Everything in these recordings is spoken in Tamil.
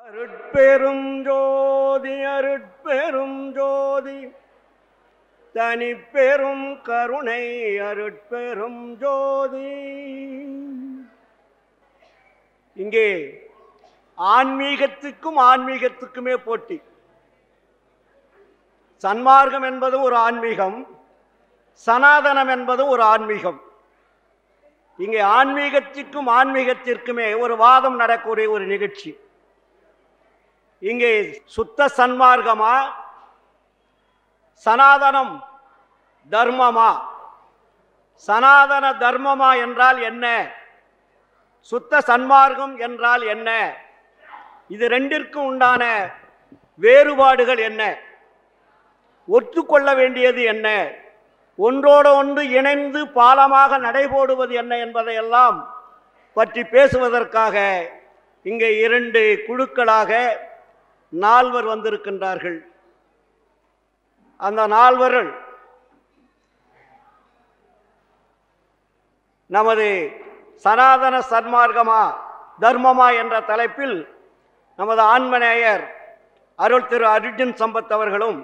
அருட்பெரும் ஜோதி அருட்பெரும் ஜோதி தனிப்பெரும் கருணை அருட்பெரும் ஜோதி இங்கே ஆன்மீகத்துக்கும் ஆன்மீகத்துக்குமே போட்டி சன்மார்க்கம் என்பது ஒரு ஆன்மீகம் சனாதனம் என்பது ஒரு ஆன்மீகம் இங்கே ஆன்மீகத்திற்கும் ஆன்மீகத்திற்குமே ஒரு வாதம் நடக்கக்கூடிய ஒரு நிகழ்ச்சி இங்கே சுத்த சன்மார்க்கமா சனாதனம் தர்மமா சனாதன தர்மமா என்றால் என்ன சுத்த சன்மார்க்கம் என்றால் என்ன இது ரெண்டிற்கும் உண்டான வேறுபாடுகள் என்ன ஒத்துக்கொள்ள வேண்டியது என்ன ஒன்றோடு ஒன்று இணைந்து பாலமாக நடைபோடுவது என்ன என்பதையெல்லாம் பற்றி பேசுவதற்காக இங்கே இரண்டு குழுக்களாக நால்வர் வந்திருக்கின்றார்கள் அந்த நால்வர்கள் நமது சனாதன சன்மார்க்கமா தர்மமா என்ற தலைப்பில் நமது ஆன்மநேயர் அருள் திரு அர்ஜுன் சம்பத் அவர்களும்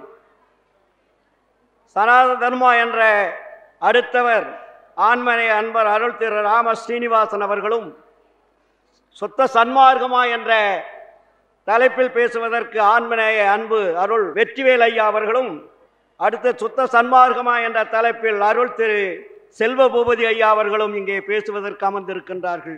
சனாதன தர்மா என்ற அடுத்தவர் ஆன்மனை அன்பர் அருள் திரு ராம ஸ்ரீனிவாசன் அவர்களும் சுத்த சன்மார்க்கமா என்ற தலைப்பில் பேசுவதற்கு ஆன்மநேய அன்பு அருள் வெற்றிவேல் ஐயா அவர்களும் அடுத்த சுத்த சன்மார்க்கமா என்ற தலைப்பில் அருள் திரு செல்வ பூபதி ஐயா அவர்களும் இங்கே பேசுவதற்கு அமர்ந்திருக்கின்றார்கள்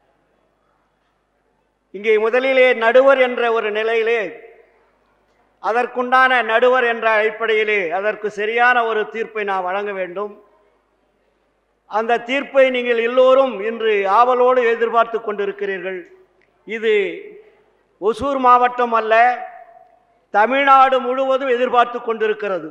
இங்கே முதலிலே நடுவர் என்ற ஒரு நிலையிலே அதற்குண்டான நடுவர் என்ற அடிப்படையிலே அதற்கு சரியான ஒரு தீர்ப்பை நான் வழங்க வேண்டும் அந்த தீர்ப்பை நீங்கள் எல்லோரும் இன்று ஆவலோடு எதிர்பார்த்து கொண்டிருக்கிறீர்கள் இது ஒசூர் மாவட்டம் அல்ல தமிழ்நாடு முழுவதும் எதிர்பார்த்து கொண்டிருக்கிறது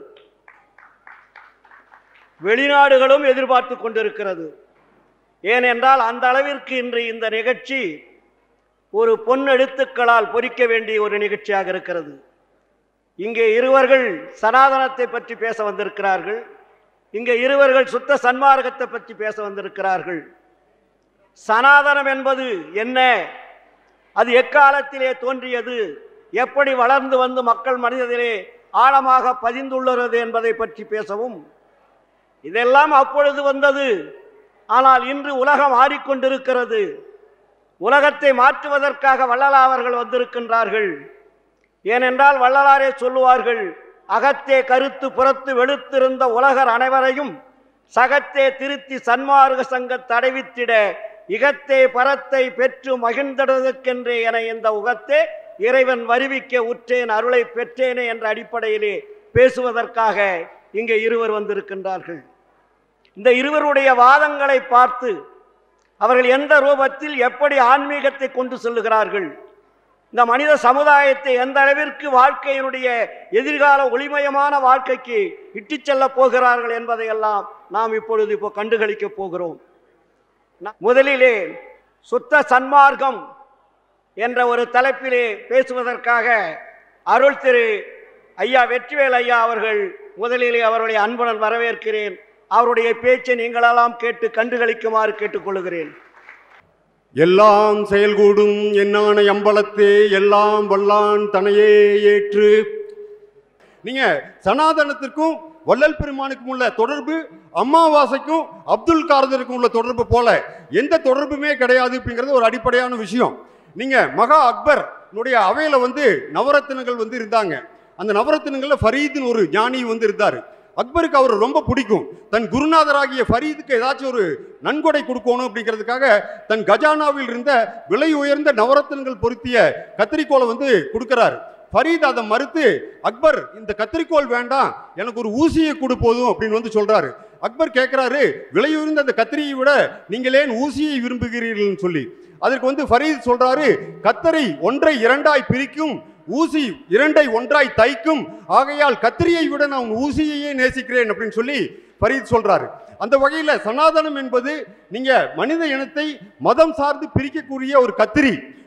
வெளிநாடுகளும் எதிர்பார்த்து கொண்டிருக்கிறது ஏனென்றால் அந்த அளவிற்கு இன்று இந்த நிகழ்ச்சி ஒரு பொன் எழுத்துக்களால் பொறிக்க வேண்டிய ஒரு நிகழ்ச்சியாக இருக்கிறது இங்கே இருவர்கள் சனாதனத்தை பற்றி பேச வந்திருக்கிறார்கள் இங்கே இருவர்கள் சுத்த சன்மார்க்கத்தை பற்றி பேச வந்திருக்கிறார்கள் சனாதனம் என்பது என்ன அது எக்காலத்திலே தோன்றியது எப்படி வளர்ந்து வந்து மக்கள் மனிதத்திலே ஆழமாக பதிந்துள்ளது என்பதை பற்றி பேசவும் இதெல்லாம் அப்பொழுது வந்தது ஆனால் இன்று உலகம் ஆடிக்கொண்டிருக்கிறது உலகத்தை மாற்றுவதற்காக வள்ளலாவர்கள் வந்திருக்கின்றார்கள் ஏனென்றால் வள்ளலாரே சொல்லுவார்கள் அகத்தே கருத்து புறத்து வெளுத்திருந்த உலகர் அனைவரையும் சகத்தே திருத்தி சன்மார்க்க சங்க தடைவித்திட இகத்தே பரத்தை பெற்று மகிழ்ந்ததற்கென்றே என இந்த உகத்தே இறைவன் வருவிக்க உற்றேன் அருளை பெற்றேனே என்ற அடிப்படையிலே பேசுவதற்காக இங்கே இருவர் வந்திருக்கின்றார்கள் இந்த இருவருடைய வாதங்களை பார்த்து அவர்கள் எந்த ரூபத்தில் எப்படி ஆன்மீகத்தை கொண்டு செல்லுகிறார்கள் இந்த மனித சமுதாயத்தை எந்த அளவிற்கு வாழ்க்கையினுடைய எதிர்கால ஒளிமயமான வாழ்க்கைக்கு இட்டுச் செல்ல போகிறார்கள் என்பதையெல்லாம் நாம் இப்பொழுது இப்போ கண்டுகளிக்க போகிறோம் ந- முதலிலே சுத்த சன்மார்க்கம் என்ற ஒரு தலைப்பிலே பேசுவதற்காக அருள் திரு ஐயா வெற்றிவேல் ஐயா அவர்கள் முதலிலே அவருடைய அன்புடன் வரவேற்கிறேன் அவருடைய பேச்சை நீங்களெல்லாம் கேட்டு கண்டுகளிக்குமாறு கேட்டுக்கொள்கிறேன் எல்லாம் செயல்கூடும் என்னான எம்பலத்தே எல்லாம் வல்லான் தனையே ஏற்று நீங்க சனாதனத்திற்கும் வள்ளல் பெருமானுக்கும் உள்ள தொடர்பு அமாவாசைக்கும் அப்துல் காதருக்கும் உள்ள தொடர்பு போல எந்த தொடர்புமே கிடையாது அப்படிங்கிறது ஒரு அடிப்படையான விஷயம் நீங்க மகா அக்பர் உடைய அவையில வந்து நவரத்தினங்கள் வந்து இருந்தாங்க அந்த நவரத்தினங்கள்ல ஃபரீத்னு ஒரு ஞானி வந்து இருந்தாரு அக்பருக்கு அவர் ரொம்ப பிடிக்கும் தன் குருநாதராகிய ஃபரீதுக்கு ஏதாச்சும் ஒரு நன்கொடை கொடுக்கணும் அப்படிங்கிறதுக்காக தன் கஜானாவில் இருந்த விலை உயர்ந்த நவரத்தினங்கள் பொருத்திய கத்திரிக்கோலை வந்து கொடுக்கறாரு ஃபரீத் அதை மறுத்து அக்பர் இந்த கத்திரிக்கோல் வேண்டாம் எனக்கு ஒரு ஊசியை கொடு போதும் அப்படின்னு வந்து சொல்றாரு அக்பர் கேட்கிறாரு விலை உயர்ந்த அந்த கத்திரியை விட நீங்கள் ஏன் ஊசியை விரும்புகிறீர்கள்னு சொல்லி அதற்கு வந்து ஃபரீத் சொல்றாரு கத்தரை ஒன்றை இரண்டாய் பிரிக்கும் ஊசி இரண்டை ஒன்றாய் தைக்கும் ஆகையால் கத்திரியை விட நான் உன் ஊசியையே நேசிக்கிறேன் அப்படின்னு சொல்லி ஃபரீத் சொல்றாரு அந்த வகையில சனாதனம் என்பது நீங்க மனித இனத்தை மதம் சார்ந்து பிரிக்கக்கூடிய ஒரு கத்திரி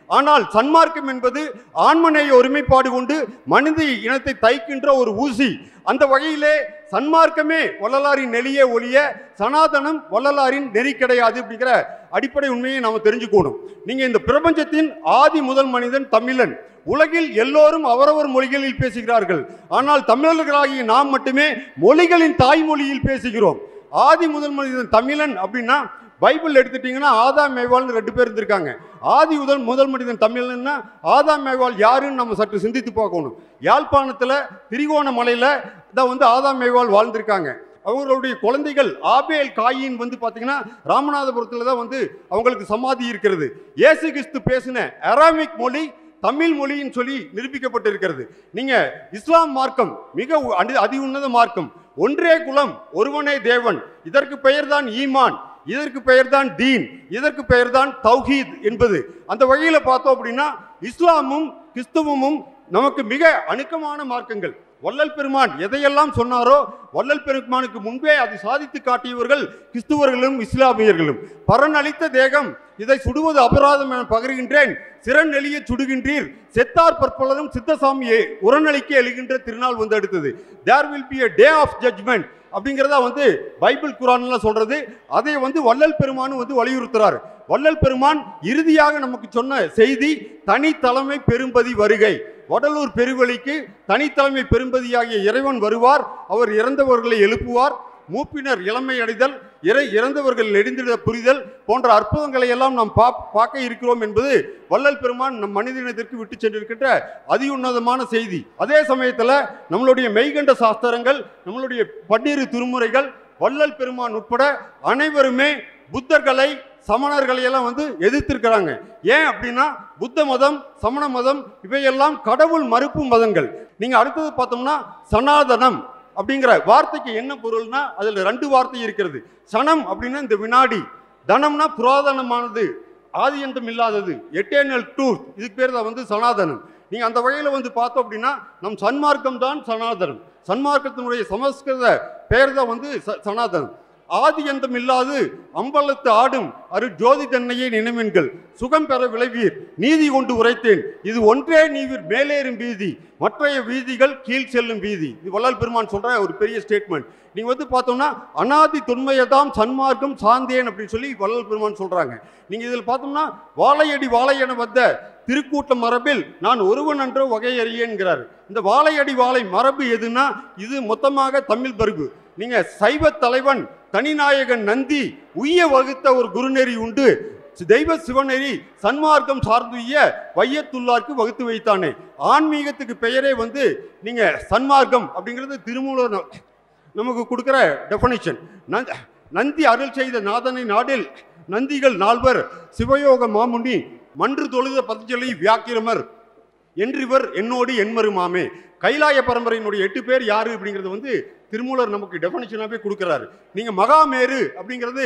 ஆனால் சன்மார்க்கம் என்பது ஆண்மநேய ஒருமைப்பாடு கொண்டு மனித இனத்தை தைக்கின்ற ஒரு ஊசி அந்த வகையிலே சன்மார்க்கமே வள்ளலாரின் நெறியே ஒழிய சனாதனம் வள்ளலாரின் நெறி கிடையாது அப்படிங்கிற அடிப்படை உண்மையை நாம தெரிஞ்சுக்கணும் நீங்க இந்த பிரபஞ்சத்தின் ஆதி முதல் மனிதன் தமிழன் உலகில் எல்லோரும் அவரவர் மொழிகளில் பேசுகிறார்கள் ஆனால் தமிழர்களாகிய நாம் மட்டுமே மொழிகளின் தாய்மொழியில் பேசுகிறோம் ஆதி முதல் மனிதன் தமிழன் அப்படின்னா பைபிள் எடுத்துட்டீங்கன்னா ஆதாம் மேவால்னு ரெண்டு பேர் இருந்திருக்காங்க ஆதி முதல் முதல் மனிதன் தமிழன்னா ஆதாம் மேவால் யாருன்னு நம்ம சற்று சிந்தித்து பார்க்கணும் யாழ்ப்பாணத்தில் திரிகோணமலையில் தான் வந்து ஆதாம் மேவால் வாழ்ந்திருக்காங்க அவங்களுடைய குழந்தைகள் ஆபேல் காயின் வந்து பார்த்தீங்கன்னா ராமநாதபுரத்தில் தான் வந்து அவங்களுக்கு சமாதி இருக்கிறது இயேசு கிறிஸ்து பேசின அராமிக் மொழி தமிழ் மொழின்னு சொல்லி நிரூபிக்கப்பட்டிருக்கிறது நீங்க இஸ்லாம் மார்க்கம் மிக உ- அடி- அதி உன்னத மார்க்கம் ஒன்றே குலம் ஒருவனே தேவன் இதற்கு பெயர்தான் ஈமான் இதற்கு பெயர்தான் தீன் இதற்கு பெயர்தான் தௌஹீத் என்பது அந்த வகையில பார்த்தோம் அப்படின்னா இஸ்லாமும் கிறிஸ்துவமும் நமக்கு மிக அணுக்கமான மார்க்கங்கள் வள்ளல் பெருமான் எதையெல்லாம் சொன்னாரோ வள்ளல் பெருமானுக்கு முன்பே அதை சாதித்து காட்டியவர்கள் கிறிஸ்துவர்களும் இஸ்லாமியர்களும் பரனளித்த தேகம் இதை சுடுவது அபராதம் என பகருகின்றேன் சிறன் எளிய சுடுகின்றீர் செத்தார் பற்பலரும் சித்தசாமியை உரநளிக்க எழுகின்ற திருநாள் வந்து அடுத்தது there will be a day of judgment அப்படிங்கிறதா வந்து பைபிள் குரான்ல சொல்றது அதை வந்து வள்ளல் பெருமான் வந்து வலியுறுத்துறாரு வள்ளல் பெருமான் இறுதியாக நமக்கு சொன்ன செய்தி தனித்தலைமை பெரும்பதி வருகை வடலூர் பெருவழிக்கு தனித்தலைமை பெரும்பதியாகிய இறைவன் வருவார் அவர் இறந்தவர்களை எழுப்புவார் மூப்பினர் இளமை அடைதல் இறை இறந்தவர்கள் நெடுந்திட புரிதல் போன்ற அற்புதங்களை எல்லாம் நாம் பா பார்க்க இருக்கிறோம் என்பது வள்ளல் பெருமான் நம் மனித இனத்திற்கு விட்டு சென்றிருக்கின்ற அதியுன்னதமான செய்தி அதே சமயத்தில் நம்மளுடைய மெய்கண்ட சாஸ்திரங்கள் நம்மளுடைய பன்னிரு திருமுறைகள் வள்ளல் பெருமான் உட்பட அனைவருமே புத்தர்களை சமணர்களை எல்லாம் வந்து எதிர்த்திருக்கிறாங்க ஏன் அப்படின்னா புத்த மதம் சமண மதம் இவையெல்லாம் கடவுள் மறுப்பு மதங்கள் நீங்க அடுத்தது பார்த்தோம்னா சனாதனம் அப்படிங்கிற வார்த்தைக்கு என்ன பொருள்னா அதுல ரெண்டு வார்த்தை இருக்கிறது சனம் அப்படின்னா இந்த வினாடி தனம்னா புராதனமானது ஆதியந்தம் இல்லாதது எட்டேனல் ட்ரூத் இதுக்கு பேர் தான் வந்து சனாதனம் நீங்க அந்த வகையில வந்து பார்த்தோம் அப்படின்னா நம் சன்மார்க்கம் தான் சனாதனம் சன்மார்க்கத்தினுடைய சமஸ்கிருத பெயர் தான் வந்து ச- சனாதனம் ஆதி அந்தம் இல்லாது அம்பலத்து ஆடும் அரு ஜோதி தன்னையே நினைவீன்கள் சுகம் பெற விளைவீர் நீதி கொண்டு உரைத்தேன் இது ஒன்றே நீவீர் மேலேறும் வீதி மற்றைய வீதிகள் கீழ் செல்லும் வீதி இது வள்ளல் பெருமான் சொல்ற ஒரு பெரிய ஸ்டேட்மெண்ட் நீங்க வந்து பார்த்தோம்னா அனாதி தொன்மையதாம் சன்மார்க்கம் சாந்தேன் அப்படின்னு சொல்லி வள்ளல் பெருமான் சொல்றாங்க நீங்க இதில் பார்த்தோம்னா வாழையடி வாழையென வந்த திருக்கூட்ட மரபில் நான் ஒருவன் என்ற வகை அறியேன்கிறார் இந்த வாழையடி வாழை மரபு எதுனா இது மொத்தமாக தமிழ் மரபு நீங்க சைவ தலைவன் தனிநாயகன் நந்தி உய்ய வகுத்த ஒரு குருநெறி உண்டு தெய்வ சிவநெறி சன்மார்க்கம் சார்ந்துய வையத்துள்ளார்க்கு வகுத்து வைத்தானே ஆன்மீகத்துக்கு பெயரே வந்து நீங்க சன்மார்க்கம் அப்படிங்கிறது திருமூலர் ந- நமக்கு கொடுக்குற டெஃபனிஷன் நந்தி அருள் செய்த நாதனை நாடில் நந்திகள் நால்வர் சிவயோக மாமுனி மன்று தொழுத பதஞ்சலி வியாக்கிரமர் என்றிவர் என்னோடு என்மருமாமே கைலாய பரம்பரையினுடைய எட்டு பேர் யாரு அப்படிங்கிறது வந்து திருமூலர் நமக்கு டெஃபனிஷனாகவே கொடுக்குறாரு நீங்க மகாமேரு அப்படிங்கிறது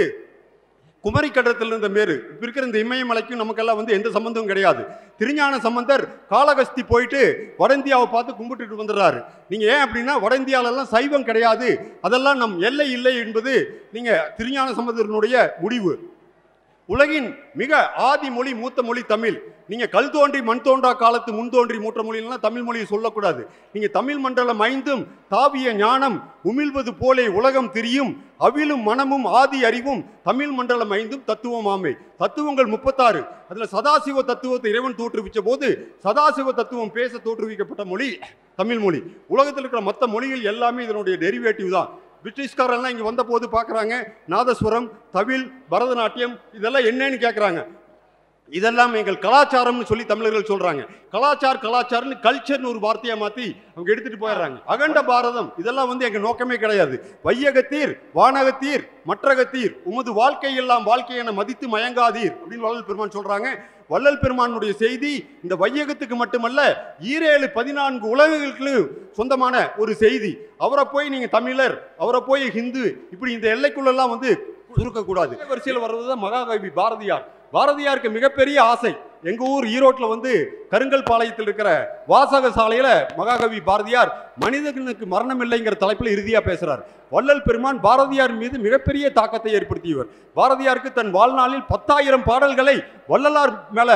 குமரி கடத்தில் இருந்த மேரு இப்ப இருக்கிற இந்த இமயமலைக்கும் நமக்கெல்லாம் வந்து எந்த சம்பந்தமும் கிடையாது திருஞான சம்பந்தர் காளகஸ்தி போயிட்டு வட இந்தியாவை பார்த்து கும்பிட்டுட்டு வந்துடுறாரு நீங்க ஏன் அப்படின்னா வட இந்தியாவிலலாம் சைவம் கிடையாது அதெல்லாம் நம் எல்லை இல்லை என்பது நீங்க திருஞான சம்பந்தரனுடைய முடிவு உலகின் மிக ஆதி மொழி மூத்த மொழி தமிழ் நீங்க கல் தோன்றி மண் தோன்றா காலத்து முன் தோன்றி மூற்ற மொழிலாம் தமிழ் மொழியை சொல்லக்கூடாது நீங்க தமிழ் மண்டலம் ஐந்தும் தாவிய ஞானம் உமிழ்வது போலே உலகம் திரியும் அவிலும் மனமும் ஆதி அறிவும் தமிழ் மண்டலம் ஐந்தும் தத்துவமாமே தத்துவங்கள் முப்பத்தாறு அதுல சதாசிவ தத்துவத்தை இறைவன் தோற்றுவிச்ச போது சதாசிவ தத்துவம் பேச தோற்றுவிக்கப்பட்ட மொழி தமிழ் மொழி உலகத்தில் இருக்கிற மற்ற மொழிகள் எல்லாமே இதனுடைய டெரிவேட்டிவ் தான் பிரிட்டிஷ்காரெல்லாம் இங்கே வந்த போது பார்க்குறாங்க நாதஸ்வரம் தவில் பரதநாட்டியம் இதெல்லாம் என்னன்னு கேட்குறாங்க இதெல்லாம் எங்கள் கலாச்சாரம்னு சொல்லி தமிழர்கள் சொல்றாங்க கலாச்சார் கலாச்சாரம்னு கல்ச்சர்னு ஒரு வார்த்தையை மாத்தி அவங்க எடுத்துட்டு போயிடுறாங்க அகண்ட பாரதம் இதெல்லாம் வந்து எங்க நோக்கமே கிடையாது வையகத்தீர் வானகத்தீர் மற்றகத்தீர் உமது வாழ்க்கை எல்லாம் வாழ்க்கை என மதித்து மயங்காதீர் அப்படின்னு வள்ளல் பெருமான் சொல்றாங்க வள்ளல் பெருமானுடைய செய்தி இந்த வையகத்துக்கு மட்டுமல்ல ஈரேழு பதினான்கு உலகங்களுக்கு சொந்தமான ஒரு செய்தி அவரை போய் நீங்க தமிழர் அவரை போய் ஹிந்து இப்படி இந்த எல்லைக்குள்ளெல்லாம் வந்து சுருக்கக்கூடாது வரிசையில் வர்றதுதான் மகாகவி பாரதியார் பாரதியாருக்கு மிகப்பெரிய ஆசை எங்க ஊர் ஈரோட்ல வந்து கருங்கல் பாளையத்தில் இருக்கிற வாசக சாலையில மகாகவி பாரதியார் மனிதனுக்கு மரணம் இல்லைங்கிற தலைப்பில் இறுதியா பேசுறார் வள்ளல் பெருமான் பாரதியார் மீது மிகப்பெரிய தாக்கத்தை ஏற்படுத்தியவர் பாரதியாருக்கு தன் வாழ்நாளில் பத்தாயிரம் பாடல்களை வள்ளலார் மேல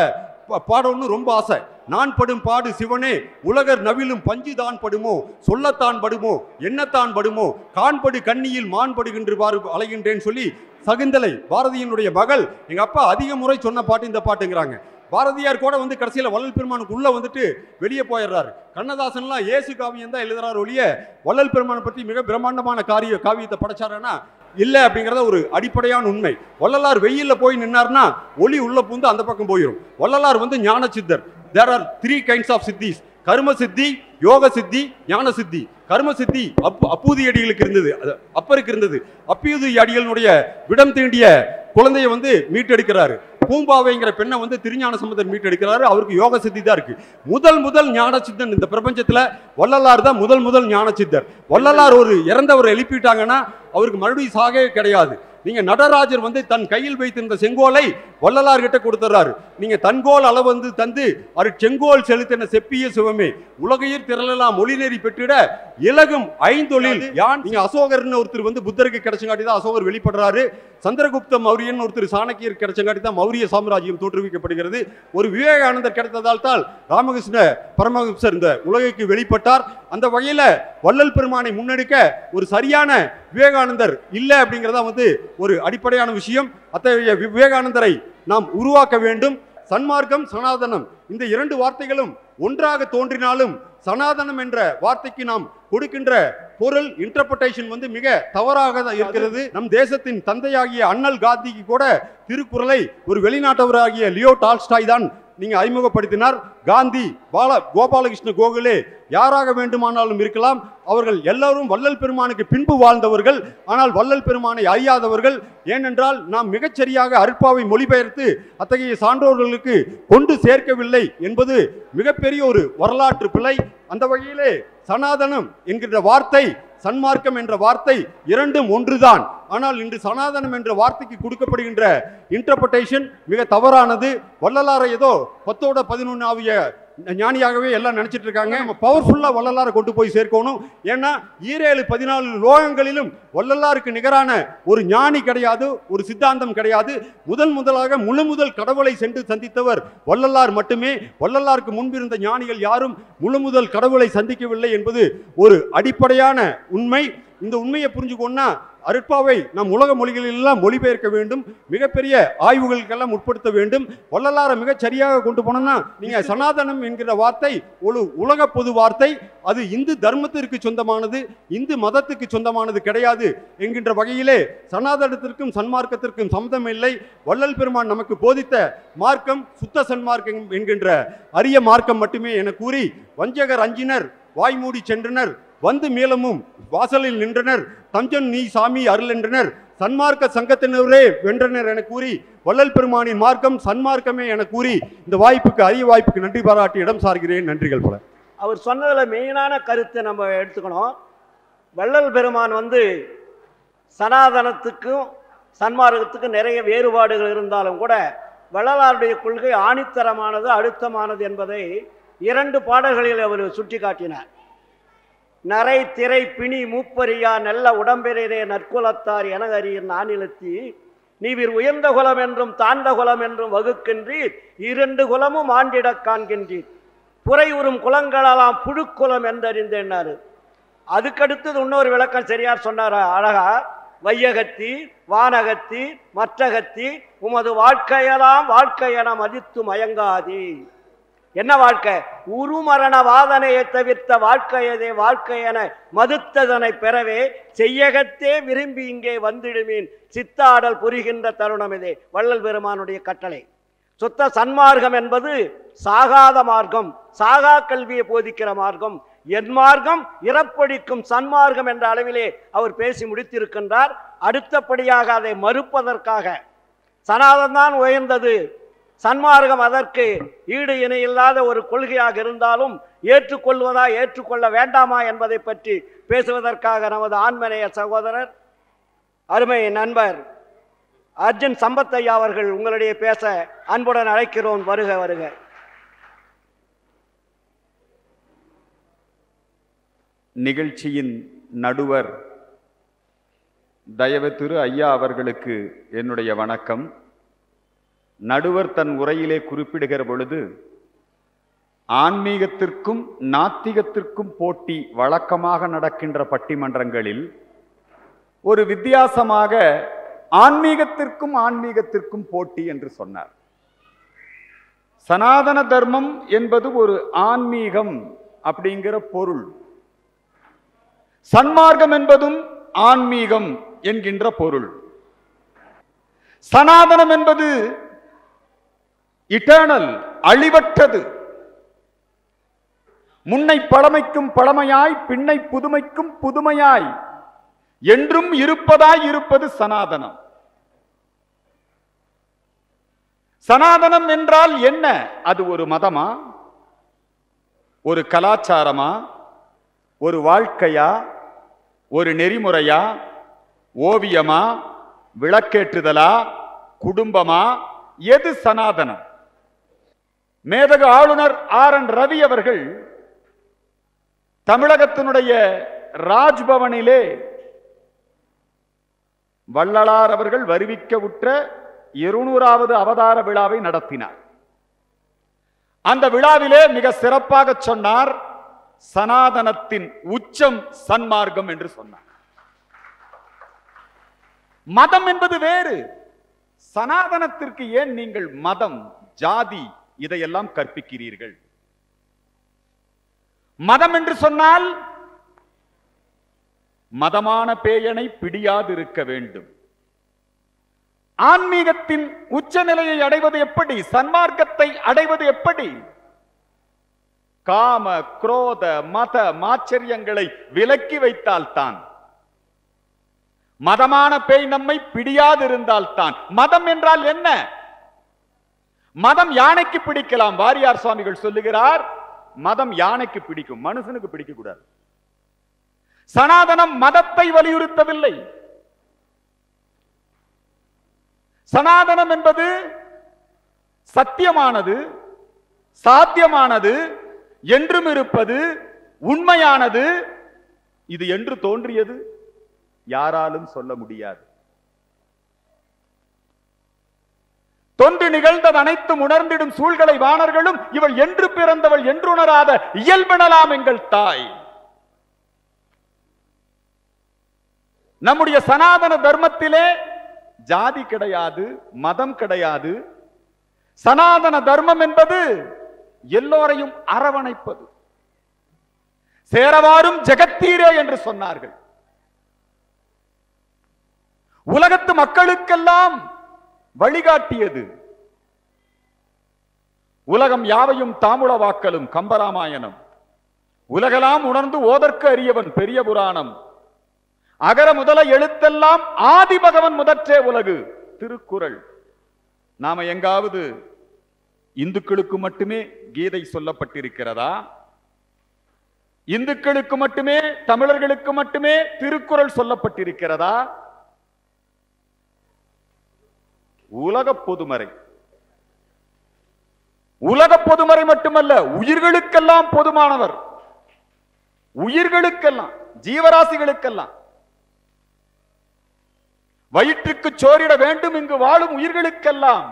பா- பாடணும்னு ரொம்ப ஆசை நான் படும் பாடு சிவனே உலகர் நவிலும் பஞ்சு தான் படுமோ சொல்லத்தான் படுமோ என்னத்தான் படுமோ காண்படு கண்ணியில் மாண்படுகின்ற பாரு அலைகின்றேன்னு சொல்லி சகுந்தலை பாரதியினுடைய மகள் எங்க அப்பா அதிக முறை சொன்ன பாட்டு இந்த பாட்டுங்கிறாங்க பாரதியார் கூட வந்து கடைசியில் வள்ளல் பெருமானுக்கு உள்ள வந்துட்டு வெளியே போயிடுறாரு கண்ணதாசன்லாம் இயேசு காவியம் தான் எழுதுறாரு ஒழிய வள்ளல் பெருமானை பற்றி மிக பிரம்மாண்டமான காரிய காவியத்தை படைச்சாருன்னா இல்லை அப்படிங்கிறத ஒரு அடிப்படையான உண்மை வள்ளலார் வெயில்ல போய் நின்னார்னா ஒளி உள்ள பூந்து அந்த பக்கம் போயிடும் வள்ளலார் வந்து ஞான சித்தர் there are three kinds of siddhis கர்ம சித்தி யோக சித்தி ஞான சித்தி கர்ம சித்தி அப்பு அப்பூதி அடிகளுக்கு இருந்தது அது அப்பருக்கு இருந்தது அப்பூதி அடிகளுடைய விடம் தீண்டிய குழந்தையை வந்து மீட்டெடுக்கிறாரு பூம்பாவைங்கிற பெண்ணை வந்து திருஞான சம்பந்தர் மீட்டெடுக்கிறாரு அவருக்கு யோக சித்தி தான் இருக்கு முதல் முதல் ஞான சித்தன் இந்த பிரபஞ்சத்துல வள்ளலார் தான் முதல் முதல் ஞான சித்தர் வள்ளலார் ஒரு இறந்தவர் எழுப்பிட்டாங்கன்னா அவருக்கு மறுபடியும் சாகவே கிடையாது நீங்க நடராஜர் வந்து தன் கையில் வைத்திருந்த செங்கோலை வள்ளலார் கிட்ட கொடுத்துறாரு நீங்க தன்கோல் அளவு வந்து தந்து அரு செங்கோல் செலுத்தின செப்பிய சிவமே உலகையில் திரளலாம் மொழிநெறி பெற்றிட இலகும் ஐந்தொழில் யான் நீங்க அசோகர்னு ஒருத்தர் வந்து புத்தருக்கு கிடைச்சங்காட்டி தான் அசோகர் வெளிப்படுறாரு சந்திரகுப்த மௌரியன் ஒருத்தர் சாணக்கியர் கிடைச்சங்காட்டி தான் மௌரிய சாம்ராஜ்யம் தோற்றுவிக்கப்படுகிறது ஒரு விவேகானந்தர் கிடைத்ததால் தான் ராமகிருஷ்ண பரமஹம்சர் இந்த உலகுக்கு வெளிப்பட்டார் அந்த வகையில வள்ளல் பெருமானை முன்னெடுக்க ஒரு சரியான விவேகானந்தர் இல்லை அப்படிங்கிறதா வந்து ஒரு அடிப்படையான விஷயம் அத்தகைய வி- விவேகானந்தரை நாம் உருவாக்க வேண்டும் சன்மார்க்கம் சனாதனம் இந்த இரண்டு வார்த்தைகளும் ஒன்றாக தோன்றினாலும் சனாதனம் என்ற வார்த்தைக்கு நாம் கொடுக்கின்ற பொருள் இன்டர்பிரேஷன் வந்து மிக தவறாக தான் இருக்கிறது நம் தேசத்தின் தந்தையாகிய அண்ணல் காந்திக்கு கூட திருக்குறளை ஒரு வெளிநாட்டவராகிய லியோ டால்ஸ்டாய் தான் நீங்க அறிமுகப்படுத்தினார் காந்தி பால கோபாலகிருஷ்ண கோகுலே யாராக வேண்டுமானாலும் இருக்கலாம் அவர்கள் எல்லாரும் வள்ளல் பெருமானுக்கு பின்பு வாழ்ந்தவர்கள் ஆனால் வள்ளல் பெருமானை அறியாதவர்கள் ஏனென்றால் நாம் மிகச்சரியாக அருட்பாவை மொழிபெயர்த்து அத்தகைய சான்றோர்களுக்கு கொண்டு சேர்க்கவில்லை என்பது மிகப்பெரிய ஒரு வரலாற்று பிழை அந்த வகையிலே சனாதனம் என்கின்ற வார்த்தை சன்மார்க்கம் என்ற வார்த்தை இரண்டும் ஒன்றுதான் ஆனால் இன்று சனாதனம் என்ற வார்த்தைக்கு கொடுக்கப்படுகின்ற இன்டர்பிரேஷன் மிக தவறானது வள்ளலாரை ஏதோ பத்தோட பதினொன்று ஆவிய ஞானியாகவே எல்லாம் நினைச்சிட்டு இருக்காங்க நம்ம பவர்ஃபுல்லா வள்ளலாரை கொண்டு போய் சேர்க்கணும் ஏன்னா ஈரேழு பதினாலு லோகங்களிலும் வள்ளலாருக்கு நிகரான ஒரு ஞானி கிடையாது ஒரு சித்தாந்தம் கிடையாது முதல் முதலாக முழு முதல் கடவுளை சென்று சந்தித்தவர் வள்ளலார் மட்டுமே வள்ளலாருக்கு முன்பிருந்த ஞானிகள் யாரும் முழு முதல் கடவுளை சந்திக்கவில்லை என்பது ஒரு அடிப்படையான உண்மை இந்த உண்மையை புரிஞ்சுக்கோன்னா அருட்பாவை நம் உலக மொழிகளிலெல்லாம் மொழிபெயர்க்க வேண்டும் மிகப்பெரிய ஆய்வுகளுக்கெல்லாம் உட்படுத்த வேண்டும் வள்ளலாரை மிகச் சரியாக கொண்டு போனோம்னா நீங்க சனாதனம் என்கிற வார்த்தை ஒரு உலக பொது வார்த்தை அது இந்து தர்மத்திற்கு சொந்தமானது இந்து மதத்துக்கு சொந்தமானது கிடையாது என்கின்ற வகையிலே சனாதனத்திற்கும் சன்மார்க்கத்திற்கும் சம்மதம் இல்லை வள்ளல் பெருமான் நமக்கு போதித்த மார்க்கம் சுத்த சன்மார்க்கம் என்கின்ற அரிய மார்க்கம் மட்டுமே என கூறி வஞ்சகர் அஞ்சினர் வாய்மூடி சென்றனர் வந்து மேலமும் வாசலில் நின்றனர் தஞ்சன் நீ சாமி அருள் என்றனர் சன்மார்க்க சங்கத்தினரே வென்றனர் என கூறி வள்ளல் பெருமானின் மார்க்கம் சன்மார்க்கமே என கூறி இந்த வாய்ப்புக்கு அரிய வாய்ப்புக்கு நன்றி பாராட்டி இடம் சார்கிறேன் நன்றிகள் பல அவர் சொன்னதில் மெயினான கருத்தை நம்ம எடுத்துக்கணும் வள்ளல் பெருமான் வந்து சனாதனத்துக்கும் சன்மார்க்கத்துக்கும் நிறைய வேறுபாடுகள் இருந்தாலும் கூட வள்ளலாருடைய கொள்கை ஆணித்தரமானது அழுத்தமானது என்பதை இரண்டு பாடல்களில் அவர் சுட்டிக்காட்டினார் நரை திரை பிணி மூப்பரியா நல்ல உடம்பெறே நற்குலத்தார் என அறியின் நானிலத்தி நீவிர் உயர்ந்த குலம் என்றும் தாழ்ந்த குலம் என்றும் வகுக்கின்றீர் இரண்டு குலமும் ஆண்டிடக் காண்கின்றீர் புரை உறும் குலங்களெல்லாம் புழுக்குலம் என்றறிந்தேன்னாரு அதுக்கடுத்தது இன்னொரு விளக்கம் சரியார் சொன்னார் அழகா வையகத்தி வானகத்தி மற்றகத்தி உமது வாழ்க்கையெல்லாம் வாழ்க்கையென மதித்து மயங்காதே என்ன வாழ்க்கை உருமரண வாதனையை தவிர்த்த வாழ்க்கையதே வாழ்க்கையென மதுத்ததனை பெறவே செய்யகத்தே விரும்பி இங்கே வந்திடுமீன் சித்தாடல் புரிகின்ற தருணம் இதே வள்ளல் பெருமானுடைய கட்டளை சுத்த சன்மார்க்கம் என்பது சாகாத மார்க்கம் சாகா கல்வியை போதிக்கிற மார்க்கம் என் மார்க்கம் இறப்படிக்கும் சன்மார்க்கம் என்ற அளவிலே அவர் பேசி முடித்திருக்கின்றார் அடுத்தபடியாக அதை மறுப்பதற்காக சனாதன் உயர்ந்தது சன்மார்க்கம் அதற்கு ஈடு இணை இல்லாத ஒரு கொள்கையாக இருந்தாலும் ஏற்றுக்கொள்வதா ஏற்றுக்கொள்ள வேண்டாமா என்பதை பற்றி பேசுவதற்காக நமது ஆண்மனைய சகோதரர் அருமை நண்பர் அர்ஜுன் சம்பத்தையா அவர்கள் உங்களுடைய பேச அன்புடன் அழைக்கிறோம் வருக வருக நிகழ்ச்சியின் நடுவர் தயவு திரு ஐயா அவர்களுக்கு என்னுடைய வணக்கம் நடுவர் தன் உரையிலே குறிப்பிடுகிற பொழுது ஆன்மீகத்திற்கும் நாத்திகத்திற்கும் போட்டி வழக்கமாக நடக்கின்ற பட்டிமன்றங்களில் ஒரு வித்தியாசமாக ஆன்மீகத்திற்கும் ஆன்மீகத்திற்கும் போட்டி என்று சொன்னார் சனாதன தர்மம் என்பது ஒரு ஆன்மீகம் அப்படிங்கிற பொருள் சன்மார்க்கம் என்பதும் ஆன்மீகம் என்கின்ற பொருள் சனாதனம் என்பது இட்டர்னல் அழிவற்றது முன்னை பழமைக்கும் பழமையாய் பின்னை புதுமைக்கும் புதுமையாய் என்றும் இருப்பதாய் இருப்பது சனாதனம் சனாதனம் என்றால் என்ன அது ஒரு மதமா ஒரு கலாச்சாரமா ஒரு வாழ்க்கையா ஒரு நெறிமுறையா ஓவியமா விளக்கேற்றுதலா குடும்பமா எது சனாதனம் மேதக ஆளுநர் ஆர் என் ரவி அவர்கள் தமிழகத்தினுடைய ராஜ்பவனிலே வள்ளலார் அவர்கள் வருவிக்க உற்ற இருநூறாவது அவதார விழாவை நடத்தினார் அந்த விழாவிலே மிக சிறப்பாக சொன்னார் சனாதனத்தின் உச்சம் சன்மார்க்கம் என்று சொன்னார் மதம் என்பது வேறு சனாதனத்திற்கு ஏன் நீங்கள் மதம் ஜாதி இதையெல்லாம் கற்பிக்கிறீர்கள் மதம் என்று சொன்னால் மதமான பேயனை பிடியாதிருக்க வேண்டும் ஆன்மீகத்தின் உச்சநிலையை அடைவது எப்படி சன்மார்க்கத்தை அடைவது எப்படி காம குரோத மத மாச்சரியங்களை விலக்கி வைத்தால்தான் மதமான பேய் நம்மை பிடியாதிருந்தால் தான் மதம் என்றால் என்ன மதம் யானைக்கு பிடிக்கலாம் வாரியார் சுவாமிகள் சொல்லுகிறார் மதம் யானைக்கு பிடிக்கும் மனுஷனுக்கு பிடிக்க கூடாது சனாதனம் மதத்தை வலியுறுத்தவில்லை சனாதனம் என்பது சத்தியமானது சாத்தியமானது என்றும் இருப்பது உண்மையானது இது என்று தோன்றியது யாராலும் சொல்ல முடியாது தொன்று நிகழ்ந்தது அனைத்தும் உணர்ந்திடும் சூழ்களை வாணர்களும் இவள் என்று பிறந்தவள் என்றுணராத இயல்பெனலாம் எங்கள் தாய் நம்முடைய சனாதன தர்மத்திலே ஜாதி கிடையாது மதம் கிடையாது சனாதன தர்மம் என்பது எல்லோரையும் அரவணைப்பது சேரவாரும் ஜெகத்தீரே என்று சொன்னார்கள் உலகத்து மக்களுக்கெல்லாம் வழிகாட்டியது உலகம் யாவையும் தாமுளவாக்கலும் கம்பராமாயணம் உலகெல்லாம் உணர்ந்து ஓதற்கு அறியவன் பெரிய புராணம் அகர முதல எழுத்தெல்லாம் ஆதி பகவன் முதற்றே உலகு திருக்குறள் நாம எங்காவது இந்துக்களுக்கு மட்டுமே கீதை சொல்லப்பட்டிருக்கிறதா இந்துக்களுக்கு மட்டுமே தமிழர்களுக்கு மட்டுமே திருக்குறள் சொல்லப்பட்டிருக்கிறதா உலக பொதுமறை உலக பொதுமறை மட்டுமல்ல உயிர்களுக்கெல்லாம் பொதுமானவர் உயிர்களுக்கெல்லாம் ஜீவராசிகளுக்கெல்லாம் வயிற்றுக்கு சோரிட வேண்டும் இங்கு வாழும் உயிர்களுக்கெல்லாம்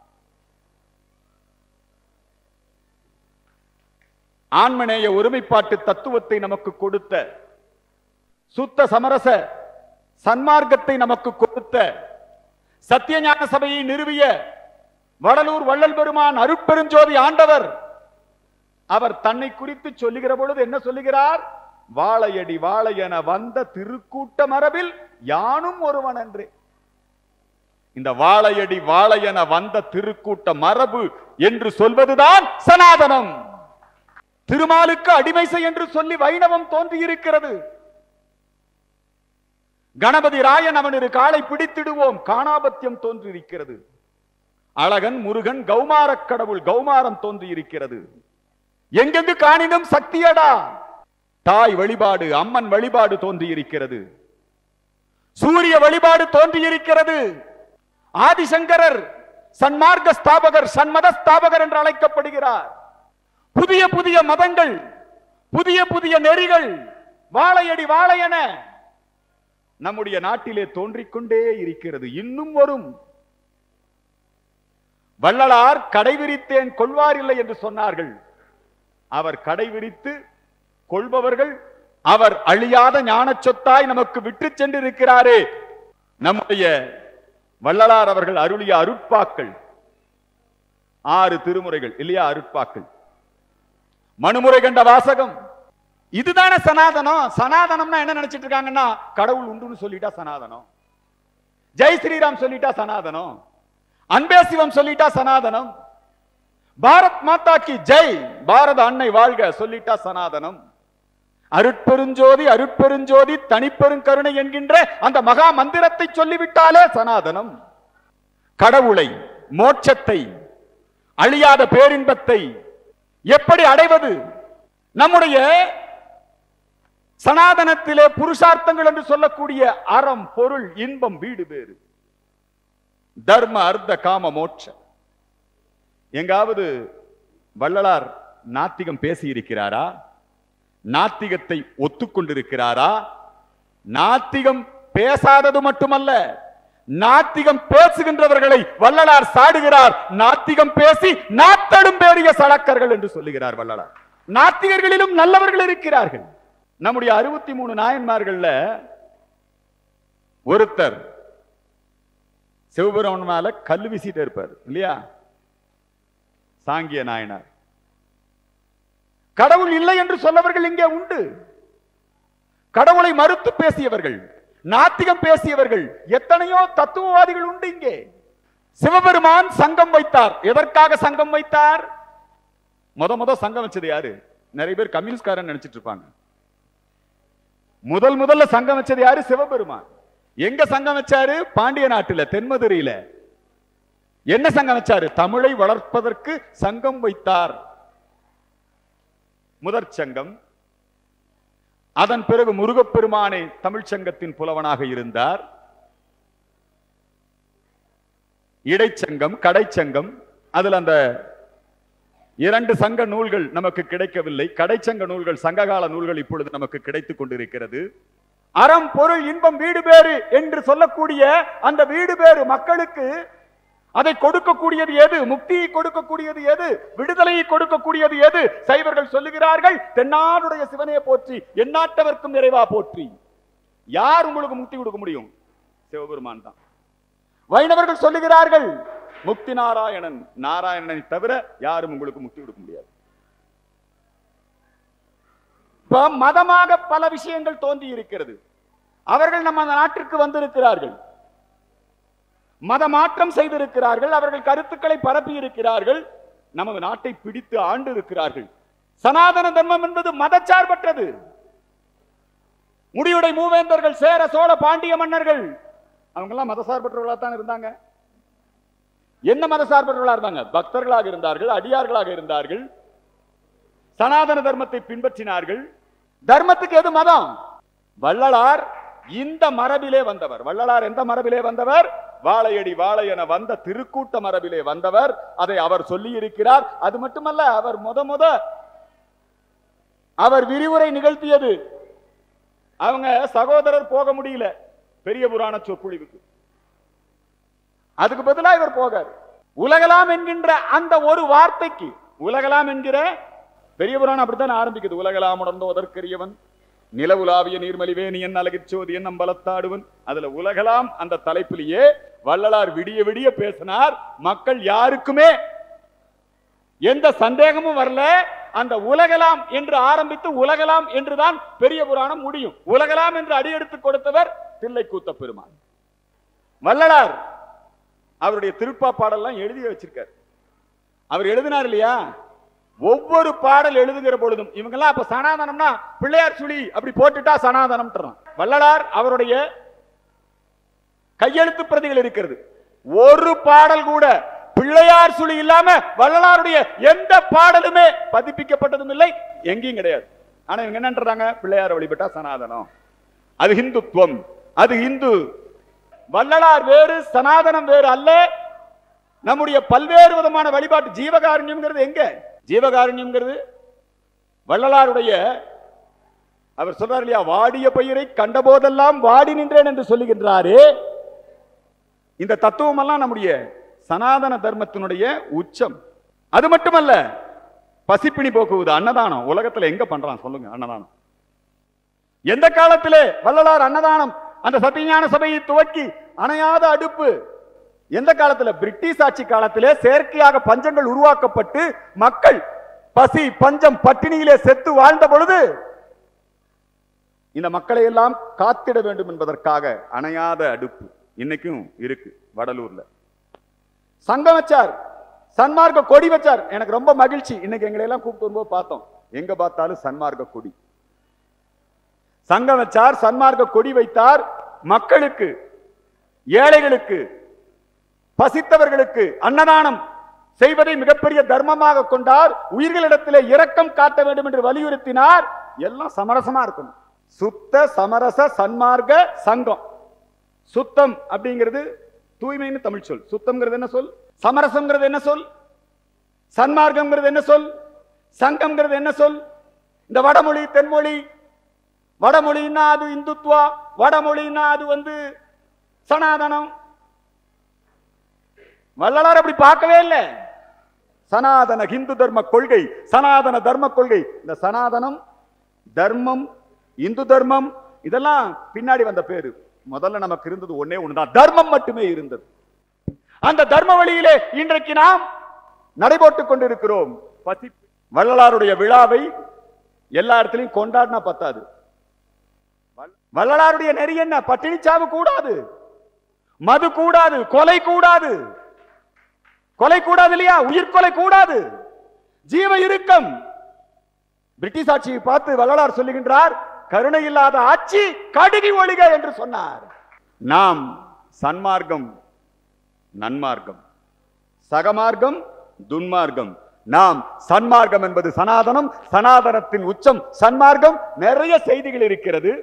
ஆன்மநேய ஒருமைப்பாட்டு தத்துவத்தை நமக்கு கொடுத்த சுத்த சமரச சன்மார்க்கத்தை நமக்கு கொடுத்த சத்தியஞான சபையை நிறுவிய வடலூர் வள்ளல் பெருமான் அருட்பெருஞ்சோதி ஆண்டவர் அவர் தன்னை குறித்து சொல்லுகிற பொழுது என்ன சொல்லுகிறார் வாழையடி வாழையென வந்த திருக்கூட்ட மரபில் யானும் ஒருவன் என்று இந்த வாழையடி வாழையென வந்த திருக்கூட்ட மரபு என்று சொல்வதுதான் சனாதனம் திருமாலுக்கு அடிமை செய் என்று சொல்லி வைணவம் தோன்றியிருக்கிறது கணபதி ராயன் அவன் இரு காலை பிடித்திடுவோம் காணாபத்தியம் தோன்றியிருக்கிறது அழகன் முருகன் கௌமாரக் கடவுள் கௌமாரம் தோன்றியிருக்கிறது எங்கெங்கு காணினும் சக்தியடா தாய் வழிபாடு அம்மன் வழிபாடு தோன்றியிருக்கிறது சூரிய வழிபாடு தோன்றியிருக்கிறது ஆதிசங்கரர் சன்மார்க்க ஸ்தாபகர் சன்மத ஸ்தாபகர் என்று அழைக்கப்படுகிறார் புதிய புதிய மதங்கள் புதிய புதிய நெறிகள் வாழையடி வாழையென நம்முடைய நாட்டிலே தோன்றிக் கொண்டே இருக்கிறது இன்னும் வரும் வள்ளலார் கடைவிரித்தேன் கொள்வாரில்லை என்று சொன்னார்கள் அவர் கடைவிரித்து கொள்பவர்கள் அவர் அழியாத ஞான சொத்தாய் நமக்கு விட்டு சென்றிருக்கிறாரே நம்முடைய வள்ளலார் அவர்கள் அருளிய அருட்பாக்கள் ஆறு திருமுறைகள் இல்லையா அருட்பாக்கள் மனுமுறை கண்ட வாசகம் இதுதானே சனாதனம் சனாதனம்னா என்ன நினைச்சிட்டு இருக்காங்கன்னா கடவுள் உண்டுன்னு சொல்லிட்டா சனாதனம் ஜெய் ஸ்ரீராம் சொல்லிட்டா சனாதனம் அன்பே சிவம் சொல்லிட்டா சனாதனம் பாரத் மாதா கி ஜெய் பாரத அன்னை வாழ்க சொல்லிட்டா சனாதனம் அருட்பெருஞ்சோதி அருட்பெருஞ்சோதி தனிப்பெருங்கருணை என்கின்ற அந்த மகா மந்திரத்தை சொல்லிவிட்டாலே சனாதனம் கடவுளை மோட்சத்தை அழியாத பேரின்பத்தை எப்படி அடைவது நம்முடைய சனாதனத்திலே புருஷார்த்தங்கள் என்று சொல்லக்கூடிய அறம் பொருள் இன்பம் வீடு பேறு தர்ம அர்த்த காம மோட்ச எங்காவது வள்ளலார் நாத்திகம் பேசி இருக்கிறாரா நாத்திகத்தை ஒத்துக்கொண்டிருக்கிறாரா நாத்திகம் பேசாதது மட்டுமல்ல நாத்திகம் பேசுகின்றவர்களை வள்ளலார் சாடுகிறார் நாத்திகம் பேசி நாத்தடும் பேரிய சடக்கர்கள் என்று சொல்லுகிறார் வள்ளலார் நாத்திகர்களிலும் நல்லவர்கள் இருக்கிறார்கள் நம்முடைய அறுபத்தி மூணு நாயன்மார்கள்ல ஒருத்தர் சிவபெருமன் மேல கல் வீசிட்டு இருப்பார் இல்லையா சாங்கிய நாயனார் கடவுள் இல்லை என்று சொல்லவர்கள் இங்கே உண்டு கடவுளை மறுத்து பேசியவர்கள் நாத்திகம் பேசியவர்கள் எத்தனையோ தத்துவவாதிகள் உண்டு இங்கே சிவபெருமான் சங்கம் வைத்தார் எதற்காக சங்கம் வைத்தார் முத முத சங்கம் வச்சது யாரு நிறைய பேர் கம்யூனிஸ்ட்காரன் நினைச்சிட்டு இருப்பாங்க முதல் முதல்ல சங்கம் வச்சது யாரு சிவபெருமான் எங்க சங்கம் வச்சாரு பாண்டிய நாட்டுல தென்மதுரையில என்ன சங்கம் வச்சாரு தமிழை வளர்ப்பதற்கு சங்கம் வைத்தார் முதற் சங்கம் அதன் பிறகு முருகப்பெருமானை தமிழ் சங்கத்தின் புலவனாக இருந்தார் இடைச்சங்கம் கடைச்சங்கம் அதுல அந்த இரண்டு சங்க நூல்கள் நமக்கு கிடைக்கவில்லை கடைச்சங்க நூல்கள் சங்ககால நூல்கள் இப்பொழுது நமக்கு கிடைத்துக் கொண்டிருக்கிறது அறம் பொருள் இன்பம் வீடு பேறு என்று சொல்லக்கூடிய அந்த வீடு பேறு மக்களுக்கு அதை கொடுக்கக்கூடியது எது முக்தியை கொடுக்கக்கூடியது எது விடுதலையை கொடுக்கக்கூடியது எது சைவர்கள் சொல்லுகிறார்கள் தென்னாடுடைய சிவனையை போற்றி எந்நாட்டவர்க்கும் நிறைவா போற்றி யார் உங்களுக்கு முக்தி கொடுக்க முடியும் சிவபெருமான் தான் வைணவர்கள் சொல்லுகிறார்கள் முக்தி நாராயணன் நாராயணனை தவிர யாரும் உங்களுக்கு முக்தி கொடுக்க முடியாது இப்ப மதமாக பல விஷயங்கள் தோன்றி இருக்கிறது அவர்கள் நம்ம நாட்டிற்கு வந்திருக்கிறார்கள் மத மாற்றம் செய்திருக்கிறார்கள் அவர்கள் கருத்துக்களை பரப்பி இருக்கிறார்கள் நமது நாட்டை பிடித்து ஆண்டு இருக்கிறார்கள் சனாதன தர்மம் என்பது மதச்சார்பற்றது முடியுடை மூவேந்தர்கள் சேர சோழ பாண்டிய மன்னர்கள் அவங்க எல்லாம் மதசார்பற்றவர்களா தான் இருந்தாங்க என்ன மதசார்பற்றவர்களா இருந்தாங்க பக்தர்களாக இருந்தார்கள் அடியார்களாக இருந்தார்கள் சனாதன தர்மத்தை பின்பற்றினார்கள் தர்மத்துக்கு எது மதம் வள்ளலார் இந்த மரபிலே வந்தவர் வள்ளலார் எந்த மரபிலே வந்தவர் வாழையடி வாழை என வந்த திருக்கூட்ட மரபிலே வந்தவர் அதை அவர் சொல்லி இருக்கிறார் அது மட்டுமல்ல அவர் முத முத அவர் விரிவுரை நிகழ்த்தியது அவங்க சகோதரர் போக முடியல பெரிய புராண சொற்பொழிவுக்கு அதுக்கு பதிலா இவர் போகார் உலகலாம் என்கின்ற அந்த ஒரு வார்த்தைக்கு உலகலாம் என்கிற பெரிய புராணம் அப்படித்தான் ஆரம்பிக்குது உலகலாம் உணர்ந்தோதற்கரியவன் நிலவுலாவிய நீர்மலிவேணியன் அழகிச்சோதி என் அம்பலத்தாடுவன் அதுல உலகலாம் அந்த தலைப்பிலேயே வள்ளலார் விடிய விடிய பேசினார் மக்கள் யாருக்குமே எந்த சந்தேகமும் வரல அந்த உலகலாம் என்று ஆரம்பித்து உலகலாம் என்றுதான் பெரிய புராணம் முடியும் உலகலாம் என்று அடியெடுத்து கொடுத்தவர் தில்லை கூத்த பெருமான் வள்ளலார் அவருடைய திருப்பா பாடல்லாம் எழுதி வச்சிருக்கார் அவர் எழுதினார் இல்லையா ஒவ்வொரு பாடல் எழுதுகிற பொழுதும் இவங்கெல்லாம் அப்ப சனாதனம்னா பிள்ளையார் சுழி அப்படி போட்டுட்டா சனாதனம் வள்ளலார் அவருடைய கையெழுத்து பிரதிகள் இருக்கிறது ஒரு பாடல் கூட பிள்ளையார் சுழி இல்லாம வள்ளலாருடைய எந்த பாடலுமே பதிப்பிக்கப்பட்டதும் இல்லை எங்கேயும் கிடையாது ஆனா இவங்க என்னன்றாங்க பிள்ளையார் வழிபட்டா சனாதனம் அது ஹிந்துத்துவம் அது இந்து வள்ளலார் வேறு சனாதனம் வேறு அல்ல நம்முடைய பல்வேறு விதமான வழிபாட்டு ஜீவகாருண்யம்ங்கிறது எங்க ஜீவகாருண்யம்ங்கிறது வள்ளலாருடைய அவர் சொல்றார் இல்லையா வாடிய பயிரை கண்டபோதெல்லாம் வாடி நின்றேன் என்று சொல்லுகின்றாரே இந்த தத்துவம் எல்லாம் நம்முடைய சனாதன தர்மத்தினுடைய உச்சம் அது மட்டுமல்ல பசிப்பிணி போக்குவது அன்னதானம் உலகத்துல எங்க பண்றான் சொல்லுங்க அன்னதானம் எந்த காலத்திலே வள்ளலார் அன்னதானம் அந்த சத்தியஞான சபையை துவக்கி அணையாத அடுப்பு எந்த காலத்துல பிரிட்டிஷ் ஆட்சி காலத்திலே செயற்கையாக பஞ்சங்கள் உருவாக்கப்பட்டு மக்கள் பசி பஞ்சம் பட்டினியிலே செத்து வாழ்ந்த பொழுது இந்த மக்களை எல்லாம் காத்திட வேண்டும் என்பதற்காக அணையாத அடுப்பு இன்னைக்கும் இருக்கு வடலூர்ல சங்கம் வச்சார் சன்மார்க்க கொடி வச்சார் எனக்கு ரொம்ப மகிழ்ச்சி இன்னைக்கு எங்களை எல்லாம் கூப்பிட்டு வரும்போது பார்த்தோம் எங்க பார்த்தாலும் சன்மார்க்க கொடி சங்கம் வச்சார் சன்மார்க்க கொடி வைத்தார் மக்களுக்கு ஏழைகளுக்கு பசித்தவர்களுக்கு அன்னதானம் செய்வதை மிகப்பெரிய தர்மமாக கொண்டார் உயிர்களிடத்திலே இரக்கம் காட்ட வேண்டும் என்று வலியுறுத்தினார் எல்லாம் சமரசமா இருக்கணும் சுத்த சமரச சன்மார்க்க சங்கம் சுத்தம் அப்படிங்கிறது தூய்மைன்னு தமிழ் சொல் சுத்தம்ங்கிறது என்ன சொல் சமரசம்ங்கிறது என்ன சொல் சன்மார்க்கம்ங்கிறது என்ன சொல் சங்கம்ங்கிறது என்ன சொல் இந்த வடமொழி தென்மொழி வடமொழின்னா அது இந்துத்துவா வடமொழின்னா அது வந்து சனாதனம் வள்ளலார் அப்படி பார்க்கவே இல்லை சனாதன ஹிந்து தர்ம கொள்கை சனாதன தர்ம கொள்கை இந்த சனாதனம் தர்மம் இந்து தர்மம் இதெல்லாம் பின்னாடி வந்த பேரு முதல்ல நமக்கு இருந்தது ஒண்ணே ஒண்ணுதான் தர்மம் மட்டுமே இருந்தது அந்த தர்ம வழியிலே இன்றைக்கு நாம் நடைபோட்டுக் கொண்டிருக்கிறோம் பசி வள்ளலாருடைய விழாவை எல்லா இடத்துலயும் கொண்டாடினா பத்தாது வல்- வள்ளலாருடைய நெறி என்ன பட்டினிச்சாவு கூடாது மது கூடாது கொலை கூடாது கொலை கூடாது இல்லையா உயிர் கொலை கூடாது ஜீவ இறுக்கம் பிரிட்டிஷ் ஆட்சியை பார்த்து வள்ளலார் சொல்லுகின்றார் கருணை இல்லாத ஆட்சி கடுகி ஒழிக என்று சொன்னார் நாம் சன்மார்க்கம் நன்மார்க்கம் சகமார்க்கம் துன்மார்க்கம் நாம் சன்மார்க்கம் என்பது சனாதனம் சனாதனத்தின் உச்சம் சன்மார்க்கம் நிறைய செய்திகள் இருக்கிறது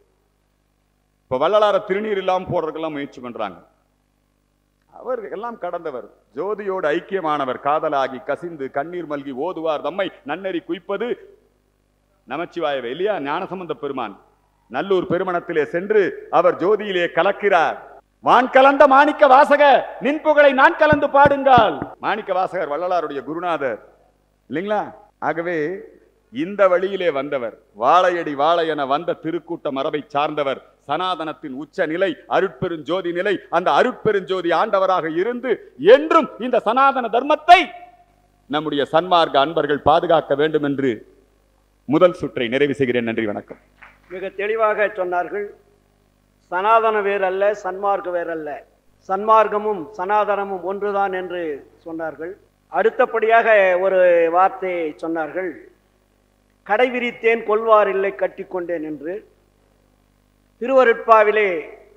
இப்ப வள்ளலார திருநீர் இல்லாம போடுறதுக்கெல்லாம் முயற்சி பண்றாங்க அவர் எல்லாம் கடந்தவர் ஜோதியோடு ஐக்கியமானவர் காதலாகி கசிந்து கண்ணீர் மல்கி ஓதுவார் தம்மை நன்னெறி குய்ப்பது நமச்சிவாயவே இல்லையா ஞானசம்பந்த பெருமான் நல்லூர் பெருமணத்திலே சென்று அவர் ஜோதியிலே கலக்கிறார் வான் கலந்த மாணிக்க வாசக நின் புகழை நான் கலந்து பாடுங்கள் மாணிக்க வாசகர் வள்ளலாருடைய குருநாதர் இல்லைங்களா ஆகவே இந்த வழியிலே வந்தவர் வாழையடி வாழை என வந்த திருக்கூட்ட மரபை சார்ந்தவர் சனாதனத்தின் உச்ச நிலை அருட்பெருஞ்சோதி நிலை அந்த அருட்பெருஞ்சோதி ஆண்டவராக இருந்து என்றும் இந்த சனாதன தர்மத்தை நம்முடைய சன்மார்க்க அன்பர்கள் பாதுகாக்க வேண்டும் என்று முதல் சுற்றை நிறைவு செய்கிறேன் நன்றி வணக்கம் மிக தெளிவாக சொன்னார்கள் சனாதன வேறல்ல சன்மார்க்க வேறல்ல சன்மார்க்கமும் சனாதனமும் ஒன்றுதான் என்று சொன்னார்கள் அடுத்தபடியாக ஒரு வார்த்தையை சொன்னார்கள் கடைவிரித்தேன் கொள்வார் இல்லை கட்டிக்கொண்டேன் என்று திருவருட்பாவிலே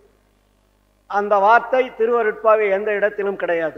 அந்த வார்த்தை திருவருட்பாவை எந்த இடத்திலும் கிடையாது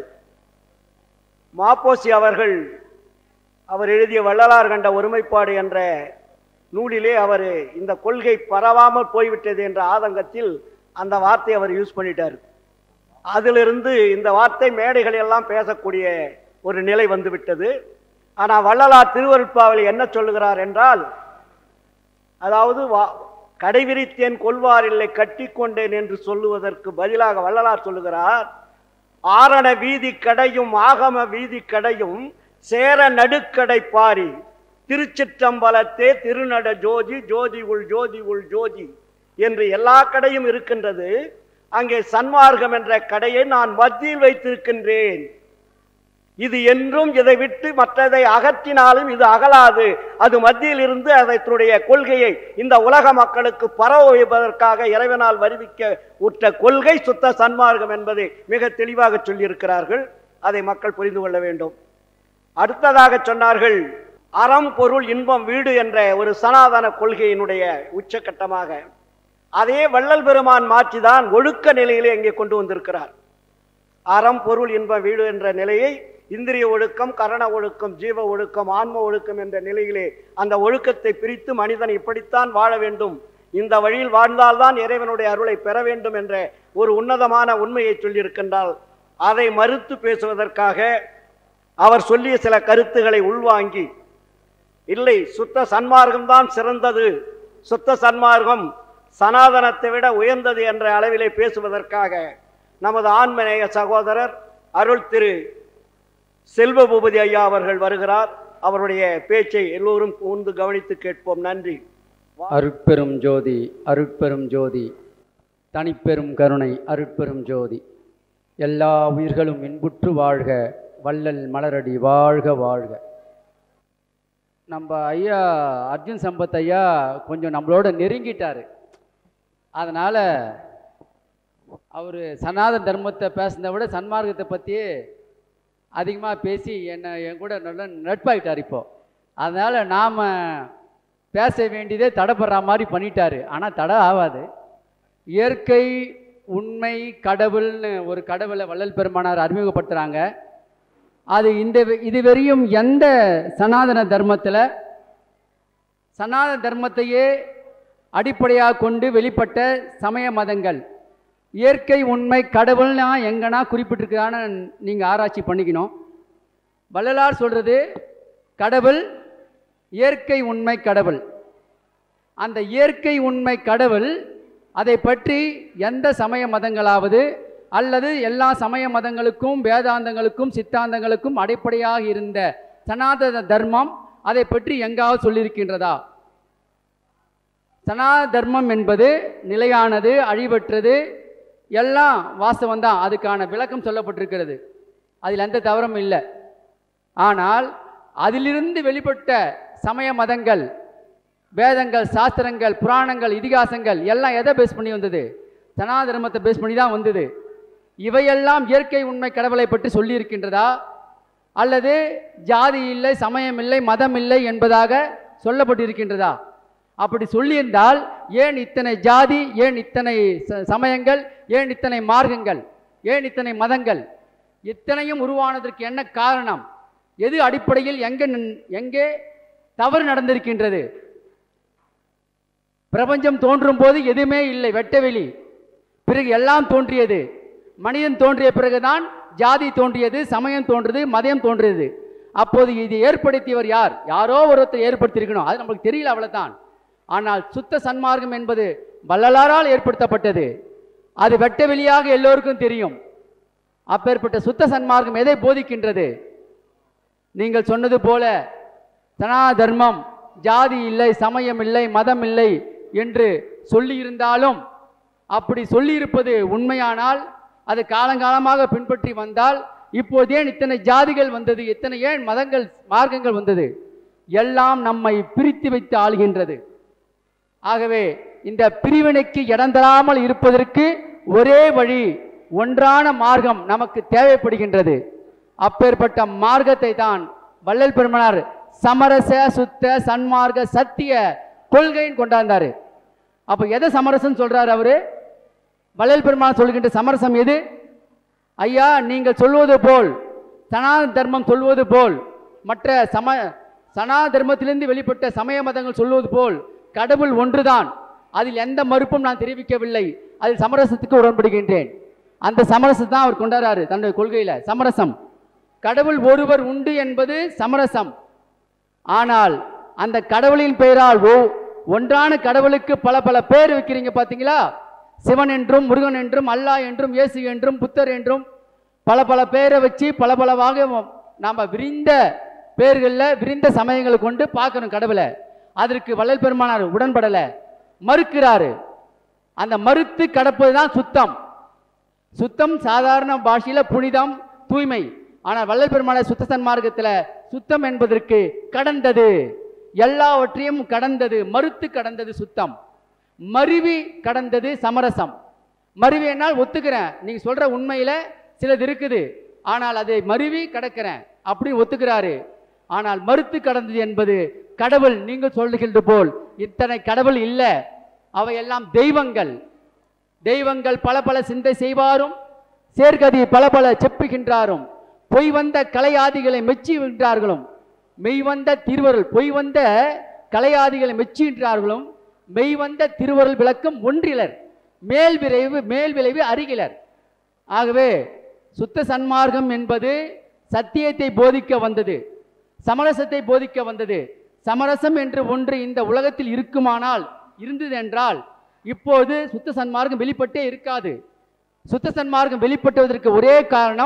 மாப்போசி அவர்கள் அவர் எழுதிய வள்ளலார் கண்ட ஒருமைப்பாடு என்ற நூலிலே அவர் இந்த கொள்கை பரவாமல் போய்விட்டது என்ற ஆதங்கத்தில் அந்த வார்த்தையை அவர் யூஸ் பண்ணிட்டார் அதிலிருந்து இந்த வார்த்தை மேடைகள் எல்லாம் பேசக்கூடிய ஒரு நிலை வந்துவிட்டது ஆனால் வள்ளலார் திருவருட்பாவில் என்ன சொல்லுகிறார் என்றால் அதாவது வா கடைவிரித்தேன் கொள்வார் இல்லை கட்டிக்கொண்டேன் என்று சொல்லுவதற்கு பதிலாக வள்ளலார் சொல்லுகிறார் ஆரண வீதி கடையும் ஆகம வீதி கடையும் சேர நடுக்கடை பாரி திருச்சிற்றம்பலத்தே திருநட ஜோதி ஜோதி உள் ஜோதி உள் ஜோதி என்று எல்லா கடையும் இருக்கின்றது அங்கே சன்மார்க்கம் என்ற கடையை நான் மத்தியில் வைத்திருக்கின்றேன் இது என்றும் இதை விட்டு மற்றதை அகற்றினாலும் இது அகலாது அது மத்தியில் இருந்து அதனுடைய கொள்கையை இந்த உலக மக்களுக்கு பரவ வைப்பதற்காக இறைவனால் வருவிக்க உற்ற கொள்கை சுத்த சன்மார்க்கம் என்பதை மிக தெளிவாக சொல்லியிருக்கிறார்கள் அதை மக்கள் புரிந்து கொள்ள வேண்டும் அடுத்ததாக சொன்னார்கள் அறம் பொருள் இன்பம் வீடு என்ற ஒரு சனாதன கொள்கையினுடைய உச்சக்கட்டமாக அதே வள்ளல் பெருமான் மாற்றிதான் ஒழுக்க நிலையிலே இங்கே கொண்டு வந்திருக்கிறார் அறம் பொருள் இன்பம் வீடு என்ற நிலையை இந்திரிய ஒழுக்கம் கரண ஒழுக்கம் ஜீவ ஒழுக்கம் ஆன்ம ஒழுக்கம் என்ற நிலையிலே அந்த ஒழுக்கத்தை பிரித்து மனிதன் இப்படித்தான் வாழ வேண்டும் இந்த வழியில் வாழ்ந்தால்தான் இறைவனுடைய அருளை பெற வேண்டும் என்ற ஒரு உன்னதமான உண்மையை சொல்லியிருக்கின்றால் அதை மறுத்து பேசுவதற்காக அவர் சொல்லிய சில கருத்துக்களை உள்வாங்கி இல்லை சுத்த சன்மார்க்கம் தான் சிறந்தது சுத்த சன்மார்க்கம் சனாதனத்தை விட உயர்ந்தது என்ற அளவிலே பேசுவதற்காக நமது ஆன்மநேய சகோதரர் அருள் திரு செல்வ பூபதி ஐயா அவர்கள் வருகிறார் அவருடைய பேச்சை எல்லோரும் கூர்ந்து கவனித்து கேட்போம் நன்றி அருட்பெரும் ஜோதி அருட்பெரும் ஜோதி தனிப்பெரும் கருணை அருட்பெரும் ஜோதி எல்லா உயிர்களும் இன்புற்று வாழ்க வள்ளல் மலரடி வாழ்க வாழ்க நம்ம ஐயா அர்ஜுன் சம்பத் ஐயா கொஞ்சம் நம்மளோட நெருங்கிட்டாரு அதனால் அவர் சனாதன தர்மத்தை பேசுனதை விட சன்மார்க்கத்தை பற்றியே அதிகமாக பேசி என்னை என் கூட நல்ல நட்பாயிட்டார் இப்போ அதனால் நாம் பேச வேண்டியதே தடைப்படுற மாதிரி பண்ணிட்டாரு ஆனால் தடை ஆகாது இயற்கை உண்மை கடவுள்னு ஒரு கடவுளை வள்ளல் பெருமானார் அறிமுகப்படுத்துகிறாங்க அது இந்த இதுவரையும் எந்த சனாதன தர்மத்தில் சனாதன தர்மத்தையே அடிப்படையாக கொண்டு வெளிப்பட்ட சமய மதங்கள் இயற்கை உண்மை கடவுள்னா எங்கன்னா குறிப்பிட்டிருக்கான்னு நீங்கள் ஆராய்ச்சி பண்ணிக்கணும் வள்ளலார் சொல்கிறது கடவுள் இயற்கை உண்மை கடவுள் அந்த இயற்கை உண்மை கடவுள் அதை பற்றி எந்த சமய மதங்களாவது அல்லது எல்லா சமய மதங்களுக்கும் வேதாந்தங்களுக்கும் சித்தாந்தங்களுக்கும் அடிப்படையாக இருந்த சனாதன தர்மம் அதை பற்றி எங்காவது சொல்லியிருக்கின்றதா சனாதன தர்மம் என்பது நிலையானது அழிவற்றது எல்லாம் வாஸ்தவம் தான் அதுக்கான விளக்கம் சொல்லப்பட்டிருக்கிறது அதில் எந்த தவறும் இல்லை ஆனால் அதிலிருந்து வெளிப்பட்ட சமய மதங்கள் வேதங்கள் சாஸ்திரங்கள் புராணங்கள் இதிகாசங்கள் எல்லாம் எதை பேஸ் பண்ணி வந்தது சனாதன தர்மத்தை பேஸ் பண்ணி தான் வந்தது இவையெல்லாம் இயற்கை உண்மை கடவுளை பற்றி சொல்லியிருக்கின்றதா அல்லது ஜாதி இல்லை சமயம் இல்லை மதம் இல்லை என்பதாக சொல்லப்பட்டிருக்கின்றதா அப்படி சொல்லியிருந்தால் ஏன் இத்தனை ஜாதி ஏன் இத்தனை ச- சமயங்கள் ஏன் இத்தனை மார்க்கங்கள் ஏன் இத்தனை மதங்கள் இத்தனையும் உருவானதற்கு என்ன காரணம் எது அடிப்படையில் எங்கே நின்- எங்கே தவறு நடந்திருக்கின்றது பிரபஞ்சம் தோன்றும் போது எதுவுமே இல்லை வெட்டவெளி பிறகு எல்லாம் தோன்றியது மனிதன் தோன்றிய பிறகுதான் ஜாதி தோன்றியது சமயம் தோன்றியது மதம் தோன்றியது அப்போது இது ஏற்படுத்தியவர் யார் யாரோ ஒருத்தர் ஏற்படுத்தியிருக்கணும் அது நமக்கு தெரியல அவ்வளவுதான் ஆனால் சுத்த சன்மார்க்கம் என்பது வள்ளலாரால் ஏற்படுத்தப்பட்டது அது வெட்ட வெளியாக எல்லோருக்கும் தெரியும் அப்பேற்பட்ட சுத்த சன்மார்க்கம் எதை போதிக்கின்றது நீங்கள் சொன்னது போல சனா தர்மம் ஜாதி இல்லை சமயம் இல்லை மதம் இல்லை என்று சொல்லியிருந்தாலும் அப்படி சொல்லியிருப்பது உண்மையானால் அது காலங்காலமாக பின்பற்றி வந்தால் இப்போது ஏன் இத்தனை ஜாதிகள் வந்தது இத்தனை ஏன் மதங்கள் மார்க்கங்கள் வந்தது எல்லாம் நம்மை பிரித்து வைத்து ஆளுகின்றது ஆகவே இந்த பிரிவினைக்கு இடம் தராமல் இருப்பதற்கு ஒரே வழி ஒன்றான மார்க்கம் நமக்கு தேவைப்படுகின்றது அப்பேற்பட்ட மார்க்கத்தை தான் வள்ளல் பெருமனார் சமரச சுத்த சன்மார்க்க சத்திய கொள்கைன்னு கொண்டாந்தாரு அப்போ எதை சமரசம் சொல்றாரு அவரு வள்ளல் பெருமான் சொல்கின்ற சமரசம் எது ஐயா நீங்கள் சொல்வது போல் சனாதன தர்மம் சொல்வது போல் மற்ற சம சனாதன தர்மத்திலிருந்து வெளிப்பட்ட சமய மதங்கள் சொல்வது போல் கடவுள் ஒன்றுதான் அதில் எந்த மறுப்பும் நான் தெரிவிக்கவில்லை அதில் சமரசத்துக்கு உடன்படுகின்றேன் அந்த சமரசத்தை தான் அவர் கொண்டாடுறாரு தன்னுடைய கொள்கையில சமரசம் கடவுள் ஒருவர் உண்டு என்பது சமரசம் ஆனால் அந்த கடவுளின் பெயரால் ஓ ஒன்றான கடவுளுக்கு பல பல பேர் வைக்கிறீங்க பார்த்தீங்களா சிவன் என்றும் முருகன் என்றும் அல்லாஹ் என்றும் இயேசு என்றும் புத்தர் என்றும் பல பல பேரை வச்சு பல பலவாக நாம் விரிந்த பேர்களில் விரிந்த சமயங்களை கொண்டு பார்க்கணும் கடவுளை அதற்கு வள்ளல் பெருமானார் உடன்படலை மறுக்கிறாரு அந்த மறுத்து கடப்பது தான் சுத்தம் சுத்தம் சாதாரண பாஷையில புனிதம் தூய்மை ஆனால் வள்ளல் பெருமானார் சுத்த சன்மார்க்கத்தில் சுத்தம் என்பதற்கு கடந்தது எல்லாவற்றையும் கடந்தது மறுத்து கடந்தது சுத்தம் மருவி கடந்தது சமரசம் மருவி என்னால் ஒத்துக்கிறேன் நீங்க சொல்ற உண்மையில சிலது இருக்குது ஆனால் அதை மருவி கடக்கிறேன் அப்படி ஒத்துக்கிறாரு ஆனால் மறுத்து கடந்தது என்பது கடவுள் நீங்கள் சொல்லுகின்ற போல் இத்தனை கடவுள் இல்லை அவையெல்லாம் தெய்வங்கள் தெய்வங்கள் பல பல சிந்தை செய்வாரும் சேர்கதி பல பல செப்புகின்றாரும் பொய் வந்த கலையாதிகளை மெச்சுகின்றார்களும் மெய் வந்த திருவருள் பொய் வந்த கலையாதிகளை மெச்சுகின்றார்களும் மெய் வந்த திருவருள் விளக்கம் ஒன்றிலர் மேல் விரைவு மேல் விளைவு அறிகிலர் ஆகவே சுத்த சன்மார்க்கம் என்பது சத்தியத்தை போதிக்க வந்தது சமரசத்தை போதிக்க வந்தது சமரசம் என்று ஒன்று இந்த உலகத்தில் இருக்குமானால் இருந்தது என்றால் இப்போது சுத்த சன்மார்க்கம் வெளிப்பட்டே இருக்காது சுத்த சன்மார்க்கம் வெளிப்பட்டுவதற்கு ஒரே காரணம்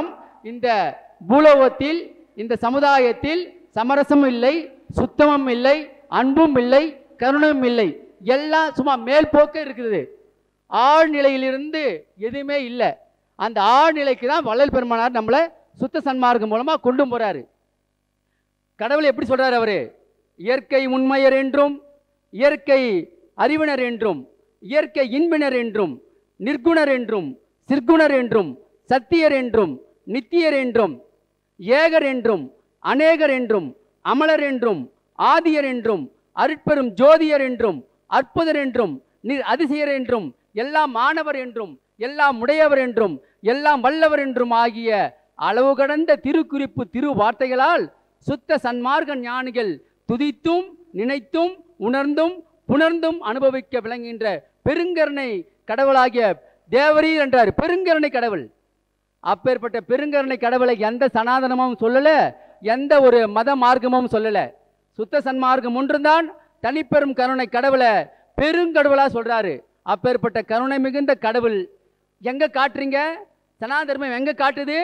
இந்த பூலோகத்தில் இந்த சமுதாயத்தில் சமரசமும் இல்லை சுத்தமும் இல்லை அன்பும் இல்லை கருணையும் இல்லை எல்லாம் சும்மா மேல் போக்கே இருக்குது ஆழ்நிலையிலிருந்து எதுவுமே இல்லை அந்த ஆழ்நிலைக்கு தான் வள்ளல் பெருமானார் நம்மளை சுத்த சன்மார்க்கம் மூலமாக கொண்டு போறாரு கடவுள் எப்படி சொல்றாரு அவரு இயற்கை உண்மையர் என்றும் இயற்கை அறிவினர் என்றும் இயற்கை இன்பினர் என்றும் நிர்குணர் என்றும் சிற்குணர் என்றும் சத்தியர் என்றும் நித்தியர் என்றும் ஏகர் என்றும் அநேகர் என்றும் அமலர் என்றும் ஆதியர் என்றும் அருட்பெரும் ஜோதியர் என்றும் அற்புதர் என்றும் நிர் அதிசயர் என்றும் எல்லாம் மாணவர் என்றும் எல்லாம் உடையவர் என்றும் எல்லாம் வல்லவர் என்றும் ஆகிய அளவு கடந்த திருக்குறிப்பு திரு வார்த்தைகளால் சுத்த சன்மார்க்க ஞானிகள் துதித்தும் நினைத்தும் உணர்ந்தும் புணர்ந்தும் அனுபவிக்க விளங்குகின்ற பெருங்கருணை கடவுளாகிய தேவரீர் என்றார் பெருங்கருணை கடவுள் அப்பேற்பட்ட பெருங்கருணை கடவுளை எந்த சனாதனமும் சொல்லல எந்த ஒரு மத மார்க்கமும் சொல்லல சுத்த சன்மார்க்கம் ஒன்றுதான் தனிப்பெரும் கருணை கடவுளை பெருங்கடவுளா சொல்றாரு அப்பேற்பட்ட கருணை மிகுந்த கடவுள் எங்க காட்டுறீங்க சனாதர்மம் எங்க காட்டுது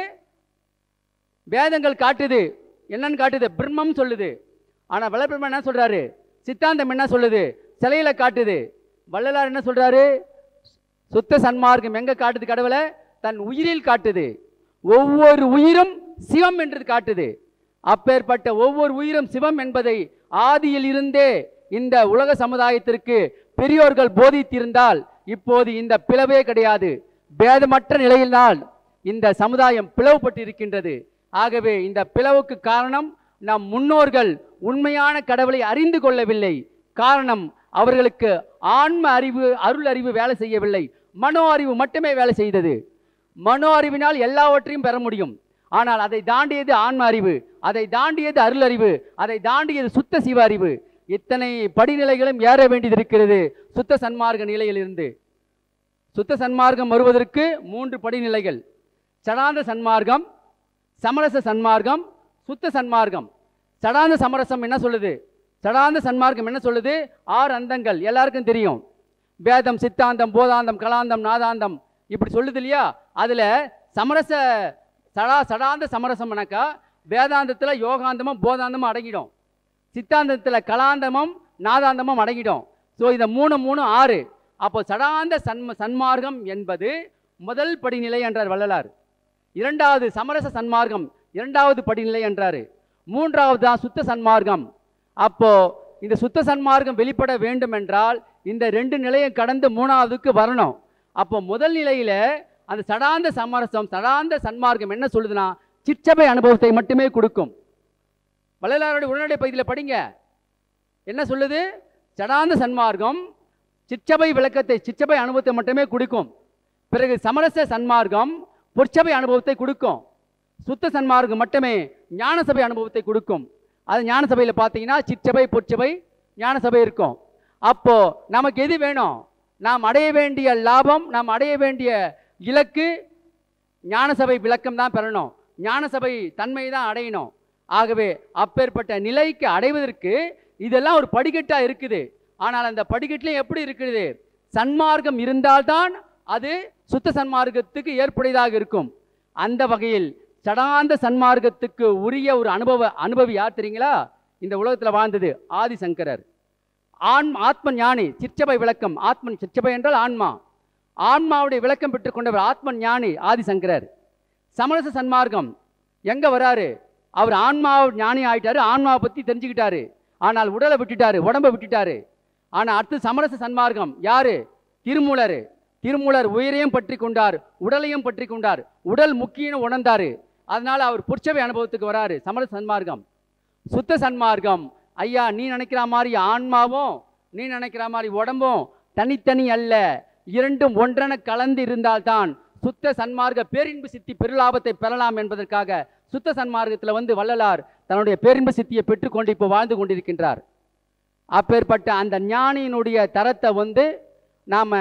வேதங்கள் காட்டுது என்னன்னு காட்டுது பிரம்மம் சொல்லுது ஆனா வல்லபிரம்மன் என்ன சொல்றாரு சித்தாந்தம் என்ன சொல்லுது சிலையில காட்டுது வள்ளலார் என்ன சொல்றாரு சுத்த சன்மார்க்கம் எங்க காட்டுது கடவுளை தன் உயிரில் காட்டுது ஒவ்வொரு உயிரும் சிவம் என்று காட்டுது அப்பேற்பட்ட ஒவ்வொரு உயிரும் சிவம் என்பதை ஆதியில் இருந்தே இந்த உலக சமுதாயத்திற்கு பெரியோர்கள் போதித்திருந்தால் இப்போது இந்த பிளவே கிடையாது பேதமற்ற நிலையில்தான் இந்த சமுதாயம் பிளவுபட்டிருக்கின்றது ஆகவே இந்த பிளவுக்கு காரணம் நம் முன்னோர்கள் உண்மையான கடவுளை அறிந்து கொள்ளவில்லை காரணம் அவர்களுக்கு ஆன்ம அறிவு அருள் அறிவு வேலை செய்யவில்லை மனோ அறிவு மட்டுமே வேலை செய்தது மனோ அறிவினால் எல்லாவற்றையும் பெற முடியும் ஆனால் அதை தாண்டியது ஆன்ம அறிவு அதை தாண்டியது அருள் அறிவு அதை தாண்டியது சுத்த சிவ அறிவு இத்தனை படிநிலைகளும் ஏற வேண்டியது இருக்கிறது சுத்த சன்மார்க்க நிலையிலிருந்து சுத்த சன்மார்க்கம் வருவதற்கு மூன்று படிநிலைகள் சடாந்த சன்மார்க்கம் சமரச சன்மார்க்கம் சுத்த சன்மார்க்கம் சடாந்த சமரசம் என்ன சொல்லுது சடாந்த சன்மார்க்கம் என்ன சொல்லுது ஆறு அந்தங்கள் எல்லாருக்கும் தெரியும் வேதம் சித்தாந்தம் போதாந்தம் கலாந்தம் நாதாந்தம் இப்படி சொல்லுது இல்லையா அதில் சமரச சடா சடாந்த சமரசம்னாக்கா வேதாந்தத்தில் யோகாந்தமும் போதாந்தமும் அடங்கிடும் சித்தாந்தத்தில் கலாந்தமும் நாதாந்தமும் அடங்கிடும் ஸோ இந்த மூணு மூணு ஆறு அப்போ சடாந்த சன்ம சன்மார்க்கம் என்பது முதல் படிநிலை என்றார் வள்ளலார் இரண்டாவது சமரச சன்மார்க்கம் இரண்டாவது படிநிலை என்றாரு மூன்றாவது தான் சுத்த சன்மார்க்கம் அப்போ இந்த சுத்த சன்மார்க்கம் வெளிப்பட வேண்டும் என்றால் இந்த ரெண்டு நிலையை கடந்து மூணாவதுக்கு வரணும் அப்போ முதல் நிலையில அந்த சடாந்த சமரசம் சடாந்த சன்மார்க்கம் என்ன சொல்லுதுன்னா சிற்றபை அனுபவத்தை மட்டுமே கொடுக்கும் வள்ளலாருடைய உடனடி பகுதியில் படிங்க என்ன சொல்லுது சடாந்த சன்மார்க்கம் சிற்றபை விளக்கத்தை சிற்றபை அனுபவத்தை மட்டுமே கொடுக்கும் பிறகு சமரச சன்மார்க்கம் பொற்சபை அனுபவத்தை கொடுக்கும் சுத்த சன்மார்க்கம் மட்டுமே ஞானசபை அனுபவத்தை கொடுக்கும் அது ஞானசபையில் பார்த்தீங்கன்னா சிற்றபை பொற்சபை ஞானசபை இருக்கும் அப்போ நமக்கு எது வேணும் நாம் அடைய வேண்டிய லாபம் நாம் அடைய வேண்டிய இலக்கு ஞானசபை விளக்கம் தான் பெறணும் ஞானசபை தன்மை தான் அடையணும் ஆகவே அப்பேற்பட்ட நிலைக்கு அடைவதற்கு இதெல்லாம் ஒரு படிக்கட்டா இருக்குது ஆனால் அந்த படிக்கட்டிலும் எப்படி இருக்குது சன்மார்க்கம் இருந்தால்தான் அது சுத்த சன்மார்க்கத்துக்கு ஏற்புடையதாக இருக்கும் அந்த வகையில் சடாந்த சன்மார்க்கத்துக்கு உரிய ஒரு அனுபவ அனுபவி யார் தெரியுங்களா இந்த உலகத்தில் வாழ்ந்தது ஆதிசங்கரர் ஆன் ஆத்ம ஞானி சிற்றபை விளக்கம் ஆத்மன் சிற்றபை என்றால் ஆன்மா ஆன்மாவுடைய விளக்கம் பெற்றுக்கொண்டவர் ஆத்ம ஞானி ஆதிசங்கரர் சமரச சன்மார்க்கம் எங்க வராரு அவர் ஆன்மா ஞானி ஆயிட்டாரு ஆன்மாவை பத்தி தெரிஞ்சுக்கிட்டாரு ஆனால் உடலை விட்டுட்டாரு உடம்பை விட்டுட்டாரு ஆனா அடுத்து சமரச சன்மார்க்கம் யாரு திருமூலர் திருமூலர் உயிரையும் பற்றி கொண்டார் உடலையும் பற்றி கொண்டார் உடல் முக்கியம் உணர்ந்தாரு அதனால அவர் புற்சவை அனுபவத்துக்கு வராரு சமரச சன்மார்க்கம் சுத்த சன்மார்க்கம் ஐயா நீ நினைக்கிற மாதிரி ஆன்மாவும் நீ நினைக்கிற மாதிரி உடம்பும் தனித்தனி அல்ல இரண்டும் ஒன்றென கலந்து இருந்தால்தான் சுத்த சன்மார்க்க பேரின்பு சித்தி பெருலாபத்தை பெறலாம் என்பதற்காக சுத்த சன்மார்க்கத்தில் வந்து வள்ளலார் தன்னுடைய பேரின்பு சித்தியை பெற்றுக்கொண்டு இப்போ வாழ்ந்து கொண்டிருக்கின்றார் அப்பேற்பட்ட அந்த ஞானியினுடைய தரத்தை வந்து நாம்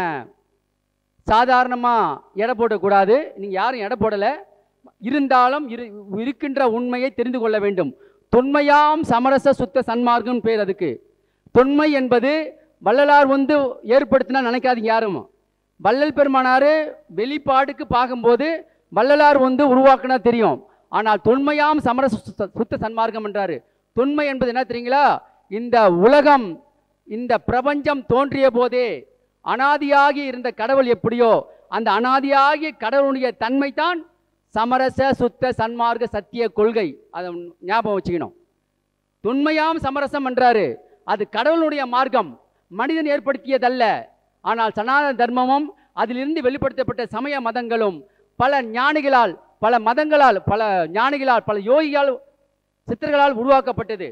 சாதாரணமாக எடை போடக்கூடாது நீங்கள் யாரும் எடை போடலை இருந்தாலும் இரு இருக்கின்ற உண்மையை தெரிந்து கொள்ள வேண்டும் தொன்மையாம் சமரச சுத்த சன்மார்க்கம் பேர் அதுக்கு தொன்மை என்பது வள்ளலார் வந்து ஏற்படுத்தினா நினைக்காதீங்க யாரும் வள்ளல் பெருமானார் வெளிப்பாடுக்கு பார்க்கும்போது வள்ளலார் வந்து உருவாக்குனா தெரியும் ஆனால் தொன்மையாம் சமரச சுத்த சுத்த சன்மார்க்கம் என்றாரு தொன்மை என்பது என்ன தெரியுங்களா இந்த உலகம் இந்த பிரபஞ்சம் தோன்றிய போதே அனாதியாகி இருந்த கடவுள் எப்படியோ அந்த அனாதியாகிய கடவுளுடைய தன்மை தான் சமரச சுத்த சன்மார்க்க சத்திய கொள்கை அதை ஞாபகம் வச்சுக்கணும் தொன்மையாம் சமரசம் என்றாரு அது கடவுளுடைய மார்க்கம் மனிதன் ஏற்படுத்தியதல்ல ஆனால் சனாதன தர்மமும் அதிலிருந்து வெளிப்படுத்தப்பட்ட சமய மதங்களும் பல ஞானிகளால் பல மதங்களால் பல ஞானிகளால் பல யோகிகளால் சித்தர்களால் உருவாக்கப்பட்டது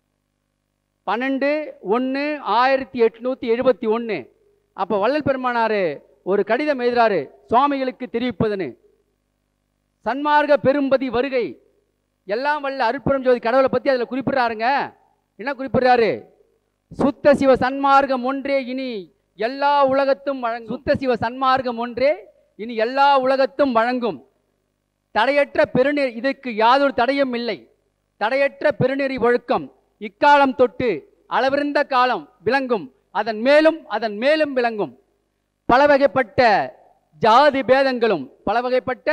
பன்னெண்டு ஒன்று ஆயிரத்தி எட்நூற்றி எழுபத்தி ஒன்று அப்போ வள்ளல் பெருமானார் ஒரு கடிதம் எழுதுறாரு சுவாமிகளுக்கு தெரிவிப்பதுன்னு சன்மார்க்க பெரும்பதி வருகை எல்லாம் வல்ல அருட்பெரும் ஜோதி கடவுளை பற்றி அதில் குறிப்பிடுறாருங்க என்ன குறிப்பிடுறாரு சுத்த சிவ சன்மார்க்கம் ஒன்றே இனி எல்லா உலகத்தும் வழங்கும் சுத்த சிவ சன்மார்க்கம் ஒன்றே இனி எல்லா உலகத்தும் வழங்கும் தடையற்ற பெருநெறி இதற்கு யாதொரு தடையும் இல்லை தடையற்ற பெருநெறி ஒழுக்கம் இக்காலம் தொட்டு அளவிருந்த காலம் விளங்கும் அதன் மேலும் அதன் மேலும் விளங்கும் பல வகைப்பட்ட ஜாதி பேதங்களும் பல வகைப்பட்ட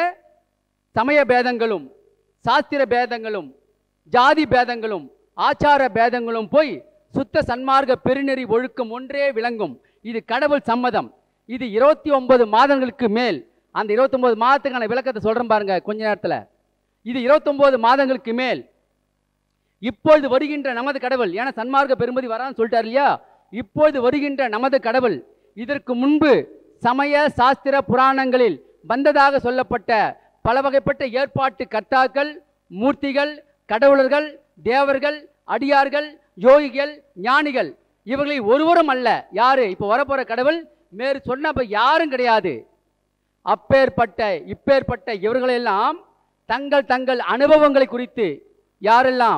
சமய பேதங்களும் சாஸ்திர பேதங்களும் ஜாதி பேதங்களும் ஆச்சார பேதங்களும் போய் சுத்த சன்மார்க்க பெருநெறி ஒழுக்கம் ஒன்றே விளங்கும் இது கடவுள் சம்மதம் இது இருபத்தி ஒன்பது மாதங்களுக்கு மேல் அந்த 29 மாதத்துக்கான விளக்கத்தை சொல்றேன் பாருங்க கொஞ்ச நேரத்தில் இது 29 மாதங்களுக்கு மேல் இப்பொழுது வருகின்ற நமது கடவுள் ஏன்னா சன்மார்க்க பெருமதி வரான்னு சொல்லிட்டார் இல்லையா இப்பொழுது வருகின்ற நமது கடவுள் இதற்கு முன்பு சமய சாஸ்திர புராணங்களில் வந்ததாக சொல்லப்பட்ட பல வகைப்பட்ட ஏற்பாட்டு கர்த்தாக்கள் மூர்த்திகள் கடவுளர்கள் தேவர்கள் அடியார்கள் யோகிகள் ஞானிகள் இவர்களில் ஒருவரும் அல்ல யாரு இப்போ வரப்போற கடவுள் மேற் சொன்ன யாரும் கிடையாது அப்பேற்பட்ட இப்பேற்பட்ட இவர்களெல்லாம் தங்கள் தங்கள் அனுபவங்களை குறித்து யாரெல்லாம்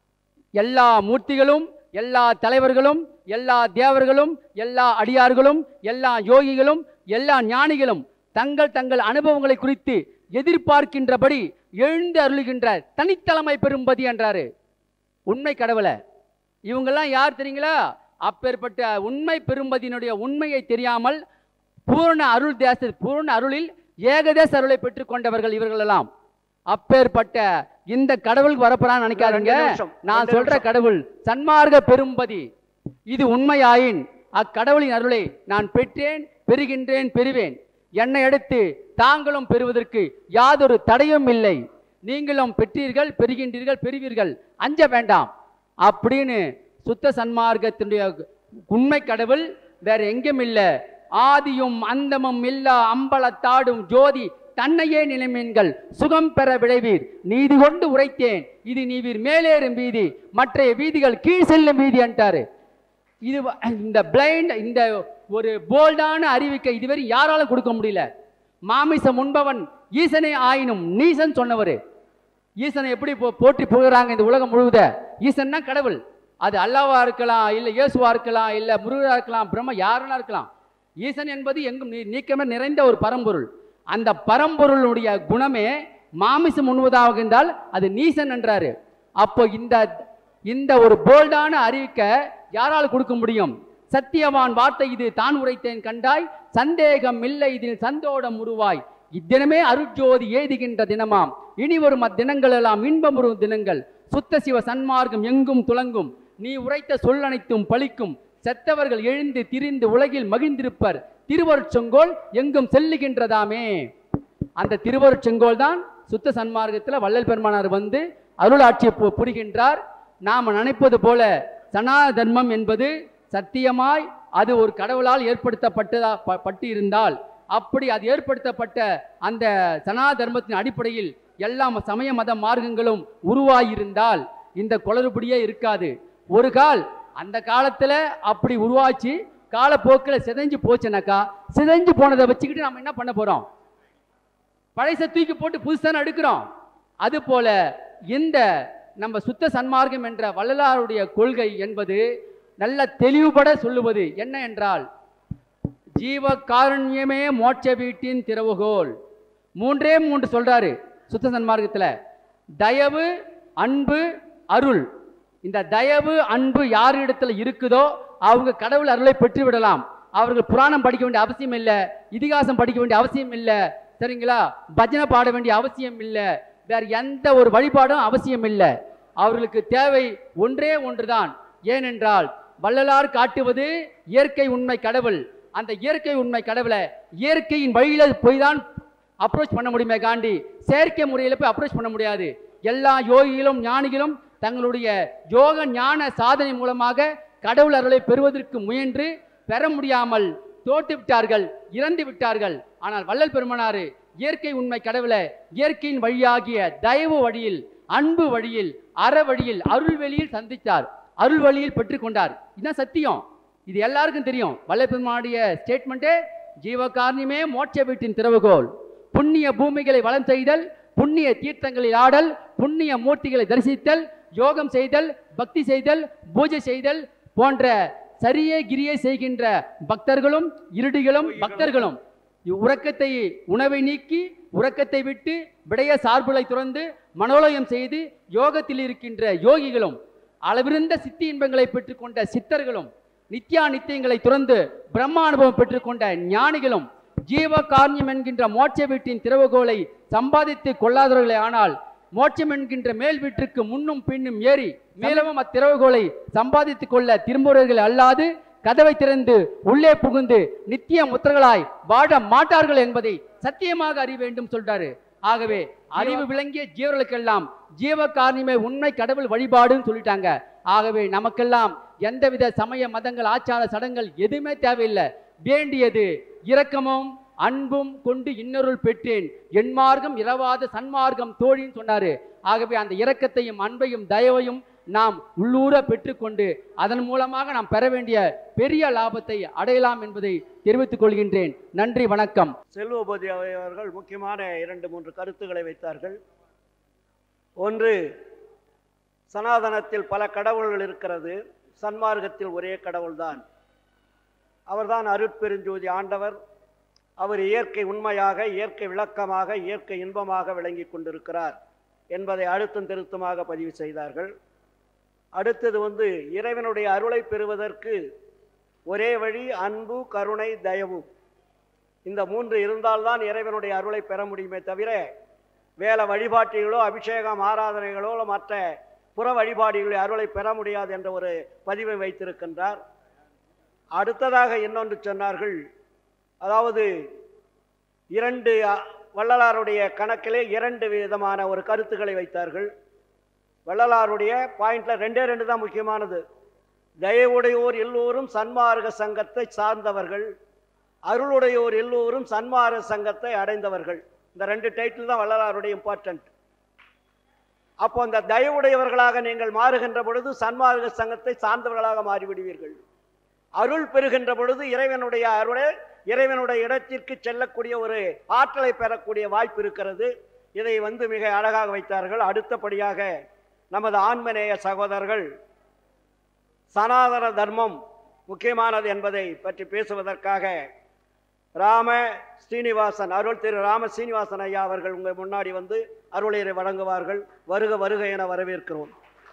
எல்லா மூர்த்திகளும் எல்லா தலைவர்களும் எல்லா தேவர்களும் எல்லா அடியார்களும் எல்லா யோகிகளும் எல்லா ஞானிகளும் தங்கள் தங்கள் அனுபவங்களை குறித்து எதிர்பார்க்கின்றபடி எழுந்து அருளுகின்ற தனித்தலைமை பெரும்பதி என்றாரு உண்மை கடவுளை இவங்கெல்லாம் யார் தெரியுங்களா அப்பேற்பட்ட உண்மை பெரும்பதியினுடைய உண்மையை தெரியாமல் பூரண அருள் தேச பூரண அருளில் ஏகதேச அருளை பெற்றுக் கொண்டவர்கள் இவர்களெல்லாம் அப்பேற்பட்ட இந்த கடவுள் வரப்போறான்னு நினைக்காதீங்க ரெண்டு நிமிஷம், நான் ரெண்டு சொல்ற நிமிஷம். கடவுள் சன்மார்க்க பெரும்பதி இது உண்மையாயின் அக்கடவுளின் அருளை நான் பெற்றேன் பெறுகின்றேன் பெறுவேன் என்னை அடுத்து தாங்களும் பெறுவதற்கு யாதொரு தடையும் இல்லை நீங்களும் பெற்றீர்கள் பெறுகின்றீர்கள் பெறுவீர்கள் அஞ்ச வேண்டாம் அப்படின்னு சுத்த சன்மார்க்கத்தினுடைய உண்மை கடவுள் வேற எங்கும் இல்லை ஆதியும் அந்தமும் இல்லா அம்பலத்தாடும் ஜோதி தன்னையே நிலைமீன்கள் சுகம் பெற விளைவீர் நீதி கொண்டு உரைத்தேன் இது நீவீர் மேலேறும் வீதி மற்ற வீதிகள் கீழ் செல்லும் வீதி என்றாரு இது வ- இந்த பிளைண்ட் இந்த ஒரு போல்டான அறிவிக்கை இதுவரை யாராலும் கொடுக்க முடியல மாமிசம் உண்பவன் ஈசனே ஆயினும் நீசன் சொன்னவர் ஈசனை எப்படி போ- போற்றி புகழறாங்க இந்த உலகம் முழுவத ஈசன்னா கடவுள் அது அல்லாவா இருக்கலாம் இல்லை இயேசுவா இருக்கலாம் இல்லை முருகரா இருக்கலாம் பிரம்ம யாருன்னா இருக்கலாம் ஈசன் என்பது எங்கும் நீ- நீக்கமே நிறைந்த ஒரு பரம்பொருள் அந்த பரம்பொருளுடைய குணமே மாமிசம் உண்ணுவதாக இருந்தால் அது நீசன் என்றாரு அப்போ இந்த இந்த ஒரு போல்டான அறிவிக்க யாரால் கொடுக்க முடியும் சத்தியவான் வார்த்தை இது தான் உரைத்தேன் கண்டாய் சந்தேகம் இல்லை இதில் சந்தோடம் உருவாய் இத்தினமே அருட்ஜோதி ஏதுகின்ற தினமாம் இனி வரும் அத்தினங்கள் எல்லாம் இன்பமுறும் தினங்கள் சுத்த சிவ சன்மார்க்கம் எங்கும் துலங்கும் நீ உரைத்த சொல் அனைத்தும் பலிக்கும் செத்தவர்கள் எழுந்து திரிந்து உலகில் மகிழ்ந்திருப்பர் திருவருட்செங்கோல் எங்கும் செல்லுகின்றதாமே அந்த திருவருட்செங்கோல் தான் சுத்த சன்மார்க்கத்தில் வள்ளல் பெருமானார் வந்து அருளாட்சியை பு- புரிகின்றார் நாம் நினைப்பது போல சனாத தர்மம் என்பது சத்தியமாய் அது ஒரு கடவுளால் ஏற்படுத்தப்பட்டதா ப- பட்டு இருந்தால் அப்படி அது ஏற்படுத்தப்பட்ட அந்த சனாத தர்மத்தின் அடிப்படையில் எல்லா ம- சமய மத மார்க்கங்களும் உருவாகியிருந்தால் இந்த குளறுபடியே இருக்காது ஒரு கால் அந்த காலத்துல அப்படி உருவாச்சு காலப்போக்கில் சிதைஞ்சு போச்சுனாக்கா சிதைஞ்சு போனதை வச்சுக்கிட்டு நம்ம என்ன பண்ண போறோம் பழைச தூக்கி போட்டு புதுசான எடுக்கிறோம் அது போல இந்த நம்ம சுத்த சன்மார்க்கம் என்ற வள்ளலாருடைய கொள்கை என்பது நல்ல தெளிவுபட சொல்லுவது என்ன என்றால் ஜீவ காருண்யமே மோட்ச வீட்டின் திறவுகோல் மூன்றே மூன்று சொல்றாரு சுத்த சன்மார்க்கத்துல தயவு அன்பு அருள் இந்த தயவு அன்பு யார் இடத்துல இருக்குதோ அவங்க கடவுள் அருளை பெற்று விடலாம் அவர்கள் புராணம் படிக்க வேண்டிய அவசியம் இல்லை இதிகாசம் படிக்க வேண்டிய அவசியம் இல்லை சரிங்களா பஜனை பாட வேண்டிய அவசியம் இல்லை வேற எந்த ஒரு வழிபாடும் அவசியம் இல்லை அவர்களுக்கு தேவை ஒன்றே ஒன்றுதான் ஏனென்றால் வள்ளலார் காட்டுவது இயற்கை உண்மை கடவுள் அந்த இயற்கை உண்மை கடவுளை இயற்கையின் வழியில போய் தான் அப்ரோச் பண்ண முடியுமே காண்டி செயற்கை முறையில் போய் அப்ரோச் பண்ண முடியாது எல்லா யோகிகளும் ஞானிகளும் தங்களுடைய யோக ஞான சாதனை மூலமாக கடவுள் அருளை பெறுவதற்கு முயன்று பெற முடியாமல் தோட்டு விட்டார்கள் இறந்து விட்டார்கள் ஆனால் வள்ளல் பெருமனாரு இயற்கை உண்மை கடவுளை இயற்கையின் வழியாகிய தயவு வழியில் அன்பு வழியில் அற வழியில் அருள் வழியில் சந்தித்தார் அருள் வழியில் பெற்றுக்கொண்டார் இதுதான் சத்தியம் இது எல்லாருக்கும் தெரியும் வள்ளல் பெருமானுடைய ஸ்டேட்மெண்ட்டே ஜீவகாரணியமே மோட்ச வீட்டின் திறவுகோல் புண்ணிய பூமிகளை வளம் செய்தல் புண்ணிய தீர்த்தங்களில் ஆடல் புண்ணிய மூர்த்திகளை தரிசித்தல் யோகம் செய்தல் பக்தி செய்தல் பூஜை செய்தல் போன்ற சரியே கிரியை செய்கின்ற பக்தர்களும் இருடிகளும் பக்தர்களும் உறக்கத்தை உணவை நீக்கி உறக்கத்தை விட்டு விடைய சார்புகளை துறந்து மனோலயம் செய்து யோகத்தில் இருக்கின்ற யோகிகளும் அளவிருந்த சித்தி இன்பங்களை பெற்றுக்கொண்ட சித்தர்களும் நித்யா நித்தியங்களை துறந்து பிரம்மானுபவம் பெற்றுக்கொண்ட ஞானிகளும் ஜீவ காரண்யம் என்கின்ற மோட்ச வீட்டின் திறவுகோலை சம்பாதித்து கொள்ளாதவர்களே ஆனால் மோட்சம் என்கின்ற மேல் வீட்டிற்கு முன்னும் பின்னும் ஏறி மேலும் அத்திறவுகோலை சம்பாதித்துக் கொள்ள திரும்புவர்கள் அல்லாது கதவை திறந்து உள்ளே புகுந்து நித்திய முத்திரர்களாய் வாழ மாட்டார்கள் என்பதை சத்தியமாக அறிய வேண்டும் சொல்றாரு ஆகவே அறிவு விளங்கிய ஜீவர்களுக்கெல்லாம் ஜீவ காரணியமே உண்மை கடவுள் வழிபாடுன்னு சொல்லிட்டாங்க ஆகவே நமக்கெல்லாம் எந்தவித சமய மதங்கள் ஆச்சார சடங்கள் எதுவுமே தேவையில்லை வேண்டியது இரக்கமும் அன்பும் கொண்டு இன்னொருள் பெற்றேன் என் மார்க்கம் இரவாத சன்மார்க்கம் தோழின்னு சொன்னாரு ஆகவே அந்த இரக்கத்தையும் அன்பையும் தயவையும் நாம் உள்ளூர பெற்றுக்கொண்டு அதன் மூலமாக நாம் பெற வேண்டிய பெரிய லாபத்தை அடையலாம் என்பதை தெரிவித்துக் கொள்கின்றேன் நன்றி வணக்கம் செல்வபதி அவர்கள் முக்கியமான இரண்டு மூன்று கருத்துக்களை வைத்தார்கள் ஒன்று சனாதனத்தில் பல கடவுள்கள் இருக்கிறது சன்மார்க்கத்தில் ஒரே கடவுள்தான் அவர்தான் அருட்பெருஞ்சோதி ஆண்டவர் அவர் இயற்கை உண்மையாக இயற்கை விளக்கமாக இயற்கை இன்பமாக விளங்கி கொண்டிருக்கிறார் என்பதை அழுத்தம் திருத்தமாக பதிவு செய்தார்கள் அடுத்தது வந்து இறைவனுடைய அருளை பெறுவதற்கு ஒரே வழி அன்பு கருணை தயவு இந்த மூன்று இருந்தால்தான் இறைவனுடைய அருளை பெற முடியுமே தவிர வேல வழிபாட்டிகளோ அபிஷேகம் ஆராதனைகளோ மற்ற புற வழிபாடுகளோ அருளை பெற முடியாது என்ற ஒரு பதிவை வைத்திருக்கின்றார் அடுத்ததாக இன்னொன்று சொன்னார்கள் அதாவது இரண்டு அ, வள்ளலாருடைய கணக்கிலே இரண்டு விதமான ஒரு கருத்துக்களை வைத்தார்கள் வள்ளலாருடைய பாயிண்ட்ல ரெண்டே ரெண்டு தான் முக்கியமானது தயவுடையோர் எல்லோரும் சன்மார்க்க சங்கத்தை சார்ந்தவர்கள் அருளுடையோர் எல்லோரும் சன்மார்க்க சங்கத்தை அடைந்தவர்கள் இந்த ரெண்டு டைட்டில் தான் வள்ளலாருடைய இம்பார்ட்டன்ட் அப்போ அந்த தயவுடையவர்களாக நீங்கள் மாறுகின்ற பொழுது சன்மார்க்க சங்கத்தை சார்ந்தவர்களாக மாறிவிடுவீர்கள் அருள் பெறுகின்ற பொழுது இறைவனுடைய அருளை இறைவனுடைய இடத்திற்கு செல்லக்கூடிய ஒரு ஆற்றலை பெறக்கூடிய வாய்ப்பு இருக்கிறது இதை வந்து மிக அழகாக வைத்தார்கள் அடுத்தபடியாக நமது ஆன்மநேய சகோதரர்கள் சனாதன தர்மம் முக்கியமானது என்பதை பற்றி பேசுவதற்காக ராம ஸ்ரீனிவாசன் அருள் திரு ராம ஸ்ரீனிவாசன் ஐயா அவர்கள் உங்கள் முன்னாடி வந்து அருளையரை வழங்குவார்கள் வருக வருக என வரவேற்கிறோம்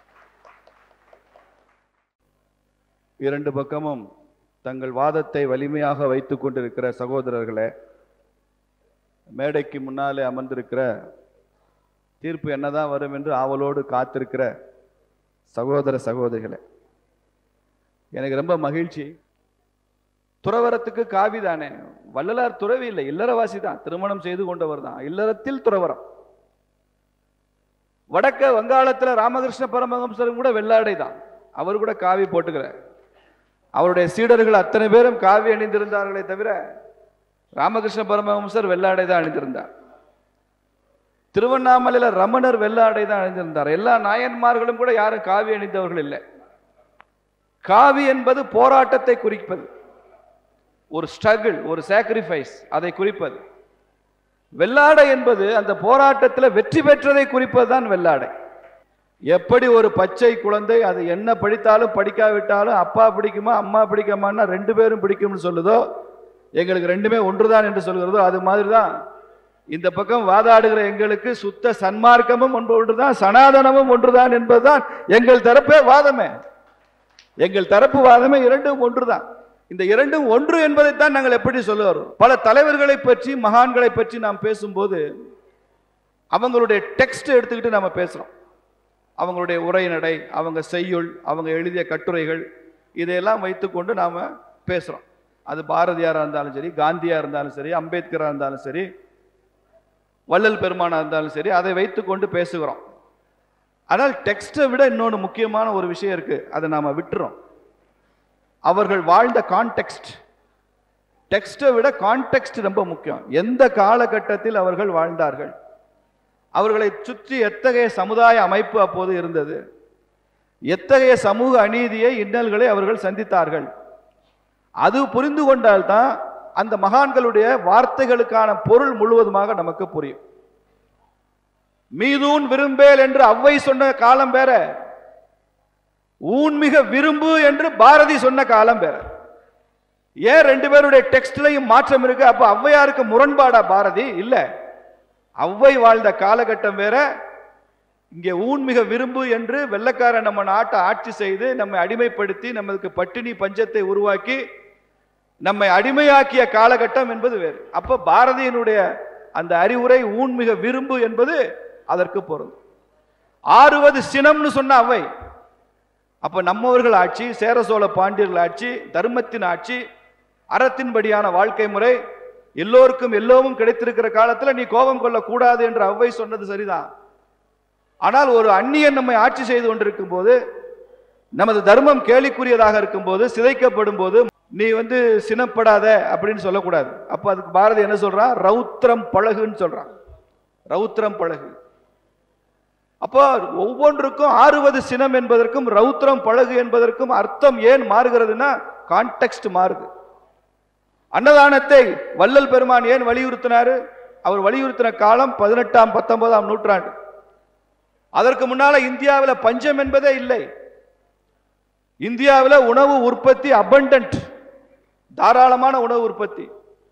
இரண்டு பக்கமும் தங்கள் வாதத்தை வலிமையாக வைத்துக் கொண்டிருக்கிற சகோதரர்களே மேடைக்கு முன்னாலே அமர்ந்திருக்கிற தீர்ப்பு என்னதான் வரும் என்று ஆவலோடு காத்திருக்கிற சகோதர சகோதரிகளே எனக்கு ரொம்ப மகிழ்ச்சி துறவரத்துக்கு காவி தானே வள்ளலார் துறவி இல்லை இல்லறவாசி தான் திருமணம் செய்து கொண்டவர் தான் இல்லறத்தில் துறவரம் வடக்க வங்காளத்துல ராமகிருஷ்ண பரமஹம்சரும் கூட வெள்ளாடை தான் அவர் கூட காவி போட்டுக்கிறார் அவருடைய சீடர்கள் அத்தனை பேரும் காவி அணிந்திருந்தார்களே தவிர ராமகிருஷ்ண பரமஹம்சர் வெள்ளாடை தான் அணிந்திருந்தார் திருவண்ணாமலையில ரமணர் வெள்ளாடை தான் அணிந்திருந்தார் எல்லா நாயன்மார்களும் கூட யாரும் காவி அணிந்தவர்கள் இல்லை காவி என்பது போராட்டத்தை குறிப்பது ஒரு ஸ்ட்ரகிள் ஒரு சாக்ரிஃபைஸ் அதை குறிப்பது வெள்ளாடை என்பது அந்த போராட்டத்தில் வெற்றி பெற்றதை குறிப்பது தான் வெள்ளாடை எப்படி ஒரு பச்சை குழந்தை அது என்ன படித்தாலும் படிக்காவிட்டாலும் அப்பா பிடிக்குமா அம்மா பிடிக்குமான்னா ரெண்டு பேரும் பிடிக்கும்னு சொல்லுதோ எங்களுக்கு ரெண்டுமே ஒன்றுதான் என்று சொல்கிறதோ அது மாதிரி தான் இந்த பக்கம் வாதாடுகிற எங்களுக்கு சுத்த சன்மார்க்கமும் ஒன்று ஒன்றுதான் சனாதனமும் ஒன்றுதான் என்பதுதான் எங்கள் தரப்பே வாதமே எங்கள் தரப்பு வாதமே இரண்டும் ஒன்றுதான் இந்த இரண்டும் ஒன்று என்பதைத்தான் நாங்கள் எப்படி சொல்லுகிறோம் பல தலைவர்களை பற்றி மகான்களை பற்றி நாம் பேசும்போது அவங்களுடைய டெக்ஸ்ட் எடுத்துக்கிட்டு நம்ம பேசுகிறோம் அவங்களுடைய உரைநடை அவங்க செய்யுள் அவங்க எழுதிய கட்டுரைகள் இதையெல்லாம் வைத்துக்கொண்டு நாம் பேசுகிறோம் அது பாரதியாராக இருந்தாலும் சரி காந்தியாக இருந்தாலும் சரி அம்பேத்கராக இருந்தாலும் சரி வள்ளல் பெருமானாக இருந்தாலும் சரி அதை வைத்துக்கொண்டு பேசுகிறோம் ஆனால் டெக்ஸ்ட்டை விட இன்னொன்று முக்கியமான ஒரு விஷயம் இருக்குது அதை நாம் விட்டுறோம் அவர்கள் வாழ்ந்த கான்டெக்ஸ்ட் டெக்ஸ்ட்டை விட கான்டெக்ஸ்ட் ரொம்ப முக்கியம் எந்த காலகட்டத்தில் அவர்கள் வாழ்ந்தார்கள் அவர்களை சுற்றி எத்தகைய சமுதாய அமைப்பு அப்போது இருந்தது எத்தகைய சமூக அநீதியை இன்னல்களை அவர்கள் சந்தித்தார்கள் அது புரிந்து கொண்டால்தான் அந்த மகான்களுடைய வார்த்தைகளுக்கான பொருள் முழுவதுமாக நமக்கு புரியும் மீதூன் விரும்பேல் என்று அவ்வை சொன்ன காலம் வேற ஊன் மிக விரும்பு என்று பாரதி சொன்ன காலம் வேற ஏன் ரெண்டு பேருடைய டெக்ஸ்ட்லையும் மாற்றம் இருக்கு அப்ப ஔவையாருக்கு முரண்பாடா பாரதி இல்ல ஔவை வாழ்ந்த காலகட்டம் வேற இங்கே ஊன் மிக விரும்பு என்று வெள்ளக்காரன் நம்ம நாட்டை ஆட்சி செய்து நம்மை அடிமைப்படுத்தி நமக்கு பட்டினி பஞ்சத்தை உருவாக்கி நம்மை அடிமையாக்கிய காலகட்டம் என்பது வேறு அப்ப பாரதியினுடைய அந்த அறிவுரை ஊன் மிக விரும்பு என்பது அதற்கு பொருள் ஆறுவது சினம்னு சொன்ன அவை அப்ப நம்மவர்கள் ஆட்சி சேர சோழ பாண்டியர்கள் ஆட்சி தர்மத்தின் ஆட்சி அறத்தின்படியான வாழ்க்கை முறை எல்லோருக்கும் எல்லோரும் கிடைத்திருக்கிற காலத்துல நீ கோபம் கொள்ளக்கூடாது என்று அவ்வை சொன்னது சரிதான் ஆனால் ஒரு அந்நியன் நம்மை ஆட்சி செய்து கொண்டிருக்கும் போது நமது தர்மம் கேலிக்குரியதாக இருக்கும்போது சிதைக்கப்படும் போது நீ வந்து சினப்படாத அப்படின்னு சொல்லக்கூடாது அப்ப அதுக்கு பாரதி என்ன சொல்றான் ரௌத்திரம் பழகுன்னு சொல்றான் ரௌத்திரம் பழகு அப்போ ஒவ்வொன்றுக்கும் ஆறுவது சினம் என்பதற்கும் ரௌத்திரம் பழகு என்பதற்கும் அர்த்தம் ஏன் மாறுகிறதுனா கான்டெக்ஸ்ட் மாறுது அன்னதானத்தை வள்ளல் பெருமான் ஏன் வலியுறுத்தினாரு அவர் வலியுறுத்தின காலம் பதினெட்டாம் பத்தொன்பதாம் நூற்றாண்டு அதற்கு முன்னால இந்தியாவில் பஞ்சம் என்பதே இல்லை இந்தியாவில் உணவு உற்பத்தி அபண்டன்ட் தாராளமான உணவு உற்பத்தி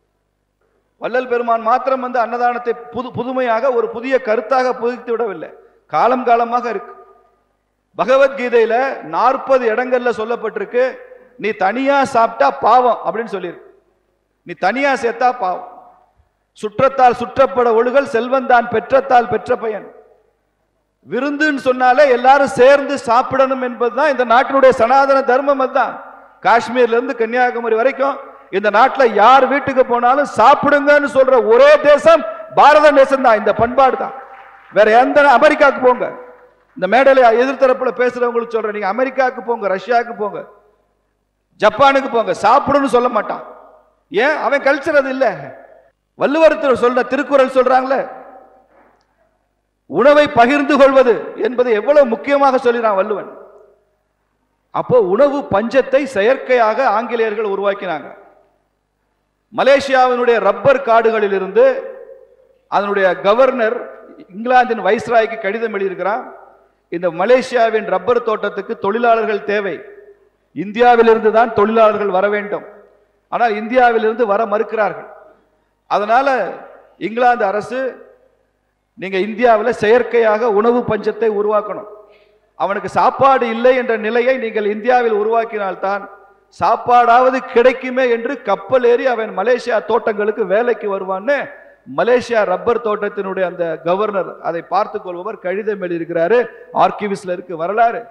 வள்ளல் பெருமான் மாத்திரம் வந்து அன்னதானத்தை புது புதுமையாக ஒரு புதிய கருத்தாக புதுப்பித்து விடவில்லை காலம் காலமாக இருக்கு பகவத்கீதையில நாற்பது இடங்கள்ல சொல்லப்பட்டிருக்கு நீ தனியா சாப்பிட்டா பாவம் அப்படின்னு சொல்லியிருக்கு நீ தனியா சேர்த்தா பாவம் சுற்றத்தால் சுற்றப்பட ஒழுகல் செல்வந்தான் பெற்றத்தால் பெற்ற பயன் விருந்துன்னு சொன்னாலே எல்லாரும் சேர்ந்து சாப்பிடணும் என்பதுதான் இந்த நாட்டினுடைய சனாதன தர்மம் அதுதான் காஷ்மீர்ல இருந்து கன்னியாகுமரி வரைக்கும் இந்த நாட்டுல யார் வீட்டுக்கு போனாலும் சாப்பிடுங்கன்னு சொல்ற ஒரே தேசம் பாரத தேசம் தான் இந்த பண்பாடு தான் வேற எந்த அமெரிக்காவுக்கு போங்க இந்த மேடையில எதிர்த்தரப்புல பேசுறவங்களுக்கு சொல்றேன் நீங்க அமெரிக்காவுக்கு போங்க ரஷ்யாவுக்கு போங்க ஜப்பானுக்கு போங்க சாப்பிடுன்னு சொல்ல மாட்டான் ஏன் அவன் கல்ச்சர் அது இல்ல வள்ளுவர் சொல்ற திருக்குறள் சொல்றாங்களே உணவை பகிர்ந்து கொள்வது என்பது எவ்வளவு முக்கியமாக சொல்கிறான் வள்ளுவன் அப்போ உணவு பஞ்சத்தை செயற்கையாக ஆங்கிலேயர்கள் உருவாக்கினாங்க மலேசியாவினுடைய ரப்பர் காடுகளில் இருந்து அதனுடைய கவர்னர் இங்கிலாந்தின் வைஸ்ராய்க்கு கடிதம் எழுதியிருக்கிறான் இந்த மலேசியாவின் ரப்பர் தோட்டத்துக்கு தொழிலாளர்கள் தேவை இந்தியாவிலிருந்து தான் தொழிலாளர்கள் வர வேண்டும் ஆனால் இந்தியாவிலிருந்து வர மறுக்கிறார்கள் அதனால இங்கிலாந்து அரசு நீங்க இந்தியாவில் செயற்கையாக உணவு பஞ்சத்தை உருவாக்கணும் அவனுக்கு சாப்பாடு இல்லை என்ற நிலையை நீங்கள் இந்தியாவில் உருவாக்கினால்தான் சாப்பாடாவது கிடைக்குமே என்று கப்பல் ஏறி அவன் மலேசியா தோட்டங்களுக்கு வேலைக்கு வருவான்னு மலேசியா ரப்பர் தோட்டத்தினுடைய அந்த கவர்னர் அதை பார்த்துக் கொள்பவர் கடிதம் எழுதியிருக்கிறாரு ஆர்கிவிஸ்ல இருக்கு வரலாறு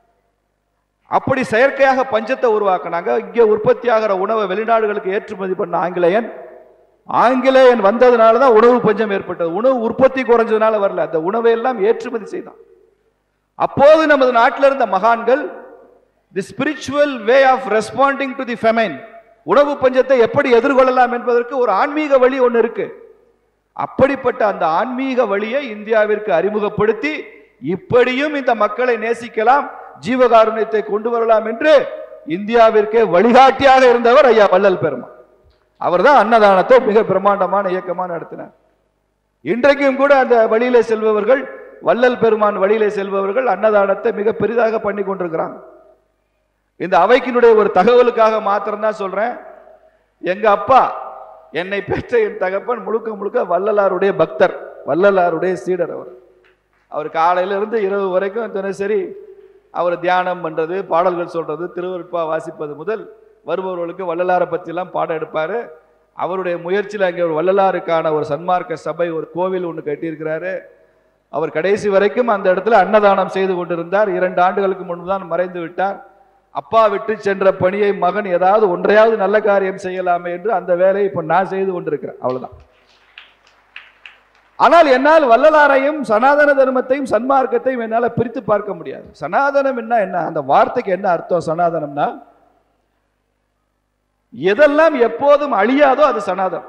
அப்படி செயற்கையாக பஞ்சத்தை உருவாக்குனாங்க இங்கே உற்பத்தி ஆகிற உணவை வெளிநாடுகளுக்கு ஏற்றுமதி பண்ண ஆங்கிலேயன் ஆங்கிலேயன் வந்ததுனால தான் உணவு பஞ்சம் ஏற்பட்டது உணவு உற்பத்தி குறைஞ்சதுனால வரல அந்த உணவை எல்லாம் ஏற்றுமதி செய்தான் அப்போது நமது நாட்டில் இருந்த மகான்கள் the spiritual way of responding to the famine உணவு பஞ்சத்தை எப்படி எதிர்கொள்ளலாம் என்பதற்கு ஒரு ஆன்மீக வழி ஒன்று இருக்கு அப்படிப்பட்ட அந்த ஆன்மீக வழியை இந்தியாவிற்கு அறிமுகப்படுத்தி இப்படியும் இந்த மக்களை நேசிக்கலாம் ஜீவகாருண்யத்தை கொண்டு வரலாம் என்று இந்தியாவிற்கே வழிகாட்டியாக இருந்தவர் ஐயா வள்ளல் பெருமான் அவர்தான் அன்னதானத்தை மிக பிரம்மாண்டமான இயக்கமாக நடத்தினார் இன்றைக்கும் கூட அந்த வழியிலே செல்பவர்கள் வள்ளல் பெருமான் வழியிலே செல்பவர்கள் அன்னதானத்தை மிக பெரிதாக பண்ணி கொண்டிருக்கிறாங்க இந்த அவைக்கினுடைய ஒரு தகவலுக்காக மாத்திரம்தான் சொல்றேன் எங்க அப்பா என்னை பெற்ற என் தகப்பன் முழுக்க முழுக்க வள்ளலாருடைய பக்தர் வள்ளலாருடைய சீடர் அவர் அவர் காலையில இருந்து இரவு வரைக்கும் தினசரி அவர் தியானம் பண்றது பாடல்கள் சொல்றது திருவருட்பா வாசிப்பது முதல் வருபவர்களுக்கு வள்ளலாரை பற்றிலாம் பாடம் எடுப்பாரு அவருடைய முயற்சியில் அங்கே ஒரு வள்ளலாருக்கான ஒரு சன்மார்க்க சபை ஒரு கோவில் ஒன்று கட்டியிருக்கிறாரு அவர் கடைசி வரைக்கும் அந்த இடத்துல அன்னதானம் செய்து கொண்டிருந்தார் இரண்டு ஆண்டுகளுக்கு முன்புதான் மறைந்து விட்டார் அப்பா விட்டு சென்ற பணியை மகன் ஏதாவது ஒன்றையாவது நல்ல காரியம் செய்யலாமே என்று அந்த வேலையை இப்ப நான் செய்து கொண்டிருக்கிறேன் அவ்வளவுதான் ஆனால் என்னால் வள்ளலாரையும் சனாதன தர்மத்தையும் சன்மார்க்கத்தையும் என்னால பிரித்து பார்க்க முடியாது சனாதனம் என்ன என்ன அந்த வார்த்தைக்கு என்ன அர்த்தம் சனாதனம்னா எதெல்லாம் எப்போதும் அழியாதோ அது சனாதனம்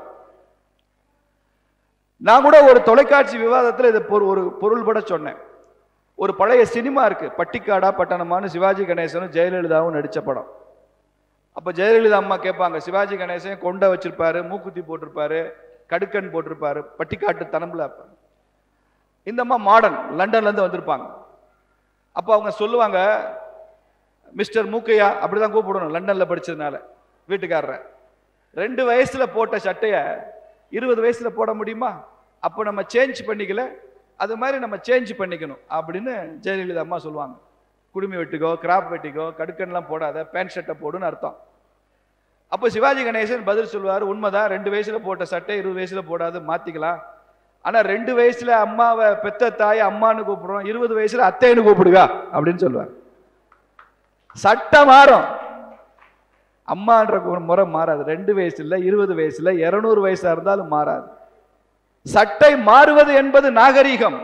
நான் கூட ஒரு தொலைக்காட்சி விவாதத்தில் இதை பொரு- ஒரு பொருள்பட சொன்னேன் ஒரு பழைய சினிமா இருக்கு பட்டிக்காடா பட்டணமான்னு சிவாஜி கணேசனும் ஜெயலலிதாவும் நடிச்ச படம் அப்ப ஜெயலலிதா அம்மா கேட்பாங்க சிவாஜி கணேசன் கொண்டை வச்சிருப்பாரு மூக்குத்தி போட்டிருப்பாரு கடுக்கன் போட்டிருப்பாரு பட்டிக்காட்டு தனம்புல இருப்பாரு. இந்த அம்மா மாடர்ன் லண்டன்ல இருந்து வந்திருப்பாங்க அப்ப அவங்க சொல்லுவாங்க மிஸ்டர் மூக்கையா அப்படிதான் கூப்பிடணும் லண்டன்ல படிச்சதுனால வீட்டுக்காரரை ரெண்டு வயசுல போட்ட சட்டைய இருபது வயசுல போட முடியுமா அப்போ நம்ம சேஞ்ச் பண்ணிக்கல அது மாதிரி நம்ம சேஞ்ச் பண்ணிக்கணும் அப்படின்னு ஜெயலலிதா அம்மா சொல்லுவாங்க குடுமி வெட்டிக்கோ கிராப் வெட்டிக்கோ கடுக்கன்லாம் போடாத பேண்ட் ஷர்ட்டை போடுன்னு அர்த்தம் அப்போ சிவாஜி கணேசன் பதில் சொல்லுவார் உண்மைதான் ரெண்டு வயசுல போட்ட சட்டை இருபது வயசுல போடாது மாத்திக்கலாம் ஆனா ரெண்டு வயசுல அம்மாவை பெத்த தாய் அம்மான்னு கூப்பிடுறோம் இருபது வயசுல அத்தைன்னு கூப்பிடுகா அப்படின்னு சொல்லுவார் சட்டம் மாறும் அம்மான்ற ஒரு முறை மாறாது ரெண்டு வயசுல இருபது வயசுல இருநூறு வயசா இருந்தாலும் மாறாது சட்டை மாறுவது என்பது நாகரீகம்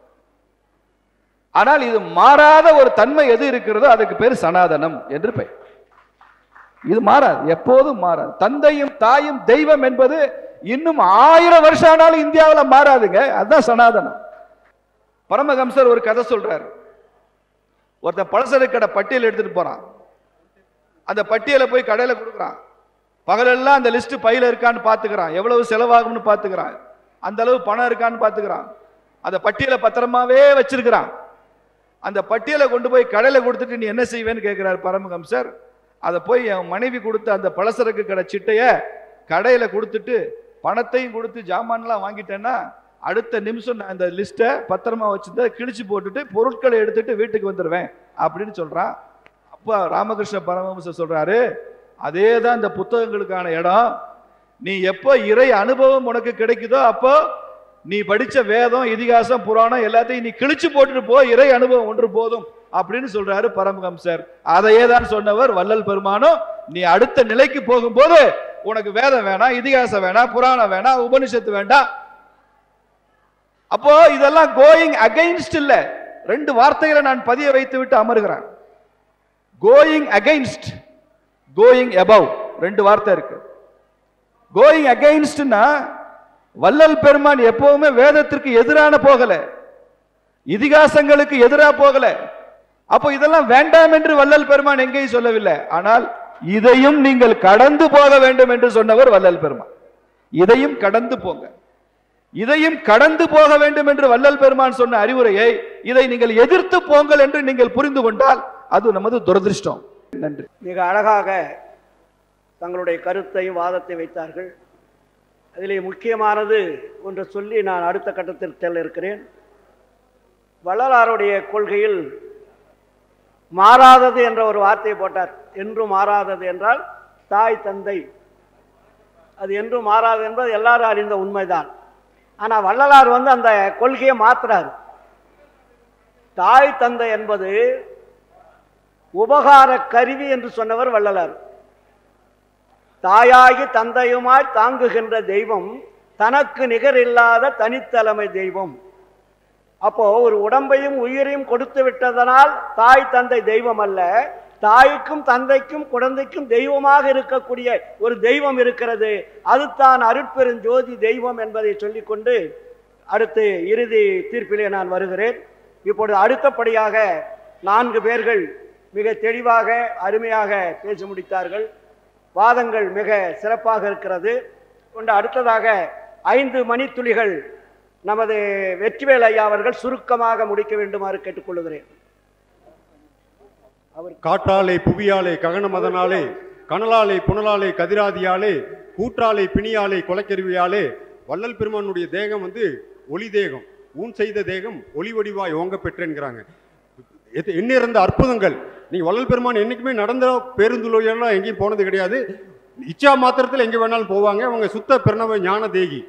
ஆனால் இது மாறாத ஒரு தன்மை எது இருக்கிறதோ அதுக்கு பேர் சனாதனம் என்று பெயர் இது மாறாது எப்போதும் மாறாது தந்தையும் தாயும் தெய்வம் என்பது இன்னும் ஆயிரம் வருஷம் ஆனாலும் இந்தியாவில் மாறாதுங்க அதுதான் சனாதனம் பரமஹம்சர் ஒரு கதை சொல்றாரு ஒருத்தன் பலசர கடை பட்டியல் எடுத்துட்டு போறான் அந்த பட்டியலை போய் கடையில கொடுக்குறான் பகலெல்லாம் அந்த லிஸ்ட் பையில இருக்கான்னு பாத்துக்கிறான் எவ்வளவு செலவாகும்னு பாத்துக்கிறான் அந்த அளவு பணம் இருக்கான்னு பாத்துக்கிறான் அந்த பட்டியலை பத்திரமாவே வச்சிருக்கிறான் அந்த பட்டியலை கொண்டு போய் கடையில கொடுத்துட்டு நீ என்ன செய்வேன்னு கேட்கிறார் பரமஹம்சர் அதை போய் என் மனைவி கொடுத்த அந்த பலசரக்கு கடை சிட்டைய கடையில கொடுத்துட்டு பணத்தையும் கொடுத்து ஜாமான்லாம் வாங்கிட்டேன்னா அடுத்த நிமிஷம் நான் அந்த லிஸ்ட்டை பத்திரமா வச்சிருந்த கிழிச்சு போட்டுட்டு பொருட்களை எடுத்துட்டு வீட்டுக்கு வந்துடுவேன் அப்படின்னு சொல்றான் அப்போ ராமகிருஷ்ண பரமஹம்சர் சொல்றாரு அதே தான் இந்த புத்தகங்களுக்கான இடம் நீ எப்போ இறை அனுபவம் உனக்கு கிடைக்குதோ அப்போ நீ படிச்ச வேதம் இதிகாசம் புராணம் எல்லாத்தையும் நீ கிழிச்சு போட்டுட்டு போ இறை அனுபவம் ஒன்று போதும் அப்படின்னு சொல்றாரு பரமஹம்சர் அதையே தான் சொன்னவர் வள்ளல் பெருமானும் நீ அடுத்த நிலைக்கு போகும்போது உனக்கு வேதம் வேணாம் இதிகாசம் வேணாம் புராணம் வேணாம் உபனிஷத்து வேண்டாம் அப்போ இதெல்லாம் கோயிங் அகைன்ஸ்ட் இல்ல ரெண்டு வார்த்தைகளை நான் பதிய வைத்து விட்டு அமர்கிறேன் கோயிங் அகைன்ஸ்ட் கோயிங் above ரெண்டு வார்த்தை இருக்கு கோயிங் அகைன்ஸ்ட்னா வள்ளல் பெருமான் எப்பவுமே வேதத்திற்கு எதிரான போகல இதிகாசங்களுக்கு எதிராக போகல அப்போ இதெல்லாம் வேண்டாம் என்று வள்ளல் பெருமான் எங்கேயும் சொல்லவில்லை ஆனால் இதையும் நீங்கள் கடந்து போக வேண்டும் என்று சொன்னவர் வள்ளல் பெருமான் இதையும் கடந்து போங்க இதையும் கடந்து போக வேண்டும் என்று வள்ளல் பெருமான் சொன்ன அறிவுரையை இதை நீங்கள் எதிர்த்து போங்கள் என்று நீங்கள் புரிந்து கொண்டால் அது நமது துரதிருஷ்டம் நன்றி மிக அழகாக தங்களுடைய கருத்தையும் வாதத்தை வைத்தார்கள் அதிலே முக்கியமானது ஒன்று சொல்லி நான் அடுத்த கட்டத்தில் செல்ல இருக்கிறேன் வள்ளலாருடைய கொள்கையில் மாறாதது என்ற ஒரு வார்த்தையை போட்டார் என்றும் மாறாதது என்றால் தாய் தந்தை அது என்றும் மாறாது என்பது எல்லாரும் அறிந்த உண்மைதான் ஆனால் வள்ளலார் வந்து அந்த கொள்கையை மாத்துறாரு தாய் தந்தை என்பது உபகார கருவி என்று சொன்னவர் வள்ளலார் தாயாகி தந்தையுமாய் தாங்குகின்ற தெய்வம் தனக்கு நிகரில்லாத தனித்தலைமை தெய்வம் அப்போ ஒரு உடம்பையும் உயிரையும் கொடுத்து விட்டதனால் தாய் தந்தை தெய்வம் அல்ல தாய்க்கும் தந்தைக்கும் குழந்தைக்கும் தெய்வமாக இருக்கக்கூடிய ஒரு தெய்வம் இருக்கிறது அதுதான் அருட்பெருஞ்சோதி தெய்வம் என்பதை சொல்லிக்கொண்டு அடுத்து இறுதி தீர்ப்பிலே நான் வருகிறேன் இப்பொழுது அடுத்தபடியாக நான்கு பேர்கள் மிக தெளிவாக அருமையாக பேசி முடித்தார்கள் வாதங்கள் மிக சிறப்பாக இருக்கிறது கொண்டு அடுத்ததாக ஐந்து மணித்துளிகள் நமது வெற்றிவேல் ஐயா அவர்கள் சுருக்கமாக முடிக்க வேண்டுமாறு கேட்டுக்கொள்கிறேன் காற்றாலே புவியாலே ககனமதனாலே கனலாலே புனலாலே கதிராதியாலே கூற்றாலே பிணியாலே கொலைக்கருவியாலே வள்ளல் பெருமானுடைய தேகம் வந்து ஒளி தேகம் ஊன் செய்த தேகம் ஒளி வடிவாய் ஓங்க பெற்றேங்கிறாங்க எது- எண்ணிறந்த அற்புதங்கள் நீங்க வள்ளல் பெருமான் என்னைக்குமே நடந்த பேருந்துலாம் எங்கேயும் போனது கிடையாது இச்சா மாத்திரத்தில் எங்க வேணாலும் போவாங்க அவங்க சுத்த பிரணவ ஞான தேகி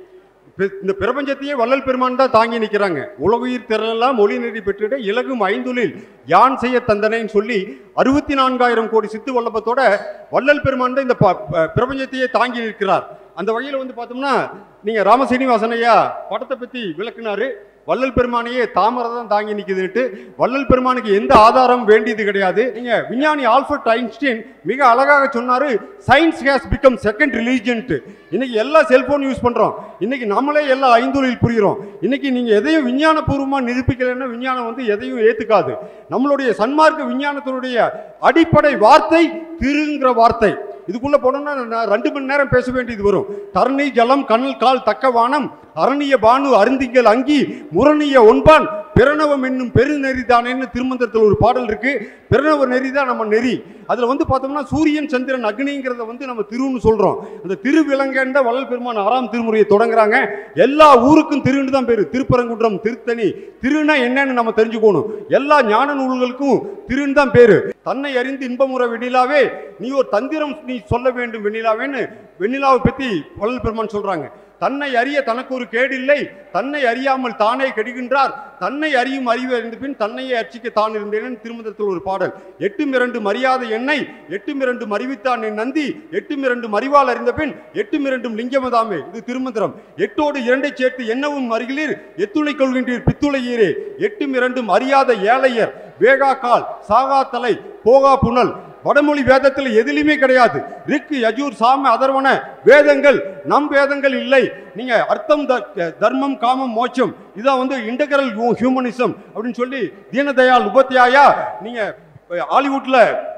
பெ- இந்த பிரபஞ்சத்தையே வள்ளல் பெருமான் தான் தாங்கி நிற்கிறாங்க உலகுயிர் திரளெல்லாம் மொழி நெறி பெற்றிட இலகும் ஐந்துலில் யான் செய்ய தந்தனைன்னு சொல்லி அறுபத்தி நான்காயிரம் கோடி சித்து வல்லபத்தோட வள்ளல் பெருமான் தான் இந்த ப- ப- பிரபஞ்சத்தையே தாங்கி நிற்கிறார் அந்த வகையில் வந்து பார்த்தோம்னா நீங்க ராமசீனிவாசன் ஐயா படத்தை பத்தி விளக்குனாரு வள்ளல் பெருமானையே தாமரை தான் தாங்கி நிக்குதுன்ட்டு வள்ளல் பெருமானுக்கு எந்த ஆதாரம் வேண்டியது கிடையாது நீங்க விஞ்ஞானி ஆல்பர்ட் ஐன்ஸ்டீன் மிக அழகாக சொன்னாரு science has become second religion இன்னைக்கு எல்லா செல்போன் யூஸ் பண்றோம் இன்னைக்கு நம்மளே எல்லா ஐந்தொழில் புரிகிறோம் இன்னைக்கு நீங்க எதையும் விஞ்ஞானபூர்வமா நிரூபிக்கலைன்னா விஞ்ஞானம் வந்து எதையும் ஏத்துக்காது நம்மளுடைய சன்மார்க்க விஞ்ஞானத்தினுடைய அடிப்படை வார்த்தை திருங்கிற வார்த்தை இதுக்குள்ள போனோம்னா நான் ரெண்டு மணி நேரம் பேச வேண்டியது வரும் தரணி ஜலம் கண்ணல் கால் தக்க வானம் அரணிய பானு அருந்திகள் அங்கி முரணிய ஒன்பான் பிரணவம் என்னும் பெருநெறிதானேன்னு திருமந்திரத்தில் ஒரு பாடல் இருக்கு பிரணவ நெறி தான் நம்ம நெறி அதுல வந்து பார்த்தோம்னா சூரியன் சந்திரன் அக்னிங்கிறத வந்து நம்ம திருன்னு சொல்றோம் அந்த திருவிலங்கன் தான் வள்ளல் பெருமான் ஆறாம் திருமுறையை தொடங்குறாங்க எல்லா ஊருக்கும் திருன்னு தான் பேரு திருப்பரங்குன்றம் திருத்தணி திருனா என்னன்னு நம்ம தெரிஞ்சுக்கணும் எல்லா ஞான நூல்களுக்கும் திருன்னு தான் பேரு தன்னை அறிந்து இன்பமுற வெண்ணிலாவே நீ ஒரு தந்திரம் நீ சொல்ல வேண்டும் வெண்ணிலாவேன்னு வெண்ணிலாவை பத்தி வள்ளல் பெருமான் சொல்றாங்க தன்னை அறிய தனக்கு ஒரு கேடில்லை தன்னை அறியாமல் தானே கெடுகின்றார் தன்னை அறியும் அறிவு அறிந்த பின் தன்னையே அர்ச்சிக்க தான் இருந்தேன் திருமந்தத்தில் ஒரு பாடல் எட்டும் இரண்டு மரியாதை என்னை எட்டும் இரண்டு மறிவித்தான் என் நந்தி எட்டும் இரண்டு மறிவால் அறிந்த பின் எட்டும் இரண்டும் லிங்கமதாமே இது திருமந்திரம் எட்டோடு இரண்டை சேர்த்து என்னவும் அருகிலீர் எத்துணை கொள்கின்றீர் பித்துளையீரே எட்டும் இரண்டும் அறியாத ஏழையர் வேகா கால் சாகா தலை போகா புனல் வடமொழி வேதத்தில் எதிலுமே கிடையாது ரிக்கு யஜூர் சாம அதர்வன வேதங்கள் நம் வேதங்கள் இல்லை நீங்க அர்த்தம் த- தர்மம் காமம் மோட்சம் இதான் வந்து இன்டகரல் ஹியூமனிசம் அப்படின்னு சொல்லி தீனதயாள் உபத்தியாயா நீங்க அஹ், ஹாலிவுட்ல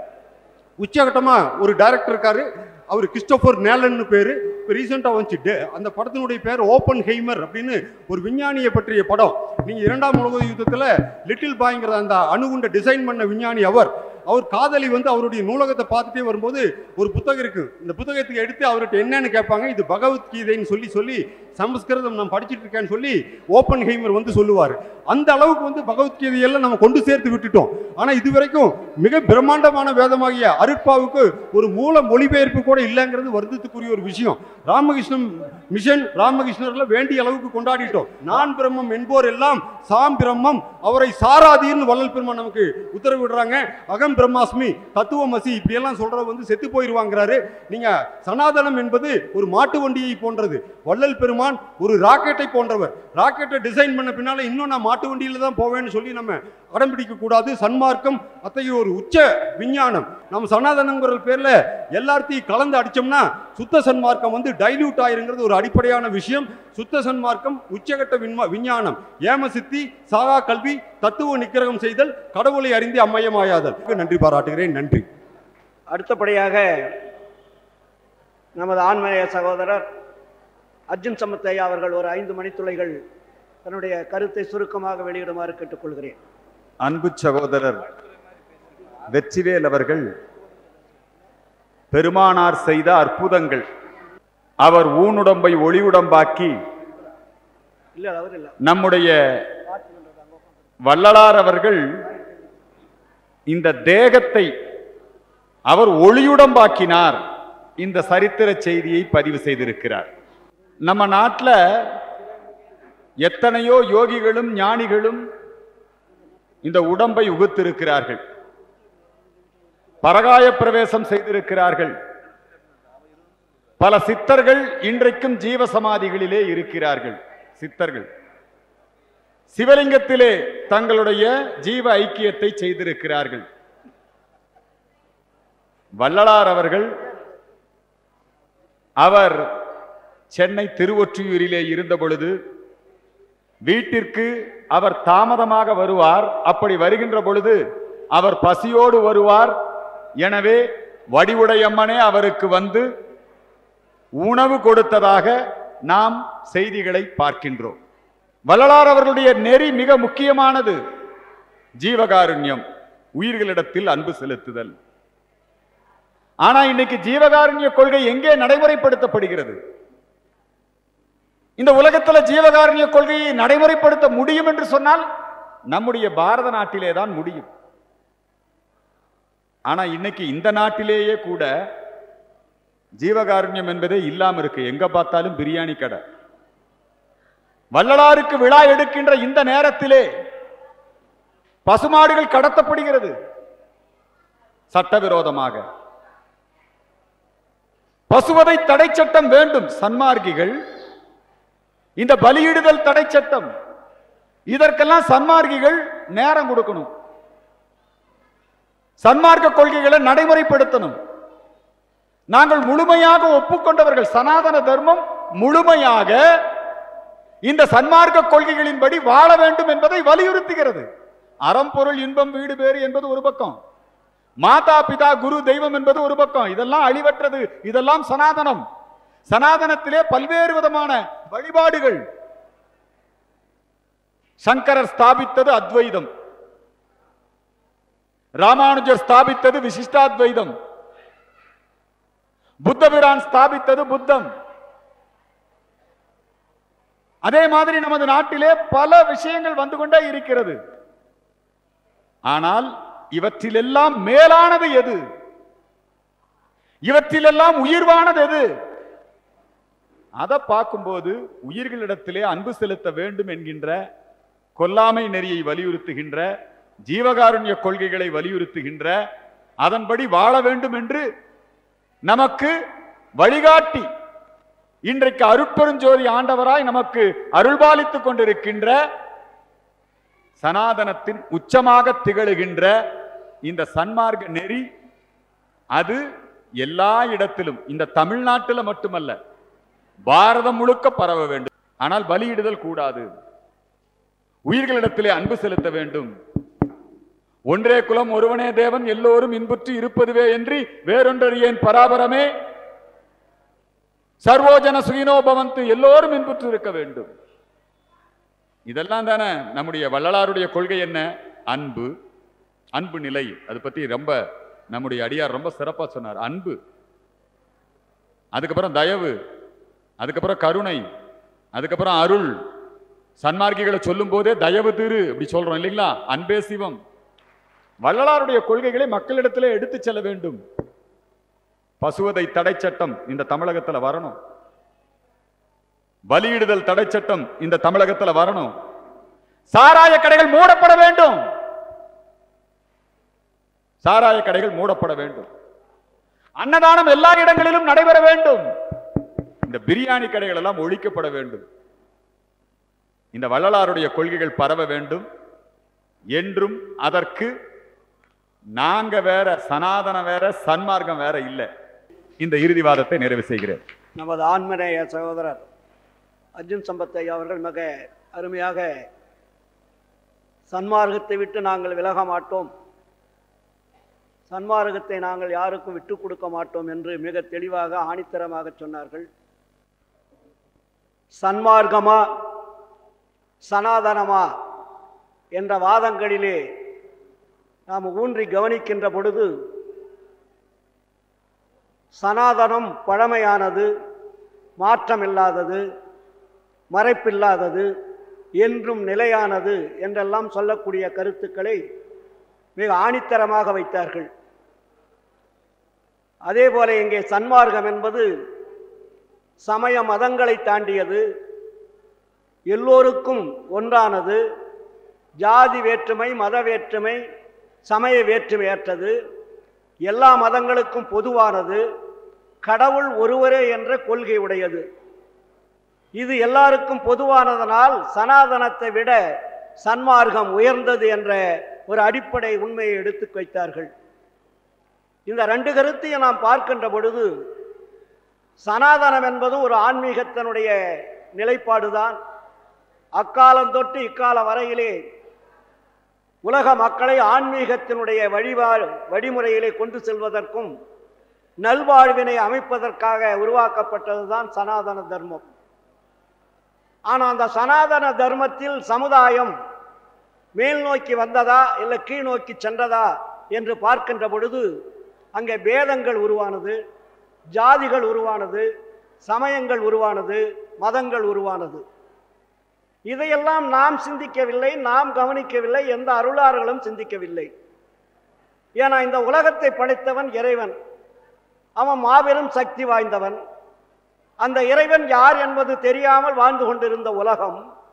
உச்சகட்டமா ஒரு டைரக்டர் இருக்காரு அவர் கிறிஸ்டோபர் நேலன்னு பேரு இப்போ ரீசெண்டாக வந்துச்சு டே- அந்த படத்தினுடைய பேர் ஓப்பன் ஹெய்மர் அப்படின்னு ஒரு விஞ்ஞானியை பற்றிய படம் நீங்க இரண்டாம் உலக யுத்தத்தில் லிட்டில் பாய்ங்கிற அந்த அணுகுண்ட டிசைன் பண்ண விஞ்ஞானி அவர் அவர் காதலி வந்து அவருடைய நூலகத்தை பார்த்துட்டே வரும்போது ஒரு புத்தகம் இருக்கு இந்த புத்தகத்துக்கு எடுத்து அவர்கிட்ட என்னன்னு கேட்பாங்க இது பகவத்கீதைன்னு சொல்லி சொல்லி சமஸ்கிருதம் நான் படிச்சிட்டு இருக்கேன்னு சொல்லி ஓப்பன் ஹெய்மர் வந்து சொல்லுவார் அந்த அளவுக்கு வந்து பகவத்கீதையெல்லாம் நம்ம கொண்டு சேர்த்து விட்டுட்டோம் ஆனா இது வரைக்கும் மிக பிரம்மாண்டமான வேதமாகிய அருட்பாவுக்கு ஒரு மூல மொழிபெயர்ப்பு கூட இல்லைங்கிறது வருத்தத்துக்குரிய ஒரு விஷயம் ராமகிருஷ்ணன் மிஷன் ராமகிருஷ்ணர்ல வேண்டிய அளவுக்கு கொண்டாடிட்டோம் நான் பிரம்மம் என்போர் எல்லாம் சாம் பிரம்மம் அவரை சாராதீர்னு வள்ளல் பெருமான் நமக்கு உத்தரவிடுறாங்க அகம் பிரம்மாஸ்மி தத்துவமசி இப்படி எல்லாம் சொல்றது வந்து செத்து போயிருவாங்கிறாரு நீங்க சனாதனம் என்பது ஒரு மாட்டு வண்டியை போன்றது வள்ளல் பெருமான் ஒரு ராக்கெட்டை போன்றவர் ராக்கெட்டை டிசைன் பண்ண பின்னால இன்னும் நான் மாட்டு வண்டியில தான் போவேன்னு சொல்லி நம்ம அடம்பிடிக்க கூடாது சன்மார்க்கம் அத்தகைய ஒரு உச்ச விஞ்ஞானம் நம்ம சனாதனங்கிற பேர்ல எல்லாத்தையும் கலந்து அடிச்சோம்னா சுத்த சன்மார்க்கம் வந்து டைல்யூட் ஆயிருங்கிறது ஒரு அடிப்படையான விஷயம் சுத்த சன்மார்க்கம் உச்சகட்ட விண்மா விஞ்ஞானம் ஏம சித்தி சாகா கல்வி தத்துவ நிக்கிரகம் செய்தல் கடவுளை அறிந்து அம்மயமாயாதல் நன்றி பாராட்டுகிறேன் நன்றி அடுத்தபடியாக நமது ஆன்மீக சகோதரர் அர்ஜுன் சமத்தையா அவர்கள் ஒரு ஐந்து மணித்துளைகள் தன்னுடைய கருத்தை சுருக்கமாக வெளியிடுமாறு கேட்டுக்கொள்கிறேன் அன்பு சகோதரர் வெற்றிவேல் அவர்கள் பெருமானார் செய்த அற்புதங்கள் அவர் ஊனுடம்பை ஒளியுடம்பாக்கி இல்ல அவர் இல்ல நம்முடைய வள்ளலார் அவர்கள் இந்த தேகத்தை அவர் ஒளியுடம்பாக்கினார் இந்த சரித்திர செய்தியை பதிவு செய்திருக்கிறார் நம்ம நாட்டில் எத்தனையோ யோகிகளும் ஞானிகளும் இந்த உடம்பை உகுத்திருக்கிறார்கள் பரகாய பிரவேசம் செய்திருக்கிறார்கள் பல சித்தர்கள் இன்றைக்கும் ஜீவ சமாதிகளிலே இருக்கிறார்கள் சித்தர்கள் சிவலிங்கத்திலே தங்களுடைய ஜீவ ஐக்கியத்தை செய்திருக்கிறார்கள் வள்ளலார் அவர்கள் அவர் சென்னை திருவொற்றியூரிலே இருந்த பொழுது வீட்டிற்கு அவர் தாமதமாக வருவார் அப்படி வருகின்ற பொழுது அவர் பசியோடு வருவார் எனவே வடிவுடையம்மனே அவருக்கு வந்து உணவு கொடுத்ததாக நாம் செய்திகளை பார்க்கின்றோம் வள்ளலார் அவர்களுடைய நெறி மிக முக்கியமானது ஜீவகாருண்யம் உயிர்களிடத்தில் அன்பு செலுத்துதல் ஆனா இன்னைக்கு ஜீவகாருண்ய கொள்கை எங்கே நடைமுறைப்படுத்தப்படுகிறது இந்த உலகத்துல ஜீவகாருண்ய கொள்கையை நடைமுறைப்படுத்த முடியும் என்று சொன்னால் நம்முடைய பாரத நாட்டிலே தான் முடியும் ஆனா இன்னைக்கு இந்த நாட்டிலேயே கூட ஜீவகாருண்யம் என்பதே இல்லாம இருக்கு எங்க பார்த்தாலும் பிரியாணி கடை வள்ளலாருக்கு விழா எடுக்கின்ற இந்த நேரத்திலே பசுமாடுகள் கடத்தப்படுகிறது சட்டவிரோதமாக பசுவதை தடை சட்டம் வேண்டும் சன்மார்க்கிகள் இந்த பலியிடுதல் தடை சட்டம் இதற்கெல்லாம் சன்மார்க்கிகள் நேரம் கொடுக்கணும் சன்மார்க்க கொள்கைகளை நடைமுறைப்படுத்தணும் நாங்கள் முழுமையாக ஒப்புக்கொண்டவர்கள் சனாதன தர்மம் முழுமையாக இந்த சன்மார்க்க கொள்கைகளின்படி வாழ வேண்டும் என்பதை வலியுறுத்துகிறது அறம்பொருள் இன்பம் வீடு பேறு என்பது ஒரு பக்கம் மாதா பிதா குரு தெய்வம் என்பது ஒரு பக்கம் இதெல்லாம் அழிவற்றது இதெல்லாம் சனாதனம் சனாதனத்திலே பல்வேறு விதமான வழிபாடுகள் சங்கரர் ஸ்தாபித்தது அத்வைதம் ராமானுஜர் ஸ்தாபித்தது விசிஷ்டாத்வைதம் புத்தபிரான் ஸ்தாபித்தது புத்தம் அதே மாதிரி நமது நாட்டிலே பல விஷயங்கள் வந்து கொண்டே இருக்கிறது ஆனால் இவற்றிலெல்லாம் மேலானது எது இவற்றிலெல்லாம் உயிர்வானது எது அதை பார்க்கும்போது உயிர்களிடத்திலே அன்பு செலுத்த வேண்டும் என்கின்ற கொல்லாமை நெறியை வலியுறுத்துகின்ற ஜீவகாருண்ய கொள்கைகளை வலியுறுத்துகின்ற அதன்படி வாழ வேண்டும் என்று நமக்கு வழிகாட்டி இன்றைக்கு அருட்பெருஞ்சோதி ஆண்டவராய் நமக்கு அருள்பாலித்துக் கொண்டிருக்கின்ற சனாதனத்தின் உச்சமாக திகழுகின்ற இந்த சன்மார்க்க நெறி அது எல்லா இடத்திலும் இந்த தமிழ்நாட்டில் மட்டுமல்ல பாரதம் முழுக்க பரவ வேண்டும் ஆனால் பலியிடுதல் கூடாது உயிர்களிடத்திலே அன்பு செலுத்த வேண்டும் ஒன்றே குலம் ஒருவனே தேவன் எல்லோரும் இன்புற்று இருப்பதுவே என்று வேறொன்றறியேன் பராபரமே சர்வோஜன சுகினோபவந்து எல்லோரும் இன்புற்று இருக்க வேண்டும் இதெல்லாம் தானே நம்முடைய வள்ளலாருடைய கொள்கை என்ன அன்பு அன்பு நிலை அது பத்தி ரொம்ப நம்முடைய அடியார் ரொம்ப சிறப்பா சொன்னார் அன்பு அதுக்கப்புறம் தயவு அதுக்கப்புறம் கருணை அதுக்கப்புறம் அருள் சன்மார்க்கிகளை சொல்லும் போதே தயவு திரு இப்படி சொல்றோம் இல்லைங்களா அன்பே சிவம் வள்ளலாருடைய கொள்கைகளை மக்களிடத்திலே எடுத்து செல்ல வேண்டும் பசுவதை தடை சட்டம் இந்த தமிழகத்துல வரணும் பலியிடுதல் தடை சட்டம் இந்த தமிழகத்துல வரணும் சாராய கடைகள் மூடப்பட வேண்டும் சாராய கடைகள் மூடப்பட வேண்டும் அன்னதானம் எல்லா இடங்களிலும் நடைபெற வேண்டும் இந்த பிரியாணி கடைகள் எல்லாம் ஒழிக்கப்பட வேண்டும் இந்த வள்ளலாருடைய கொள்கைகள் பரவ வேண்டும் என்றும் அதற்கு நாங்க வேற சனாதனம் வேற சன்மார்க்கம் வேற இல்லை இந்த இறுதிவாதத்தை நிறைவு செய்கிறேன் நமது ஆன்மநேய சகோதரர் அர்ஜுன் சம்பத் ஐயா அவர்கள் மிக அருமையாக சன்மார்க்கத்தை விட்டு நாங்கள் விலக மாட்டோம் சன்மார்க்கத்தை நாங்கள் யாருக்கும் விட்டு கொடுக்க மாட்டோம் என்று மிக தெளிவாக ஆணித்தரமாக சொன்னார்கள் சன்மார்க்கமா சனாதனமா என்ற வாதங்களிலே நாம் ஊன்றி கவனிக்கின்ற பொழுது சனாதனம் பழமையானது மாற்றமில்லாதது மறைப்பில்லாதது என்றும் நிலையானது என்றெல்லாம் சொல்லக்கூடிய கருத்துக்களை மிக ஆணித்தரமாக வைத்தார்கள் அதே போல இங்கே சன்மார்க்கம் என்பது சமய மதங்களை தாண்டியது எல்லோருக்கும் ஒன்றானது ஜாதி வேற்றுமை மத வேற்றுமை சமய வேற்றுமையற்றது எல்லா மதங்களுக்கும் பொதுவானது கடவுள் ஒருவரே என்ற கொள்கை உடையது இது எல்லாருக்கும் பொதுவானதனால் சனாதனத்தை விட சன்மார்க்கம் உயர்ந்தது என்ற ஒரு அடிப்படை உண்மையை எடுத்து வைத்தார்கள் இந்த ரெண்டு கருத்தையும் நாம் பார்க்கின்ற பொழுது சனாதனம் என்பது ஒரு ஆன்மீகத்தினுடைய நிலைப்பாடுதான் அக்காலம் தொட்டு இக்காலம் வரையிலே உலக மக்களை ஆன்மீகத்தினுடைய வழிபா வழிமுறையிலே கொண்டு செல்வதற்கும் நல்வாழ்வினை அமைப்பதற்காக உருவாக்கப்பட்டதுதான் சனாதன தர்மம் ஆனால் அந்த சனாதன தர்மத்தில் சமுதாயம் மேல் நோக்கி வந்ததா இல்லை கீழ் நோக்கி சென்றதா என்று பார்க்கின்ற பொழுது அங்கே பேதங்கள் உருவானது ஜாதிகள் உருவானது சமயங்கள் உருவானது மதங்கள் உருவானது இதையெல்லாம் நாம் சிந்திக்கவில்லை நாம் கவனிக்கவில்லை எந்த அருளார்களும் சிந்திக்கவில்லை ஏன்னா இந்த உலகத்தை படைத்தவன் இறைவன் அவன் மாபெரும் சக்தி வாய்ந்தவன் அந்த இறைவன் யார் என்பது தெரியாமல் வாழ்ந்து கொண்டிருந்த உலகம்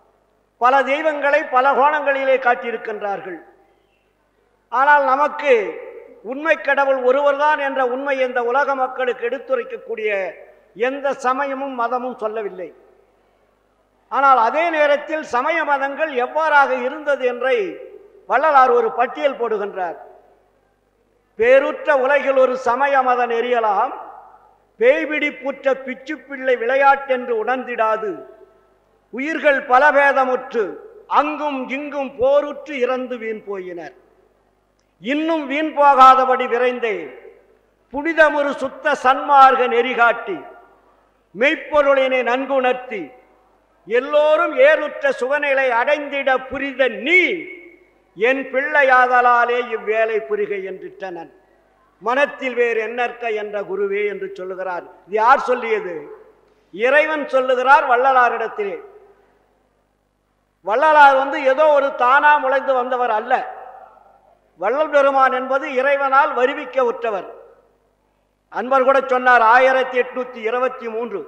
பல தெய்வங்களை பல கோணங்களிலே காட்டியிருக்கின்றார்கள் ஆனால் நமக்கு உண்மை கடவுள் ஒருவர்தான் என்ற உண்மை இந்த உலக மக்களுக்கு எடுத்துரைக்கக்கூடிய எந்த சமயமும் மதமும் சொல்லவில்லை ஆனால் அதே நேரத்தில் சமய மதங்கள் எவ்வாறாக இருந்தது என்றை வள்ளலார் ஒரு பட்டியல் போடுகின்றார் பேருற்ற உலகில் ஒரு சமய மத நெறியலாம் பேய்பிடிப்புற்ற பிச்சு பிள்ளை விளையாட்டென்று உணர்ந்திடாது உயிர்கள் பலபேதமுற்று அங்கும் இங்கும் போருற்று இறந்து வீண் போயினர் இன்னும் வீண் போகாதபடி விரைந்தே புனிதமொரு சுத்த சன்மார்க்க நெறிகாட்டி மெய்ப்பொருளினை நன்குணர்த்தி எல்லோரும் ஏறுற்ற சுகநிலை அடைந்திட புரித நீ என் பிள்ளையாதலாலே இவ்வேலை புரிக என்றிட்டனன் மனத்தில் வேறு என்னற்க என்ற குருவே என்று சொல்லுகிறார் இது யார் சொல்லியது இறைவன் சொல்லுகிறார் வள்ளலாரிடத்திலே வள்ளலார் வந்து ஏதோ ஒரு தானா முளைந்து வந்தவர் அல்ல வள்ளல் பெருமான் என்பது இறைவனால் வருவிக்க உற்றவர் அன்பர் கூட சொன்னார் ஆயிரத்தி எட்நூத்தி இருபத்தி மூன்று